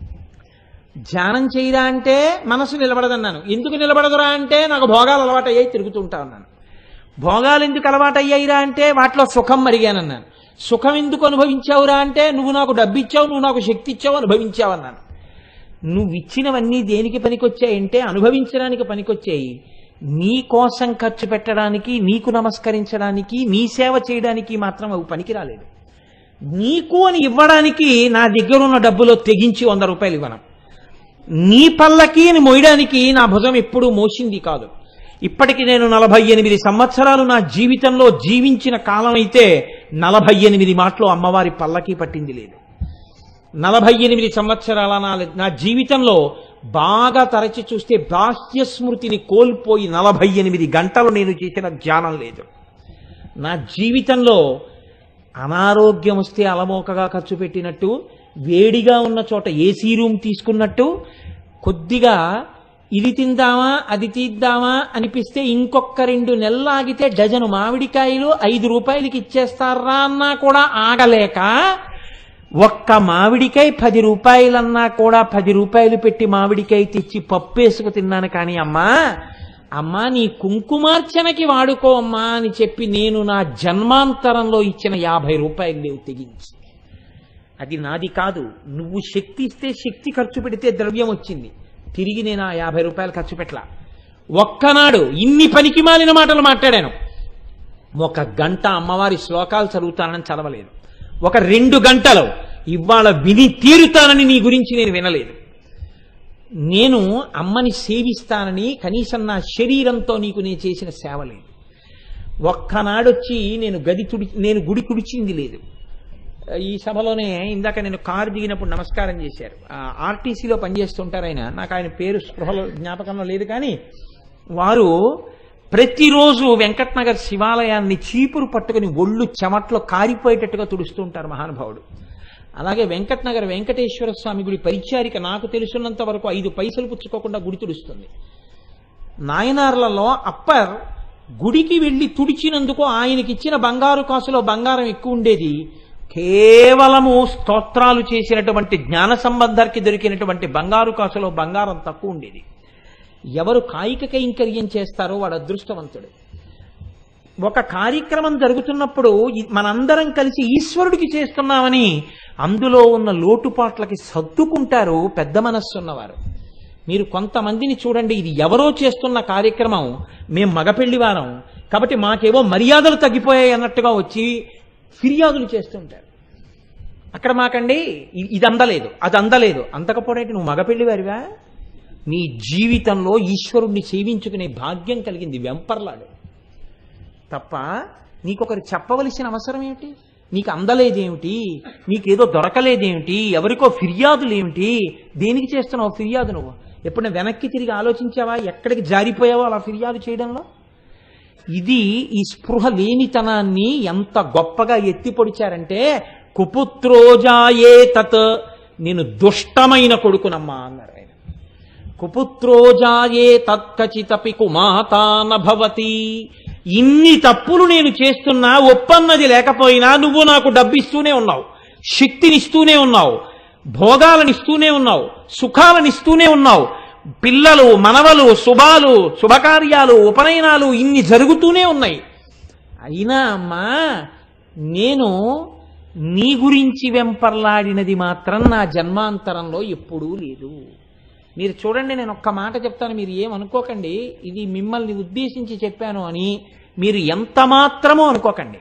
ధ్యానం చేయరా అంటే మనసు నిలబడదన్నాను ఎందుకు నిలబడదురా అంటే నాకు భోగాలు అలవాటు అయ్యాయి తిరుగుతూ ఉంటా అన్నాను భోగాలు ఎందుకు అలవాటు అయ్యాయిరా అంటే వాటిలో సుఖం మరిగానన్నాను సుఖం ఎందుకు అనుభవించావురా అంటే నువ్వు నాకు డబ్బు ఇచ్చావు నువ్వు నాకు శక్తి ఇచ్చావు అనుభవించావన్నాను నువ్వు ఇచ్చినవన్నీ దేనికి పనికొచ్చాయంటే అనుభవించడానికి పనికొచ్చాయి నీ కోసం ఖర్చు పెట్టడానికి నీకు నమస్కరించడానికి నీ సేవ చేయడానికి మాత్రం అవి పనికి రాలేదు నీకు అని ఇవ్వడానికి నా దగ్గర ఉన్న డబ్బులో తెగించి వంద రూపాయలు ఇవ్వను నీ పల్లకి అని మోయడానికి నా భుజం ఎప్పుడూ మోసింది కాదు ఇప్పటికి నేను నలభై ఎనిమిది సంవత్సరాలు నా జీవితంలో జీవించిన కాలం అయితే నలభై ఎనిమిది మాటలు అమ్మవారి పల్లకి పట్టింది లేదు నలభై ఎనిమిది సంవత్సరాల నా నా జీవితంలో బాగా తరచి చూస్తే బాహ్య స్మృతిని కోల్పోయి నలభై ఎనిమిది గంటలు నేను చేసిన ధ్యానం లేదు నా జీవితంలో అనారోగ్యం వస్తే అలమోకగా ఖర్చు పెట్టినట్టు వేడిగా ఉన్న చోట ఏసీ రూమ్ తీసుకున్నట్టు కొద్దిగా ఇది తిందామా అది తీద్దామా అనిపిస్తే ఇంకొక రెండు నెలలు ఆగితే డజను మామిడికాయలు ఐదు రూపాయలకి ఇచ్చేస్తారా అన్నా కూడా ఆగలేక ఒక్క మామిడికాయ పది రూపాయలన్నా కూడా పది రూపాయలు పెట్టి మామిడికాయ తెచ్చి పప్పేసుకు తిన్నాను కానీ అమ్మా అమ్మా నీ కుంకుమార్చనకి వాడుకో అమ్మా అని చెప్పి నేను నా జన్మాంతరంలో ఇచ్చిన యాభై రూపాయలు లేవు తెగించి అది నాది కాదు నువ్వు శక్తి ఇస్తే శక్తి ఖర్చు పెడితే ద్రవ్యం వచ్చింది తిరిగి నేను ఆ యాభై రూపాయలు ఖర్చు పెట్టలా ఒక్కనాడు ఇన్ని పనికి మాలిన మాటలు మాట్లాడాను ఒక గంట అమ్మవారి శ్లోకాలు చదువుతానని చదవలేదు ఒక రెండు గంటలు ఇవాళ విని తీరుతానని నీ గురించి నేను వినలేదు నేను అమ్మని సేవిస్తానని కనీసం నా శరీరంతో నీకు నేను చేసిన సేవ లేదు ఒక్కనాడొచ్చి నేను గది తుడి నేను గుడి తుడిచింది లేదు ఈ సభలోనే ఇందాక నేను కారు దిగినప్పుడు నమస్కారం చేశారు ఆ, ఆర్టీసీలో పనిచేస్తుంటారు ఆయన నాకు ఆయన పేరు స్పృహలో జ్ఞాపకంలో లేదు కానీ వారు ప్రతిరోజు వెంకట్నగర్ శివాలయాన్ని చీపురు పట్టుకుని ఒళ్ళు చెమట్లో కారిపోయేటట్టుగా తుడుస్తుంటారు మహానుభావుడు అలాగే వెంకట్నగర్ వెంకటేశ్వర స్వామి గుడి పరిచారిక నాకు తెలుసున్నంత వరకు ఐదు పైసలు పుచ్చుకోకుండా గుడి తుడుస్తుంది నాయనార్లలో అప్పర్ గుడికి వెళ్లి తుడిచినందుకు ఆయనకి ఇచ్చిన బంగారు కాసులో బంగారం ఎక్కువ ఉండేది కేవలము స్తోత్రాలు చేసినటువంటి జ్ఞాన సంబంధానికి దొరికినటువంటి బంగారు కాసులో బంగారం తక్కువ ఉండేది ఎవరు కాయిక కైంకర్యం చేస్తారో వాడు అదృష్టవంతుడు ఒక కార్యక్రమం జరుగుతున్నప్పుడు ఇ- మనందరం కలిసి ఈశ్వరుడికి చేస్తున్నామని అందులో ఉన్న లోటుపాట్లకి సర్దుకుంటారు పెద్ద మనస్సున్నవారు మీరు కొంతమందిని చూడండి ఇది ఎవరో చేస్తున్న కార్యక్రమం మేం మగపెళ్లివారం కాబట్టి మాకేవో మర్యాదలు తగ్గిపోయాయి అన్నట్టుగా వచ్చి ఫిర్యాదులు చేస్తుంటారు అక్కడ మాకండి ఇ- ఇది అందలేదు అది అందలేదు అంతకపోతే నువ్వు మగపెళ్లివారివా నీ జీవితంలో ఈశ్వరుణ్ణి సేవించుకునే భాగ్యం కలిగింది వెంపర్లాడు తప్ప నీకొకరు చెప్పవలసిన అవసరం ఏమిటి నీకు అందలేదేమిటి నీకేదో దొరకలేదేమిటి ఎవరికో ఫిర్యాదులేమిటి దేనికి చేస్తున్నావు ఫిర్యాదు నువ్వు ఎప్పుడైనా వెనక్కి తిరిగి ఆలోచించావా ఎక్కడికి జారిపోయావో అలా ఫిర్యాదు చేయడంలో ఇది ఈ స్పృహ లేనితనాన్ని ఎంత గొప్పగా ఎత్తి పొడిచారంటే కుపుత్రోజాయే తత్ నేను దుష్టమైన కొడుకునమ్మా అన్నారు ఆయన కుపుత్రోజాయే తత్కచితపి కుమాతాన భవతి ఇన్ని తప్పులు నేను చేస్తున్నా ఒప్పన్నది లేకపోయినా నువ్వు నాకు డబ్బిస్తూనే ఉన్నావు శక్తినిస్తూనే ఉన్నావు భోగాలనిస్తూనే ఉన్నావు సుఖాలనిస్తూనే ఉన్నావు పిల్లలు మనవలు శుభాలు శుభకార్యాలు ఉపనయనాలు ఇన్ని జరుగుతూనే ఉన్నాయి అయినా అమ్మా నేను నీ గురించి వెంపర్లాడినది మాత్రం నా జన్మాంతరంలో ఎప్పుడూ లేదు మీరు చూడండి నేను ఒక్క మాట చెప్తాను మీరు ఏమనుకోకండి ఇది మిమ్మల్ని ఉద్దేశించి చెప్పాను అని మీరు ఎంత మాత్రమో అనుకోకండి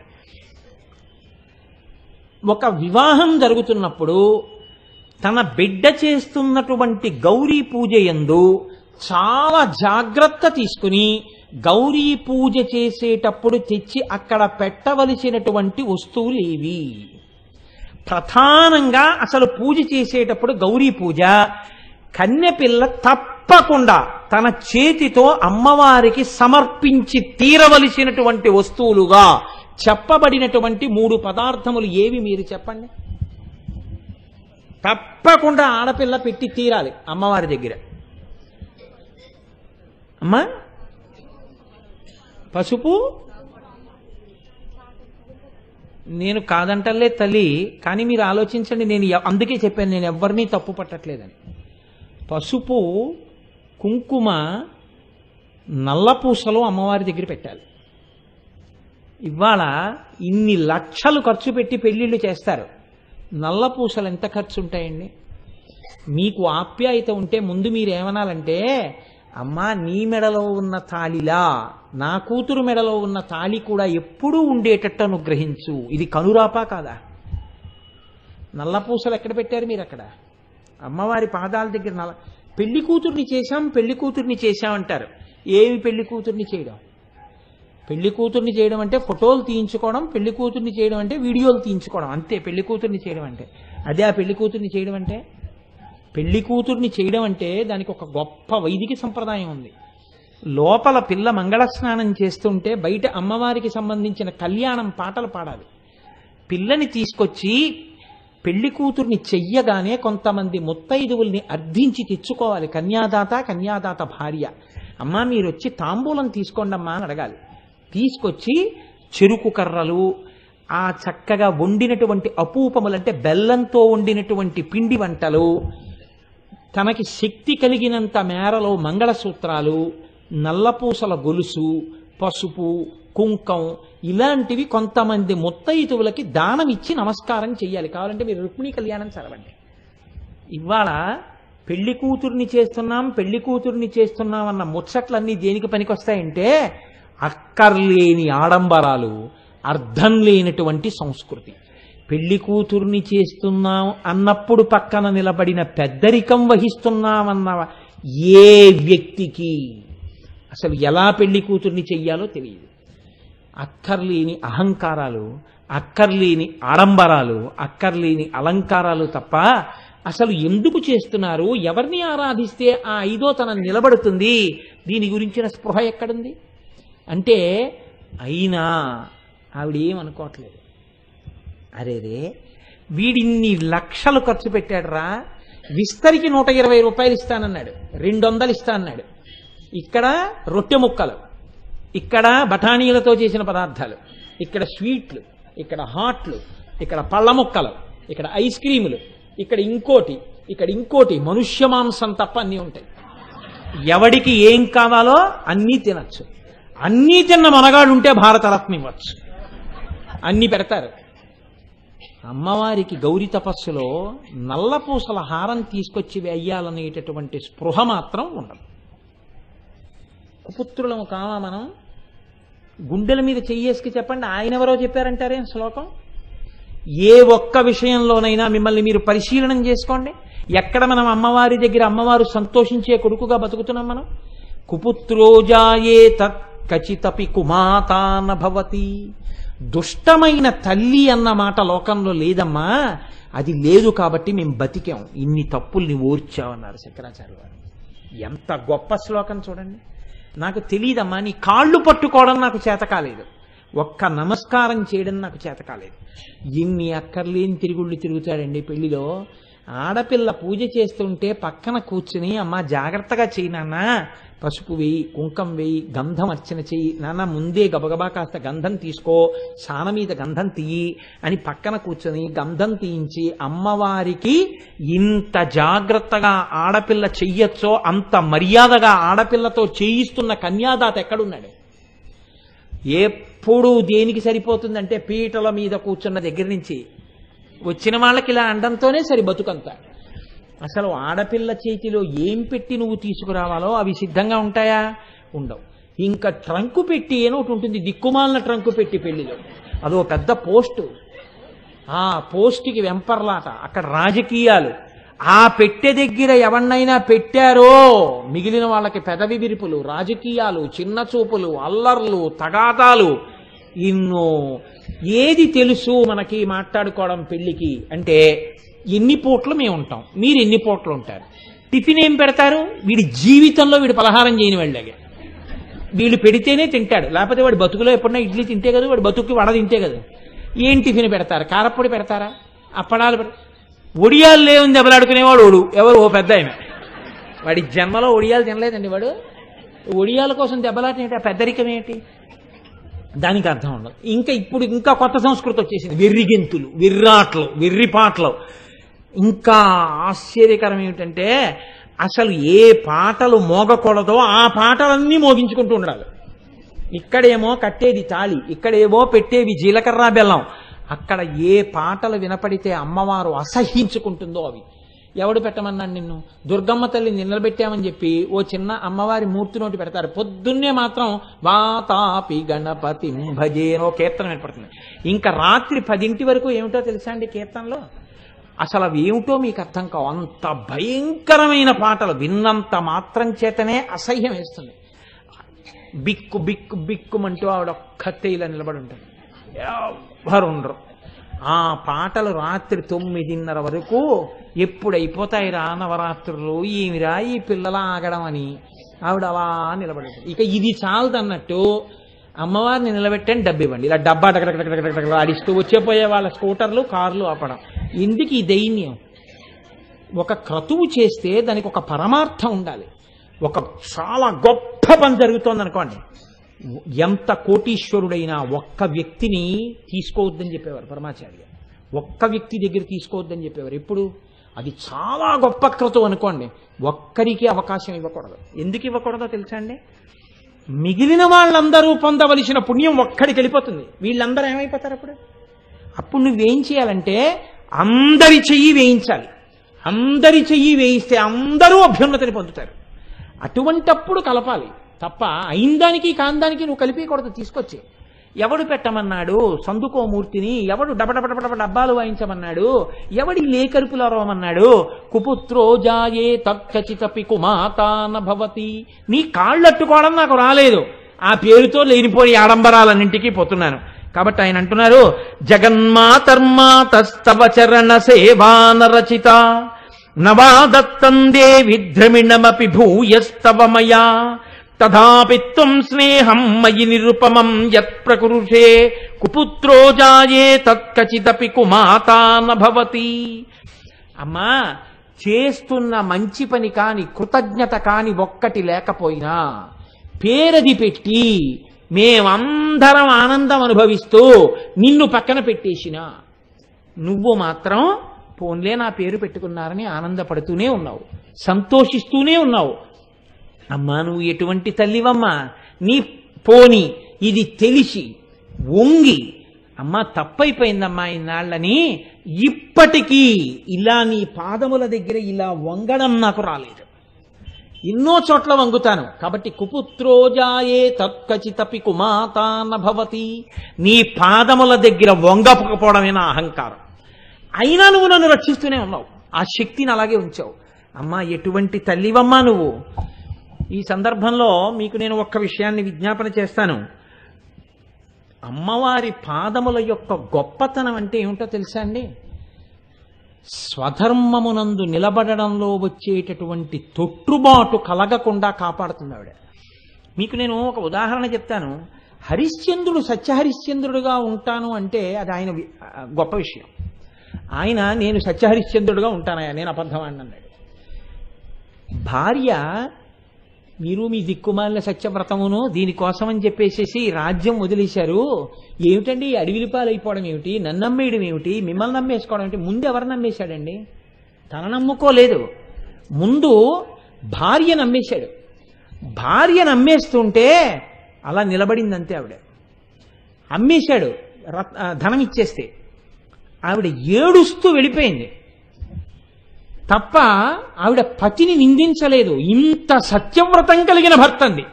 ఒక వివాహం జరుగుతున్నప్పుడు తన బిడ్డ చేస్తున్నటువంటి గౌరీ పూజ యందు చాలా జాగ్రత్త తీసుకుని గౌరీ పూజ చేసేటప్పుడు తెచ్చి అక్కడ పెట్టవలసినటువంటి వస్తువులేవి ప్రధానంగా అసలు పూజ చేసేటప్పుడు గౌరీ పూజ కన్నెపిల్ల తప్పకుండా తన చేతితో అమ్మవారికి సమర్పించి తీరవలసినటువంటి వస్తువులుగా చెప్పబడినటువంటి మూడు పదార్థములు ఏవి మీరు చెప్పండి తప్పకుండా ఆడపిల్ల పెట్టి తీరాలి అమ్మవారి దగ్గర అమ్మా పసుపు నేను కాదంటలే తల్లి కానీ మీరు ఆలోచించండి నేను ఎవ- అందుకే చెప్పాను నేను ఎవరిని తప్పు పట్టట్లేదని పసుపు కుంకుమ నల్లపూసలు అమ్మవారి దగ్గర పెట్టాలి ఇవాళ ఇన్ని లక్షలు ఖర్చు పెట్టి పెళ్లిళ్ళు చేస్తారు నల్లపూసలు ఎంత ఖర్చు ఉంటాయండి మీకు ఆప్యాయత ఉంటే ముందు మీరు ఏమనాలంటే అమ్మా నీ మెడలో ఉన్న తాళిలా నా కూతురు మెడలో ఉన్న తాళి కూడా ఎప్పుడూ ఉండేటట్టు అనుగ్రహించు ఇది కనురాపా కాదా నల్లపూసలు ఎక్కడ పెట్టారు మీరు అక్కడ అమ్మవారి పాదాల దగ్గర నల్ల పెళ్లి కూతుర్ని చేశాం పెళ్లి కూతుర్ని చేశాం అంటారు ఏమి పెళ్లి కూతుర్ని చేయడం పెళ్లి కూతుర్ని చేయడం అంటే ఫోటోలు తీయించుకోవడం పెళ్లి కూతుర్ని చేయడం అంటే వీడియోలు తీయించుకోవడం అంతే పెళ్లి కూతుర్ని చేయడం అంటే అదే ఆ పెళ్లి కూతుర్ని చేయడం అంటే పెళ్లి కూతుర్ని చేయడం అంటే దానికి ఒక గొప్ప వైదిక సంప్రదాయం ఉంది లోపల పిల్ల మంగళ స్నానం చేస్తుంటే బయట అమ్మవారికి సంబంధించిన కళ్యాణం పాటలు పాడాలి పిల్లని తీసుకొచ్చి పెళ్లి కూతుర్ని చెయ్యగానే కొంతమంది ముత్తైదువుల్ని అర్థించి తెచ్చుకోవాలి కన్యాదాత కన్యాదాత భార్య అమ్మా మీరు వచ్చి తాంబూలం తీసుకోండి అమ్మా అని అడగాలి తీసుకొచ్చి చెరుకు కర్రలు ఆ చక్కగా వండినటువంటి అపూపములు అంటే బెల్లంతో వండినటువంటి పిండి వంటలు తనకి శక్తి కలిగినంత మేరలో మంగళసూత్రాలు నల్లపూసల గొలుసు పసుపు కుంకం ఇలాంటివి కొంతమంది ముత్తయితువులకి దానం ఇచ్చి నమస్కారం చెయ్యాలి కావాలంటే మీరు రుక్మిణీ కళ్యాణం చదవండి ఇవాళ పెళ్లి కూతుర్ని చేస్తున్నాం పెళ్లి కూతుర్ని చేస్తున్నాం అన్న ముచ్చట్లన్నీ దేనికి పనికొస్తాయంటే అక్కర్లేని ఆడంబరాలు అర్థం లేనటువంటి సంస్కృతి పెళ్లి కూతుర్ని చేస్తున్నాం అన్నప్పుడు పక్కన నిలబడిన పెద్దరికం వహిస్తున్నామన్న ఏ వ్యక్తికి అసలు ఎలా పెళ్లి కూతుర్ని చెయ్యాలో తెలియదు అక్కర్లేని అహంకారాలు అక్కర్లేని ఆడంబరాలు అక్కర్లేని అలంకారాలు తప్ప అసలు ఎందుకు చేస్తున్నారు ఎవరిని ఆరాధిస్తే ఆ ఐదో తనం నిలబడుతుంది దీని గురించిన స్పృహ ఎక్కడుంది అంటే అయినా ఆవిడ ఏమనుకోవట్లేదు అరే రే వీడిన్ని లక్షలు ఖర్చు పెట్టాడురా విస్తరికి నూట ఇరవై రూపాయలు ఇస్తానన్నాడు రెండు వందలు ఇస్తా అన్నాడు ఇక్కడ రొట్టె ముక్కలు ఇక్కడ బఠానీలతో చేసిన పదార్థాలు ఇక్కడ స్వీట్లు ఇక్కడ హాట్లు ఇక్కడ పళ్ళ ముక్కలు ఇక్కడ ఐస్ క్రీములు ఇక్కడ ఇంకోటి ఇక్కడ ఇంకోటి మనుష్య మాంసం తప్ప అన్నీ ఉంటాయి ఎవడికి ఏం కావాలో అన్నీ తినచ్చు అన్నీ తిన్న మనగాడు ఉంటే భారతరత్న ఇవ్వచ్చు అన్నీ పెడతారు అమ్మవారికి గౌరీ తపస్సులో నల్లపూసల హారం తీసుకొచ్చి వేయాలనేటటువంటి స్పృహ మాత్రం ఉండదు కుపుత్రులము కావా మనం గుండెల మీద చెయ్యేసుకు చెప్పండి ఆయన ఎవరో చెప్పారంటారేం శ్లోకం ఏ ఒక్క విషయంలోనైనా మిమ్మల్ని మీరు పరిశీలనం చేసుకోండి ఎక్కడ మనం అమ్మవారి దగ్గర అమ్మవారు సంతోషించే కొడుకుగా బతుకుతున్నాం మనం కుపుత్రోజాయే తత్ కచితపి కుమాతాన భవతి దుష్టమైన తల్లి అన్న మాట లోకంలో లేదమ్మా అది లేదు కాబట్టి మేము బతికాం ఇన్ని తప్పుల్ని ఓర్చామన్నారు శంకరాచార్య వారు ఎంత గొప్ప శ్లోకం చూడండి నాకు తెలియదమ్మా నీ కాళ్ళు పట్టుకోవడం నాకు చేత కాలేదు ఒక్క నమస్కారం చేయడం నాకు చేత కాలేదు ఎన్ని అక్కర్లేని తిరుగుళ్ళు తిరుగుతాడండి పెళ్లిలో ఆడపిల్ల పూజ చేస్తుంటే పక్కన కూర్చుని అమ్మ జాగ్రత్తగా చేయి నాన్న పసుపు వేయి కుంకం వేయి గంధం అర్చన చెయ్యి నాన్న ముందే గబగబా కాస్త గంధం తీసుకో సాన మీద గంధం తీయి అని పక్కన కూర్చొని గంధం తీయించి అమ్మవారికి ఇంత జాగ్రత్తగా ఆడపిల్ల చెయ్యొచ్చో అంత మర్యాదగా ఆడపిల్లతో చేయిస్తున్న కన్యాదాత ఎక్కడున్నాడు ఎప్పుడు దేనికి సరిపోతుందంటే పీటల మీద కూర్చున్న దగ్గర నుంచి వచ్చిన వాళ్ళకి ఇలా అండంతోనే సరి బతుకంతా అసలు ఆడపిల్ల చేతిలో ఏం పెట్టి నువ్వు తీసుకురావాలో అవి సిద్ధంగా ఉంటాయా ఉండవు ఇంకా ట్రంకు పెట్టి ఏనో ఒకటి ఉంటుంది దిక్కుమాలిన ట్రంకు పెట్టి పెళ్లిలో అదో పెద్ద పోస్టు ఆ పోస్టుకి వెంపర్లాట అక్కడ రాజకీయాలు ఆ పెట్టె దగ్గర ఎవన్నైనా పెట్టారో మిగిలిన వాళ్ళకి పెదవి విరుపులు రాజకీయాలు చిన్న చూపులు అల్లర్లు తగాదాలు ఇన్నో ఏది తెలుసు మనకి మాట్లాడుకోవడం పెళ్లికి అంటే ఎన్ని పూట్లు మేము ఉంటాం మీరు ఎన్ని పూట్లు ఉంటారు టిఫిన్ ఏం పెడతారు వీడి జీవితంలో వీడు పలహారం చేయని వెళ్ళాగే వీళ్ళు పెడితేనే తింటాడు లేకపోతే వాడి బతుకులో ఎప్పుడన్నా ఇడ్లీ తింటే కదా వాడి బతుక్కి వడ తింటే కదా ఏం టిఫిన్ పెడతారు కారప్పొడి పెడతారా అప్పడాలు పెడ ఒడియాలు లేవుని దెబ్బలాడుకునేవాడు ఓడు ఎవరు ఓ పెద్ద ఆయన వాడి జన్మలో ఒడియాలు తినలేదండి వాడు ఒడియాల కోసం దెబ్బలాట ఏంటి ఆ పెద్దరికం ఏంటి దానికి అర్థం ఉండదు ఇంకా ఇప్పుడు ఇంకా కొత్త సంస్కృతి వచ్చేసింది వెర్రి గెంతులు వెర్రాట్లు వెర్రి పాటలు ఇంకా ఆశ్చర్యకరం ఏమిటంటే అసలు ఏ పాటలు మోగకూడదో ఆ పాటలన్నీ మోగించుకుంటూ ఉండాలి ఇక్కడేమో కట్టేది తాళి ఇక్కడేమో పెట్టేవి జీలకర్ర బెల్లం అక్కడ ఏ పాటలు వినపడితే అమ్మవారు అసహించుకుంటుందో అవి ఎవడు పెట్టమన్నాడు నిన్ను దుర్గమ్మ తల్లిని నిలబెట్టామని చెప్పి ఓ చిన్న అమ్మవారి మూర్తి నోటి పెడతారు పొద్దున్నే మాత్రం వాతాపి గణపతి భజేనో కీర్తన వినపడుతుంది ఇంకా రాత్రి పదింటి వరకు ఏమిటో తెలుసా అండి కీర్తనలో అసలు అవి ఏమిటో మీకు అర్థం కావు అంత భయంకరమైన పాటలు విన్నంత మాత్రం చేతనే అసహ్యం వేస్తుంది బిక్కు బిక్కు బిక్కుమంటూ ఆవిడ ఒక్కతే ఇలా నిలబడి ఉంటుంది ఎవ్వరు ఉండరు ఆ పాటలు రాత్రి తొమ్మిదిన్నర వరకు ఎప్పుడు అయిపోతాయి రా నవరాత్రులు ఏమిరా ఈ పిల్లల ఆగడం అని ఆవిడ అలా నిలబడి ఉంటుంది. ఇక ఇది చాలదన్నట్టు అమ్మవారిని నిలబెట్టని డబ్బు ఇవ్వండి ఇలా డబ్బా డగడగడగడగడ ఆడిస్తూ వచ్చే పోయే వాళ్ళ స్కూటర్లు కార్లు ఆపడం ఎందుకు ఈ దైన్యం ఒక క్రతువు చేస్తే దానికి ఒక పరమార్థం ఉండాలి ఒక చాలా గొప్ప పని జరుగుతోంది అనుకోండి ఎంత కోటీశ్వరుడైనా ఒక్క వ్యక్తిని తీసుకోవద్దని చెప్పేవారు పరమాచార్య ఒక్క వ్యక్తి దగ్గర తీసుకోవద్దని చెప్పేవారు ఎప్పుడు అది చాలా గొప్ప క్రతువు అనుకోండి ఒక్కరికి అవకాశం ఇవ్వకూడదు ఎందుకు ఇవ్వకూడదో తెలుసా అండి మిగిలిన వాళ్ళందరూ పొందవలసిన పుణ్యం ఒక్కడికి వెళ్ళిపోతుంది వీళ్ళందరూ ఏమైపోతారు అప్పుడు అప్పుడు నువ్వేం చేయాలంటే అందరి చెయ్యి వేయించాలి అందరి చెయ్యి వేయిస్తే అందరూ అభ్యున్నతిని పొందుతారు అటువంటప్పుడు కలపాలి తప్ప అయిందానికి కాందానికి నువ్వు కలిపేయకూడదు తీసుకొచ్చి ఎవడు పెట్టమన్నాడు సందుకోమూర్తిని ఎవడు డబడబడబడబ డబ్బాలు వాయించమన్నాడు ఎవడి లేకరుపులు అరవమన్నాడు కుపుత్రో జాయే తక్కచిత పికుమాతాన భవతి నీ కాళ్ళట్టుకోవడం నాకు రాలేదు ఆ పేరుతో లేనిపోయి ఆడంబరాలన్నింటికీ పోతున్నాను కాబట్టి ఆయన అంటున్నారు జగన్మాతర్మాతస్తవ చరణ సేవానరచిత నవాదత్తం దేవి ద్రమిణమపి భూయస్తవ మయా తథాపి త్వం స్నేహం మయి నిరుపమం యత్ ప్రకురుషే కుపుత్రో జాయే తత్కచిదపి కుమాతాన భవతి అమ్మా చేస్తున్న మంచి పని కాని కృతజ్ఞత కాని ఒక్కటి లేకపోయినా పేరది పెట్టి మేమందరం ఆనందం అనుభవిస్తూ నిన్ను పక్కన పెట్టేసినా నువ్వు మాత్రం పోన్లే నా పేరు పెట్టుకున్నారని ఆనందపడుతూనే ఉన్నావు సంతోషిస్తూనే ఉన్నావు అమ్మా నువ్వు ఎటువంటి తల్లివమ్మా నీ పోని ఇది తెలిసి వంగి అమ్మా తప్పైపోయిందమ్మా ఇన్నాళ్ళని ఇప్పటికీ ఇలా నీ పాదముల దగ్గర ఇలా వంగడం నాకు రాలేదు ఎన్నో చోట్ల వంగుతాను కాబట్టి కుపుత్రోజాయే తత్కచితపి కుమాతాన భవతి నీ పాదముల దగ్గర వంగకపోవడమే నా అహంకారం అయినా నువ్వు నన్ను రక్షిస్తూనే ఉన్నావు ఆ శక్తిని అలాగే ఉంచావు అమ్మా ఎటువంటి తల్లివమ్మా నువ్వు ఈ సందర్భంలో మీకు నేను ఒక్క విషయాన్ని విజ్ఞాపన చేస్తాను అమ్మవారి పాదముల యొక్క గొప్పతనం అంటే ఏమిటో తెలుసా అండి స్వధర్మమునందు నిలబడడంలో వచ్చేటటువంటి తొట్టుబాటు కలగకుండా కాపాడుతుంది ఆవిడ మీకు నేను ఒక ఉదాహరణ చెప్తాను హరిశ్చంద్రుడు సత్యహరిశ్చంద్రుడుగా ఉంటాను అంటే అది ఆయన వి- ఆ, గొప్ప విషయం ఆయన నేను సత్యహరిశ్చంద్రుడుగా ఉంటానయ్యా నేను అబద్ధమాడిని అన్నాడు భార్య మీరు మీ దిక్కుమాలిన సత్యవ్రతమును దీనికోసం అని చెప్పేసేసి రాజ్యం వదిలేశారు ఏమిటండి ఈ అడవిలి పాలైపోవడం ఏమిటి నన్ను నమ్మేయడం ఏమిటి మిమ్మల్ని నమ్మేసుకోవడం ఏమిటి ముందు ఎవరు నమ్మేశాడండి తన నమ్ముకోలేదు ముందు భార్య నమ్మేశాడు భార్య నమ్మేస్తుంటే అలా నిలబడింది అంతే ఆవిడ అమ్మేశాడు రత్- ఆ, ధనం ఇచ్చేస్తే ఆవిడ ఏడుస్తూ వెళ్ళిపోయింది తప్ప ఆవిడ పతిని నిందించలేదు ఇంత సత్యవ్రతం కలిగిన భర్త అంది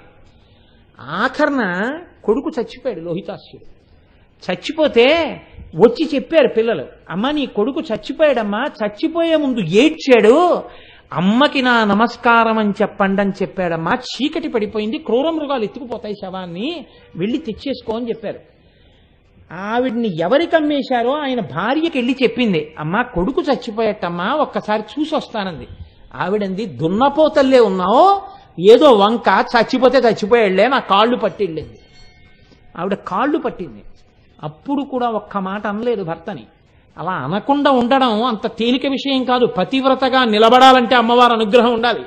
ఆఖరణ కొడుకు చచ్చిపోయాడు లోహితాస్యుడు చచ్చిపోతే వచ్చి చెప్పారు పిల్లలు అమ్మ నీ కొడుకు చచ్చిపోయాడమ్మా చచ్చిపోయే ముందు ఏడ్చాడు అమ్మకి నా నమస్కారం అని చెప్పండి అని చెప్పాడమ్మా చీకటి పడిపోయింది క్రూర మృగాలు ఎత్తుకుపోతాయి శవాన్ని వెళ్ళి తెచ్చేసుకో అని చెప్పారు ఆవిడ్ని ఎవరికి అమ్మేశారో ఆయన భార్యకి వెళ్ళి చెప్పింది అమ్మా కొడుకు చచ్చిపోయేటమ్మా ఒక్కసారి చూసి వస్తానంది ఆవిడంది దున్నపోతల్లే ఉన్నావు ఏదో వంక చచ్చిపోతే చచ్చిపోయాడులే నా కాళ్ళు పట్టి వెళ్ళింది ఆవిడ కాళ్ళు పట్టింది అప్పుడు కూడా ఒక్క మాట అనలేదు భర్తని అలా అనకుండా ఉండడం అంత తేలిక విషయం కాదు పతివ్రతగా నిలబడాలంటే అమ్మవారి అనుగ్రహం ఉండాలి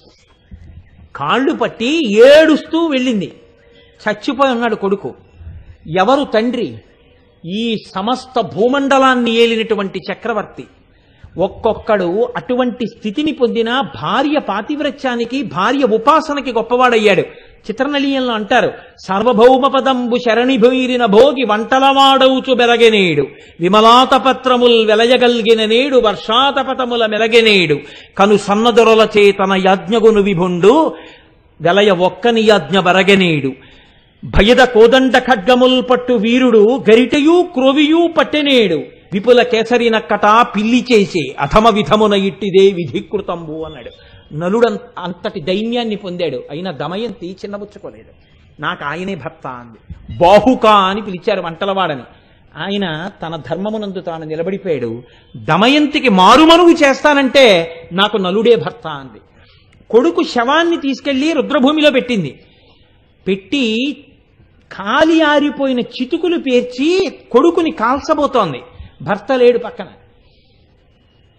కాళ్ళు పట్టి ఏడుస్తూ వెళ్ళింది చచ్చిపోయి ఉన్నాడు కొడుకు ఎవరు తండ్రి ఈ సమస్త భూమండలాన్ని ఏలినటువంటి చక్రవర్తి ఒక్కొక్కడు అటువంటి స్థితిని పొందిన భార్య పాతివ్రత్యానికి భార్య ఉపాసనకి గొప్పవాడయ్యాడు చిత్రనళీయంలో అంటారు సార్వభౌమ పదంబు శరణిభైరిన భోగి వంటలవాడవుచు బెరగెనేడు విమలాతపత్రముల్ వెలయగల్గిన నేడు వర్షాతపతముల మెలగెనేడు కను సన్నదొరల చేతన యాజ్ఞగును విభుండు వెలయ ఒక్కని యాజ్ఞ బరగెనేడు భయద కోదండ ఖడ్గముల్ పట్టు వీరుడు గరిటయూ క్రోవియూ పట్టెనేడు విపుల కేసరి నక్కట పిల్లి చేసే అధమ విధమున ఇట్టిదే విధికృతంబు అన్నాడు నలుడు అంతటి దైన్యాన్ని పొందాడు అయినా దమయంతి చిన్నబుచ్చుకోలేదు నాకు ఆయనే భర్త అంది బాహుక అని పిలిచారు వంటలవాడని ఆయన తన ధర్మమునందు తాను నిలబడిపోయాడు దమయంతికి మారుమనువు చేస్తానంటే నాకు నలుడే భర్త అంది కొడుకు శవాన్ని తీసుకెళ్లి రుద్రభూమిలో పెట్టింది పెట్టి కాలి ఆరిపోయిన చితుకులు పేర్చి కొడుకుని కాల్చబోతోంది భర్త లేడు పక్కన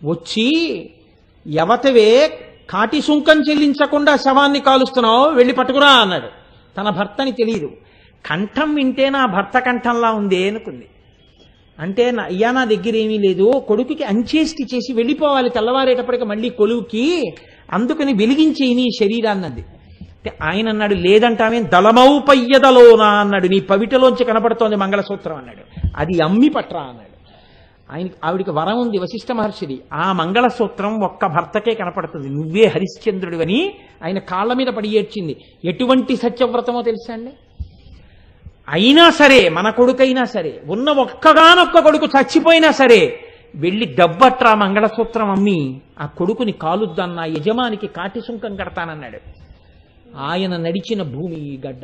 వచ్చి యవతవే కాటి సుంకం చెల్లించకుండా శవాన్ని కాలుస్తున్నావు వెళ్ళి పట్టుకురా అన్నాడు తన భర్తని తెలియదు కంఠం వింటే నా భర్త కంఠంలా ఉంది అనుకుంది అంటే నా అయ్యా నా దగ్గర ఏమీ లేదు కొడుకుకి అంచేష్టి చేసి వెళ్ళిపోవాలి తెల్లవారేటప్పటికి మళ్ళీ కొలువుకి అందుకని వెలిగించి నీ శరీరాన్ని అంది అంటే ఆయన అన్నాడు లేదంటామే దళమౌ పయ్యదలోనా అన్నాడు నీ పవిటలోంచి కనపడుతోంది మంగళసూత్రం అన్నాడు అది అమ్మి పట్రా అన్నాడు ఆయన ఆవిడికి వరం ఉంది వశిష్ఠ మహర్షిది ఆ మంగళసూత్రం ఒక్క భర్తకే కనపడుతుంది నువ్వే హరిశ్చంద్రుడివని ఆయన కాళ్ళ మీద పడి ఏడ్చింది ఎటువంటి సత్యవ్రతమో తెలుసా అండి అయినా సరే మన కొడుకైనా సరే ఉన్న ఒక్కగానొక్క కొడుకు చచ్చిపోయినా సరే వెళ్ళి డబ్బట్రా మంగళసూత్రం అమ్మి ఆ కొడుకుని కాలుద్దన్న యజమానికి కాటి సుంకం కడతానన్నాడు ఆయన నడిచిన భూమి ఈ గడ్డ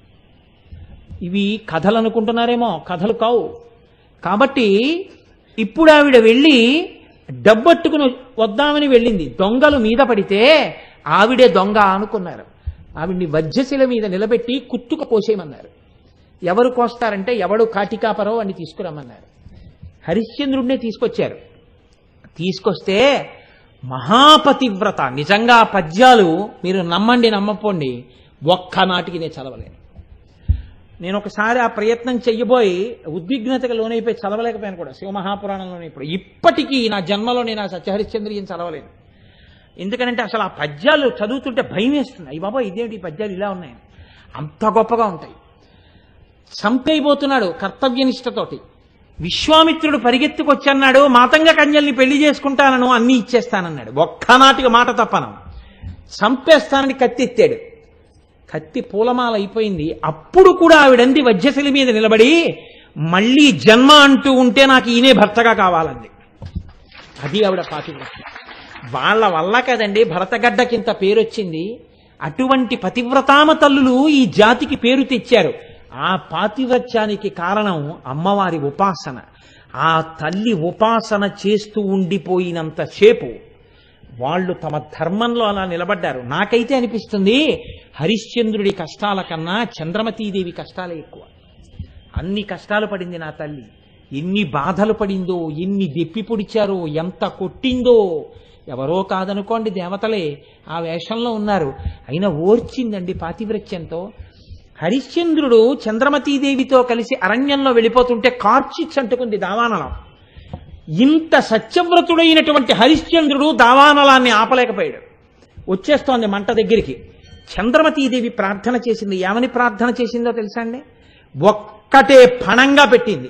ఇవి కథలు అనుకుంటున్నారేమో కథలు కావు కాబట్టి ఇప్పుడు ఆవిడ వెళ్ళి డబ్బట్టుకుని వద్దామని వెళ్ళింది దొంగలు మీద పడితే ఆవిడే దొంగ అనుకున్నారు ఆవిడ్ని వజ్రశిల మీద నిలబెట్టి కుత్తుక కోసేయమన్నారు ఎవరు కోస్తారంటే ఎవడు కాటికాపరో అని తీసుకురమ్మన్నారు హరిశ్చంద్రుడినే తీసుకొచ్చారు తీసుకొస్తే మహాపతివ్రత నిజంగా ఆ పద్యాలు మీరు నమ్మండి నమ్మపోండి ఒక్కనాటికి నేను చదవలేను నేను ఒకసారి ఆ ప్రయత్నం చెయ్యబోయి ఉద్విగ్నతకు లోనైపోయి చదవలేకపోయాను కూడా శివమహాపురాణంలోనే ఇప్పుడు ఇప్పటికీ నా జన్మలో నేను ఆ సత్యహరిశ్చంద్రియం చదవలేను ఎందుకంటే అసలు ఆ పద్యాలు చదువుతుంటే భయం వేస్తుంది అయ్యి బాబా ఇదేమిటి ఈ పద్యాలు ఇలా ఉన్నాయి అంత గొప్పగా ఉంటాయి చంపైపోతున్నాడు కర్తవ్యనిష్టతోటి విశ్వామిత్రుడు పరిగెత్తుకొచ్చన్నాడు మాతంగ కన్యల్ని పెళ్లి చేసుకుంటానను అన్ని ఇచ్చేస్తానన్నాడు ఒక్కనాటికి మాట తప్పను చంపేస్తానని కత్తి ఎత్తాడు కత్తి పూలమాల అయిపోయింది అప్పుడు కూడా ఆవిడంది వజ్రశిలి మీద నిలబడి మళ్ళీ జన్మ అంటూ ఉంటే నాకు ఈయనే భర్తగా కావాలంది అది ఆవిడ పాతివ్రత్యం వాళ్ళ వల్ల కదండి భరతగడ్డకింత పేరొచ్చింది అటువంటి పతివ్రతామ తల్లులు ఈ జాతికి పేరు తెచ్చారు ఆ పాతివ్రత్యానికి కారణం అమ్మవారి ఉపాసన ఆ తల్లి ఉపాసన చేస్తూ ఉండిపోయినంత సేపు వాళ్ళు తమ ధర్మంలో అలా నిలబడ్డారు నాకైతే అనిపిస్తుంది హరిశ్చంద్రుడి కష్టాల కన్నా చంద్రమతీదేవి కష్టాలే ఎక్కువ అన్ని కష్టాలు పడింది నా తల్లి ఎన్ని బాధలు పడిందో ఎన్ని దెప్పి పొడిచారో ఎంత కొట్టిందో ఎవరో కాదనుకోండి దేవతలే ఆ వేషంలో ఉన్నారు అయినా ఓర్చిందండి పాతివ్రత్యంతో హరిశ్చంద్రుడు చంద్రమతీదేవితో కలిసి అరణ్యంలో వెళ్ళిపోతుంటే కార్చిచ్ అంటుకుంది దావానలం ఇంత సత్యవ్రతుడైనటువంటి హరిశ్చంద్రుడు దావానలాన్ని ఆపలేకపోయాడు వచ్చేస్తోంది మంట దగ్గరికి చంద్రమతీదేవి ప్రార్థన చేసింది ఏమని ప్రార్థన చేసిందో తెలుసా అండి ఒక్కటే పణంగా పెట్టింది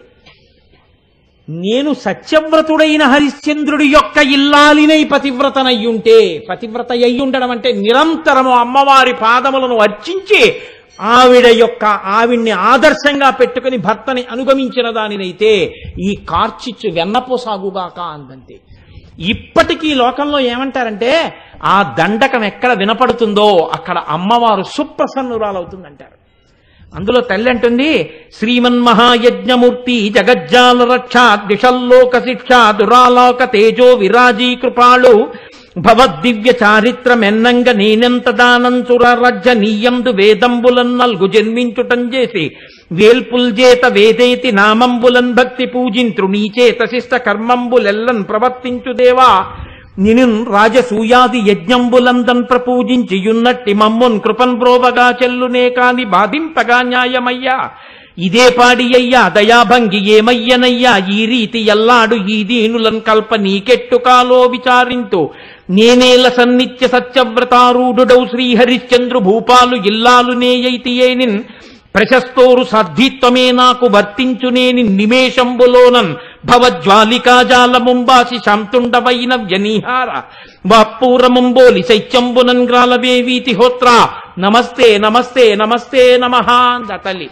నేను సత్యవ్రతుడైన హరిశ్చంద్రుడి యొక్క ఇల్లాలినై పతివ్రతనయ్యుంటే పతివ్రత అయ్యుండడం అంటే నిరంతరము అమ్మవారి పాదములను అర్చించి ఆవిడ యొక్క ఆవిడ్ని ఆదర్శంగా పెట్టుకుని భర్తని అనుగమించిన దానినైతే ఈ కార్చిచ్చు వెన్నపోసాగుగాక అందంతే ఇప్పటికీ లోకంలో ఏమంటారంటే ఆ దండకం ఎక్కడ వినపడుతుందో అక్కడ అమ్మవారు సుప్రసన్నురాలవుతుందంటారు అందులో తల్లి అంటుంది శ్రీమన్మహాయజ్ఞమూర్తి జగజ్జాల రక్ష దిశల్లోక శిక్ష దురాలోక తేజో విరాజీ కృపాళు భవద్దివ్య చారిత్రమెన్నంగ నేనెంత దానంచుర రజ్జ నీయందు వేదంబులన్ నల్గు జన్మించుటం చేసి వేల్పుల్ చేత వేదేతి నామంబులన్ భక్తి పూజింత్రు నీచేత శిష్ట కర్మంబులెల్లన్ ప్రవర్తించు దేవా నిను రాజసూయాది యజ్ఞంబులందన్ ప్రపూజించియున్నట్టి మమ్మున్ కృపన్ బ్రోవగా చెల్లునే కాని బాధింపగా న్యాయమయ్యా ఇదే పాడి అయ్యా దయాభంగి ఏమయ్యనయ్యా ఈ రీతి ఎల్లాడు ఈ దీనులన్ కల్ప నీకెట్టు కాలో విచారింతు నేనేల సన్నిత్య సత్యవ్రతారూఢుడౌ శ్రీహరిశ్చంద్రు భూపాలు ఇల్లాలు నేయైతియేనిన్ ప్రశస్తోరు సాధ్విత్వమే నాకు వర్తించునేని నిమేషంబులోనన్ భవజ్వాలికాజాలముంబాసి శాంతుండవైన వ్యనిహార వాపూరముంబోలి శైత్యంబునన్ గ్రాలవేవీతి హోత్ర నమస్తే నమస్తే నమస్తే నమః అంద తల్లి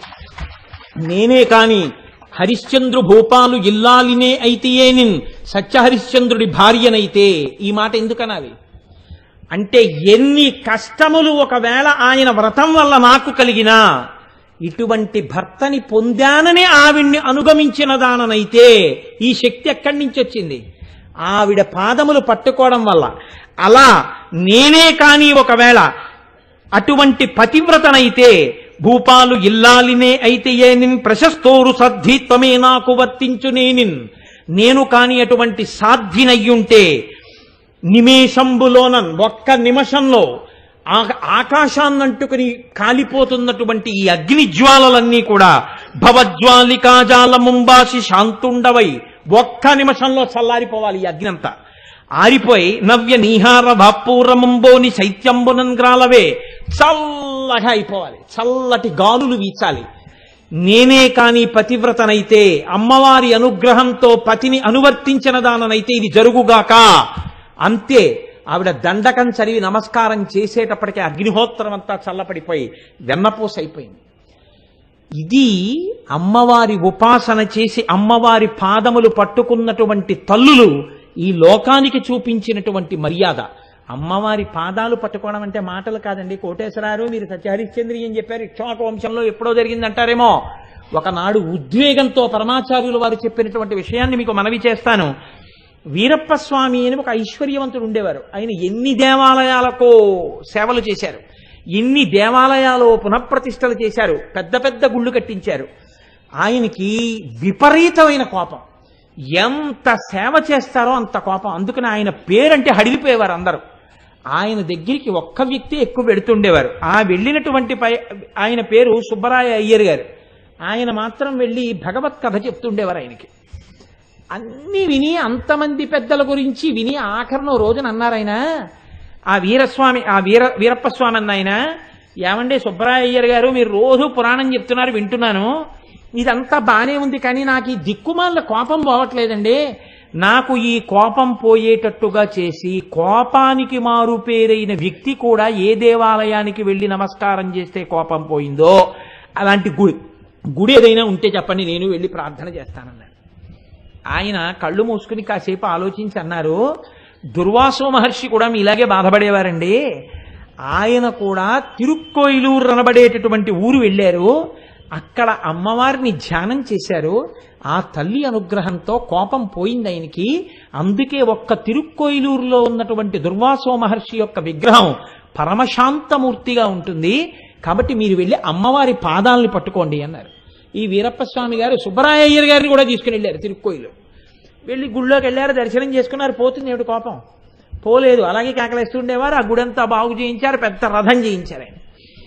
నేనే కాని హరిశ్చంద్రు భూపాలు ఇల్లాలినే అయితేయేనిన్ సత్యహరిశ్చంద్రుడి భార్యనైతే ఈ మాట ఎందుకనాలి అంటే ఎన్ని కష్టములు ఒకవేళ ఆయన వ్రతం వల్ల నాకు కలిగినా ఇటువంటి భర్తని పొందానని ఆవిడ్ని అనుగమించిన దాననైతే ఈ శక్తి ఎక్కడి నుంచి వచ్చింది ఆవిడ పాదములు పట్టుకోవడం వల్ల అలా నేనే కాని ఒకవేళ అటువంటి పతివ్రతనైతే భూపాలు ఇల్లాలినే అయితే ఏనిన్ ప్రశస్తోరు సద్ధిత్వమే నాకు వర్తించు నేనిన్ నేను కాని అటువంటి సాధ్వినయ్యుంటే నిమేషంబులోన ఒక్క నిమిషంలో ఆ- ఆకాశాన్నంటుకుని కాలిపోతున్నటువంటి ఈ అగ్ని జ్వాలలన్నీ కూడా భవజ్వాలికాజాల ముంబాసి శాంతుండవై ఒక్క నిమిషంలో చల్లారిపోవాలి ఈ అగ్ని అంతా ఆరిపోయి నవ్య నీహార వాపూరమంబోని శైత్యంబునంగ్రాలవే చల్లగా అయిపోవాలి చల్లటి గాలులు వీచాలి నేనే కాని పతివ్రతనైతే అమ్మవారి అనుగ్రహంతో పతిని అనువర్తించిన దాననైతే ఇది జరుగుగాక అంతే ఆవిడ దండకం చదివి నమస్కారం చేసేటప్పటికే అగ్నిహోత్రం అంతా చల్లపడిపోయి వెన్నపూస అయిపోయింది ఇది అమ్మవారి ఉపాసన చేసి అమ్మవారి పాదములు పట్టుకున్నటువంటి తల్లులు ఈ లోకానికి చూపించినటువంటి మర్యాద అమ్మవారి పాదాలు పట్టుకోవడం అంటే మాటలు కాదండి కోటేశ్వరారు మీరు సత్యహరిశ్చంద్రి అని చెప్పారు ఇక్ష్వాక వంశంలో ఎప్పుడో జరిగిందంటారేమో ఒకనాడు ఉద్వేగంతో పరమాచార్యులు వారు చెప్పినటువంటి విషయాన్ని మీకు మనవి చేస్తాను వీరప్ప స్వామి అని ఒక ఐశ్వర్యవంతుడు ఉండేవారు ఆయన ఎన్ని దేవాలయాలకో సేవలు చేశారు ఎన్ని దేవాలయాలు పునఃప్రతిష్టలు చేశారు పెద్ద పెద్ద గుళ్ళు కట్టించారు ఆయనకి విపరీతమైన కోపం ఎంత సేవ చేస్తారో అంత కోపం అందుకని ఆయన పేరంటే హడిలిపోయేవారు అందరూ ఆయన దగ్గరికి ఒక్క వ్యక్తి ఎక్కువ వెడుతుండేవారు ఆ వెళ్ళినటువంటి పై ఆయన పేరు సుబ్బరాయ అయ్యర్ గారు ఆయన మాత్రం వెళ్ళి భగవత్ కథ చెప్తుండేవారు ఆయనకి అన్ని విని అంతమంది పెద్దల గురించి విని ఆఖరణ రోజున అన్నారు ఆయన ఆ వీరస్వామి ఆ వీర వీరప్ప స్వామి అన్న ఆయన ఏమండి సుబ్బరాయ అయ్యర్ గారు మీరు రోజు పురాణం చెప్తున్నారు వింటున్నాను ఇదంతా బానే ఉంది కానీ నాకు ఈ దిక్కుమాల కోపం పోవట్లేదండి నాకు ఈ కోపం పోయేటట్టుగా చేసి కోపానికి మారు పేరైన వ్యక్తి కూడా ఏ దేవాలయానికి వెళ్ళి నమస్కారం చేస్తే కోపం పోయిందో అలాంటి గుడి గుడి ఏదైనా ఉంటే చెప్పండి నేను వెళ్ళి ప్రార్థన చేస్తానన్నాడు ఆయన కళ్ళు మూసుకుని కాసేపు ఆలోచించి అన్నారు దుర్వాసో మహర్షి కూడా మీలాగే బాధపడేవారండి ఆయన కూడా తిరుక్కోయిలూరు అనబడేటటువంటి ఊరు వెళ్ళారు అక్కడ అమ్మవారిని ధ్యానం చేశారు ఆ తల్లి అనుగ్రహంతో కోపం పోయింది ఆయనకి అందుకే ఒక్క తిరుక్కోయిలూరులో ఉన్నటువంటి దుర్వాసో మహర్షి యొక్క విగ్రహం పరమశాంతమూర్తిగా ఉంటుంది కాబట్టి మీరు వెళ్ళి అమ్మవారి పాదాలని పట్టుకోండి అన్నారు ఈ వీరప్ప స్వామి గారు సుబ్బరాయయ్యర్ గారిని కూడా తీసుకుని వెళ్ళారు తిరుక్కోయిలో వెళ్ళి గుళ్ళోకి వెళ్ళారు దర్శనం చేసుకున్నారు పోతుంది ఏమిటి కోపం పోలేదు అలాగే కేకలేస్తుండేవారు ఆ గుడంతా బాగు చేయించారు పెద్ద రథం చేయించారు ఆయన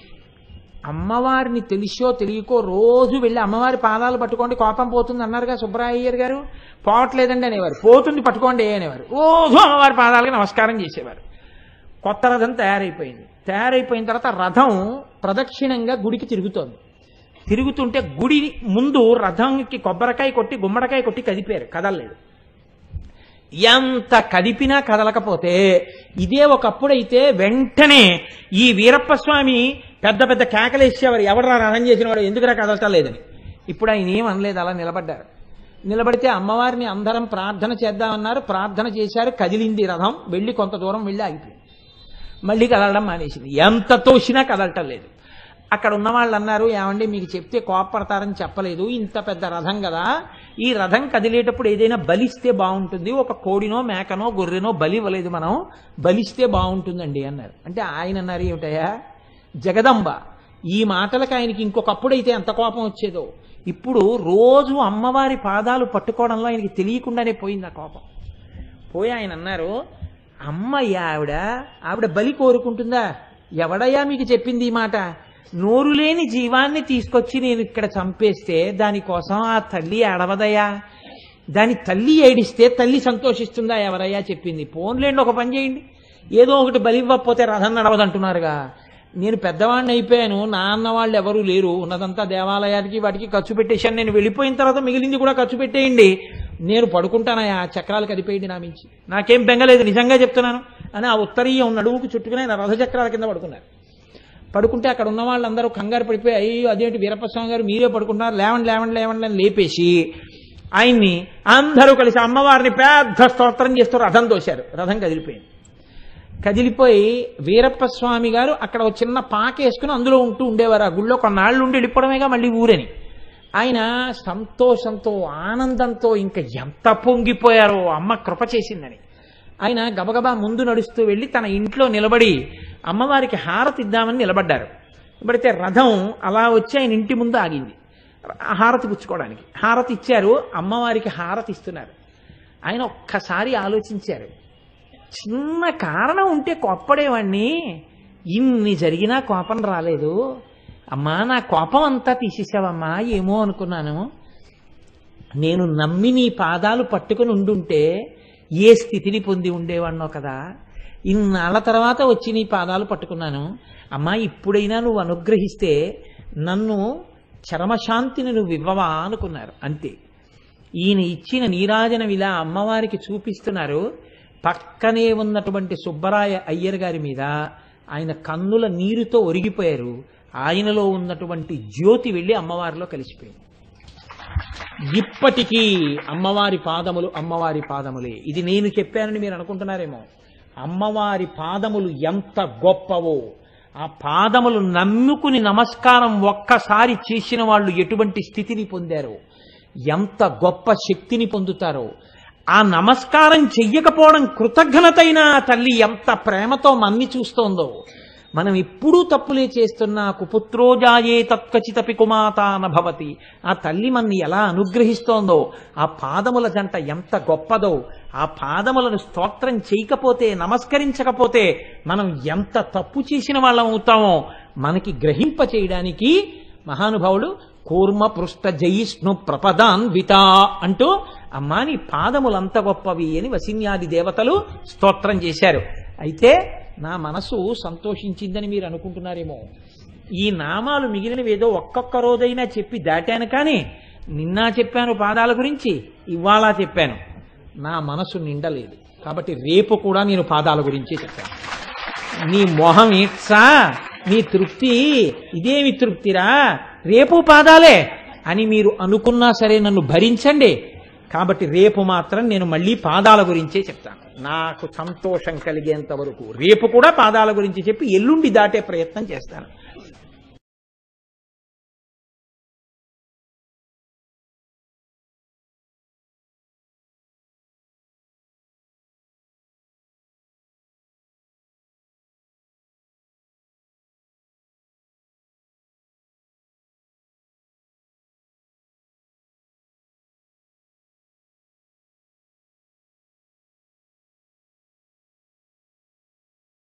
అమ్మవారిని తెలిసో తెలియకో రోజు వెళ్ళి అమ్మవారి పాదాలు పట్టుకోండి కోపం పోతుంది అన్నారుగా సుబ్బరాయ్యర్ గారు పోవట్లేదండి అనేవారు పోతుంది పట్టుకోండి అనేవారు రోజు అమ్మవారి పాదాలకి నమస్కారం చేసేవారు కొత్త రథం తయారైపోయింది తయారైపోయిన తర్వాత రథం ప్రదక్షిణంగా గుడికి తిరుగుతోంది తిరుగుతుంటే గుడి ముందు రథంకి కొబ్బరికాయ కొట్టి గుమ్మడికాయ కొట్టి కదిపారు కదలలేదు ఎంత కదిపినా కదలకపోతే ఇదే ఒకప్పుడైతే వెంటనే ఈ వీరప్ప స్వామి పెద్ద పెద్ద కేకలేసేవారు ఎవడరా రథం చేసిన వాడు ఎందుకురా కదలటం లేదని ఇప్పుడు ఆయన ఏం అనలేదు అలా నిలబడ్డారు నిలబడితే అమ్మవారిని అందరం ప్రార్థన చేద్దామన్నారు ప్రార్థన చేశారు కదిలింది రథం వెళ్ళి కొంత దూరం వెళ్ళి ఆగిపోయింది మళ్ళీ కదలడం మానేసింది ఎంత తోసినా కదలటం లేదు అక్కడ ఉన్న వాళ్ళు అన్నారు ఏమండి మీకు చెప్తే కోపడతారని చెప్పలేదు ఇంత పెద్ద రథం కదా ఈ రథం కదిలేటప్పుడు ఏదైనా బలిస్తే బాగుంటుంది ఒక కోడినో మేకనో గొర్రెనో బలి ఇవ్వలేదు మనం బలిస్తే బాగుంటుందండి అన్నారు అంటే ఆయన అన్నారు ఏమిటయ్యా జగదంబ ఈ మాటలకు ఆయనకి ఇంకొకప్పుడైతే ఎంత కోపం వచ్చేదో ఇప్పుడు రోజు అమ్మవారి పాదాలు పట్టుకోవడంలో ఆయనకి తెలియకుండానే పోయింది ఆ కోపం పోయి ఆయన అన్నారు అమ్మయ్య ఆవిడ ఆవిడ బలి కోరుకుంటుందా ఎవడయ్యా మీకు చెప్పింది ఈ మాట నోరు లేని జీవాన్ని తీసుకొచ్చి నేను ఇక్కడ చంపేస్తే దానికోసం ఆ తల్లి అడవదయ్యా దాని తల్లి ఏడిస్తే తల్లి సంతోషిస్తుందా ఎవరయ్యా చెప్పింది పోన్లేండి ఒక పని చేయండి ఏదో ఒకటి బలి ఇవ్వకపోతే రథం నడవదంటున్నారుగా నేను పెద్దవాడిని అయిపోయాను నా అన్న వాళ్ళు ఎవరూ లేరు ఉన్నదంతా దేవాలయానికి వాటికి ఖర్చు పెట్టేశాను నేను వెళ్ళిపోయిన తర్వాత మిగిలింది కూడా ఖర్చు పెట్టేయండి నేను పడుకుంటానయా చక్రాలు కదిపేయండి నా మించి నాకేం బెంగలేదు నిజంగా చెప్తున్నాను అని ఆ ఉత్తరీయం నడువుకు చుట్టుకుని ఆయన రథచక్రాల కింద పడుకున్నారు పడుకుంటే అక్కడ ఉన్న వాళ్ళందరూ కంగారు పడిపోయి అయ్యో అదేంటి వీరప్పస్వామి గారు మీరే పడుకుంటున్నారు లేవండి లేవండి లేవండి అని లేపేసి ఆయన్ని అందరూ కలిసి అమ్మవారిని పెద్ద స్తోత్రం చేస్తూ రథం తోశారు రథం కదిలిపోయింది కదిలిపోయి వీరప్ప స్వామి గారు అక్కడ ఒక చిన్న పాక వేసుకుని అందులో ఉంటూ ఉండేవారు ఆ గుళ్ళో కొన్నాళ్ళు ఉండి వెళ్ళిపోవడమేగా మళ్ళీ ఊరని ఆయన సంతోషంతో ఆనందంతో ఇంకా ఎంత పొంగిపోయారో అమ్మ కృప చేసిందని ఆయన గబగబా ముందు నడుస్తూ వెళ్ళి తన ఇంట్లో నిలబడి అమ్మవారికి హారతి ఇద్దామని నిలబడ్డారు నిలబడితే రథం అలా వచ్చి ఆయన ఇంటి ముందు ఆగింది హారతి పుచ్చుకోవడానికి హారతి ఇచ్చారు అమ్మవారికి హారతి ఇస్తున్నారు ఆయన ఒక్కసారి ఆలోచించారు చిన్న కారణం ఉంటే కోప్పడేవాణ్ణి ఇన్ని జరిగినా కోపం రాలేదు అమ్మా నా కోపం అంతా తీసేసావమ్మా ఏమో అనుకున్నాను నేను నమ్మి నీ పాదాలు పట్టుకుని ఉండుంటే ఏ స్థితిని పొంది ఉండేవాణ్ణో కదా ఇన్నాళ్ళ తర్వాత వచ్చి నీ పాదాలు పట్టుకున్నాను అమ్మా ఇప్పుడైనా నువ్వు అనుగ్రహిస్తే నన్ను చరమశాంతిని నువ్వు ఇవ్వవా అనుకున్నారు అంతే ఈయన ఇచ్చిన నీరాజనం ఇలా అమ్మవారికి చూపిస్తున్నారు పక్కనే ఉన్నటువంటి సుబ్బరాయ అయ్యర్ గారి మీద ఆయన కన్నుల నీరుతో ఒరిగిపోయారు ఆయనలో ఉన్నటువంటి జ్యోతి వెళ్ళి అమ్మవారిలో కలిసిపోయింది ఇప్పటికీ అమ్మవారి పాదములు అమ్మవారి పాదములే ఇది నేను చెప్పానని మీరు అనుకుంటున్నారేమో అమ్మవారి పాదములు ఎంత గొప్పవో ఆ పాదములు నమ్ముకుని నమస్కారం ఒక్కసారి చేసిన వాళ్ళు ఎటువంటి స్థితిని పొందారో ఎంత గొప్ప శక్తిని పొందుతారో ఆ నమస్కారం చెయ్యకపోవడం కృతజ్ఞతైన ఆ తల్లి ఎంత ప్రేమతో మన్ని చూస్తోందో మనం ఎప్పుడూ తప్పులే చేస్తున్నా కుపుత్రోజాయే తత్కచితపి కుమాతాన భవతి ఆ తల్లి మన్ని ఎలా అనుగ్రహిస్తోందో ఆ పాదముల జంట ఎంత గొప్పదో ఆ పాదములను స్తోత్రం చేయకపోతే నమస్కరించకపోతే మనం ఎంత తప్పు చేసిన వాళ్ళం అవుతామో మనకి గ్రహింప చేయడానికి మహానుభావుడు కూర్మ పృష్ఠ జయిష్ణు ప్రపదాన్ వితా అంటూ అమ్మా నీ పాదములు అంత గొప్పవి అని వసిన్యాది దేవతలు స్తోత్రం చేశారు అయితే నా మనసు సంతోషించిందని మీరు అనుకుంటున్నారేమో ఈ నామాలు మిగిలినవి ఏదో ఒక్కొక్క రోజైనా చెప్పి దాటాను కానీ నిన్న చెప్పాను పాదాల గురించి ఇవాళ చెప్పాను నా మనసు నిండలేదు కాబట్టి రేపు కూడా నేను పాదాల గురించే చెప్పాను నీ మొహం ఈడ్సా నీ తృప్తి ఇదేమి తృప్తిరా రేపు పాదాలే అని మీరు అనుకున్నా సరే నన్ను భరించండి కాబట్టి రేపు మాత్రం నేను మళ్ళీ పాదాల గురించే చెప్తాను నాకు సంతోషం కలిగేంత వరకు రేపు కూడా పాదాల గురించి చెప్పి ఎల్లుండి దాటే ప్రయత్నం చేస్తాను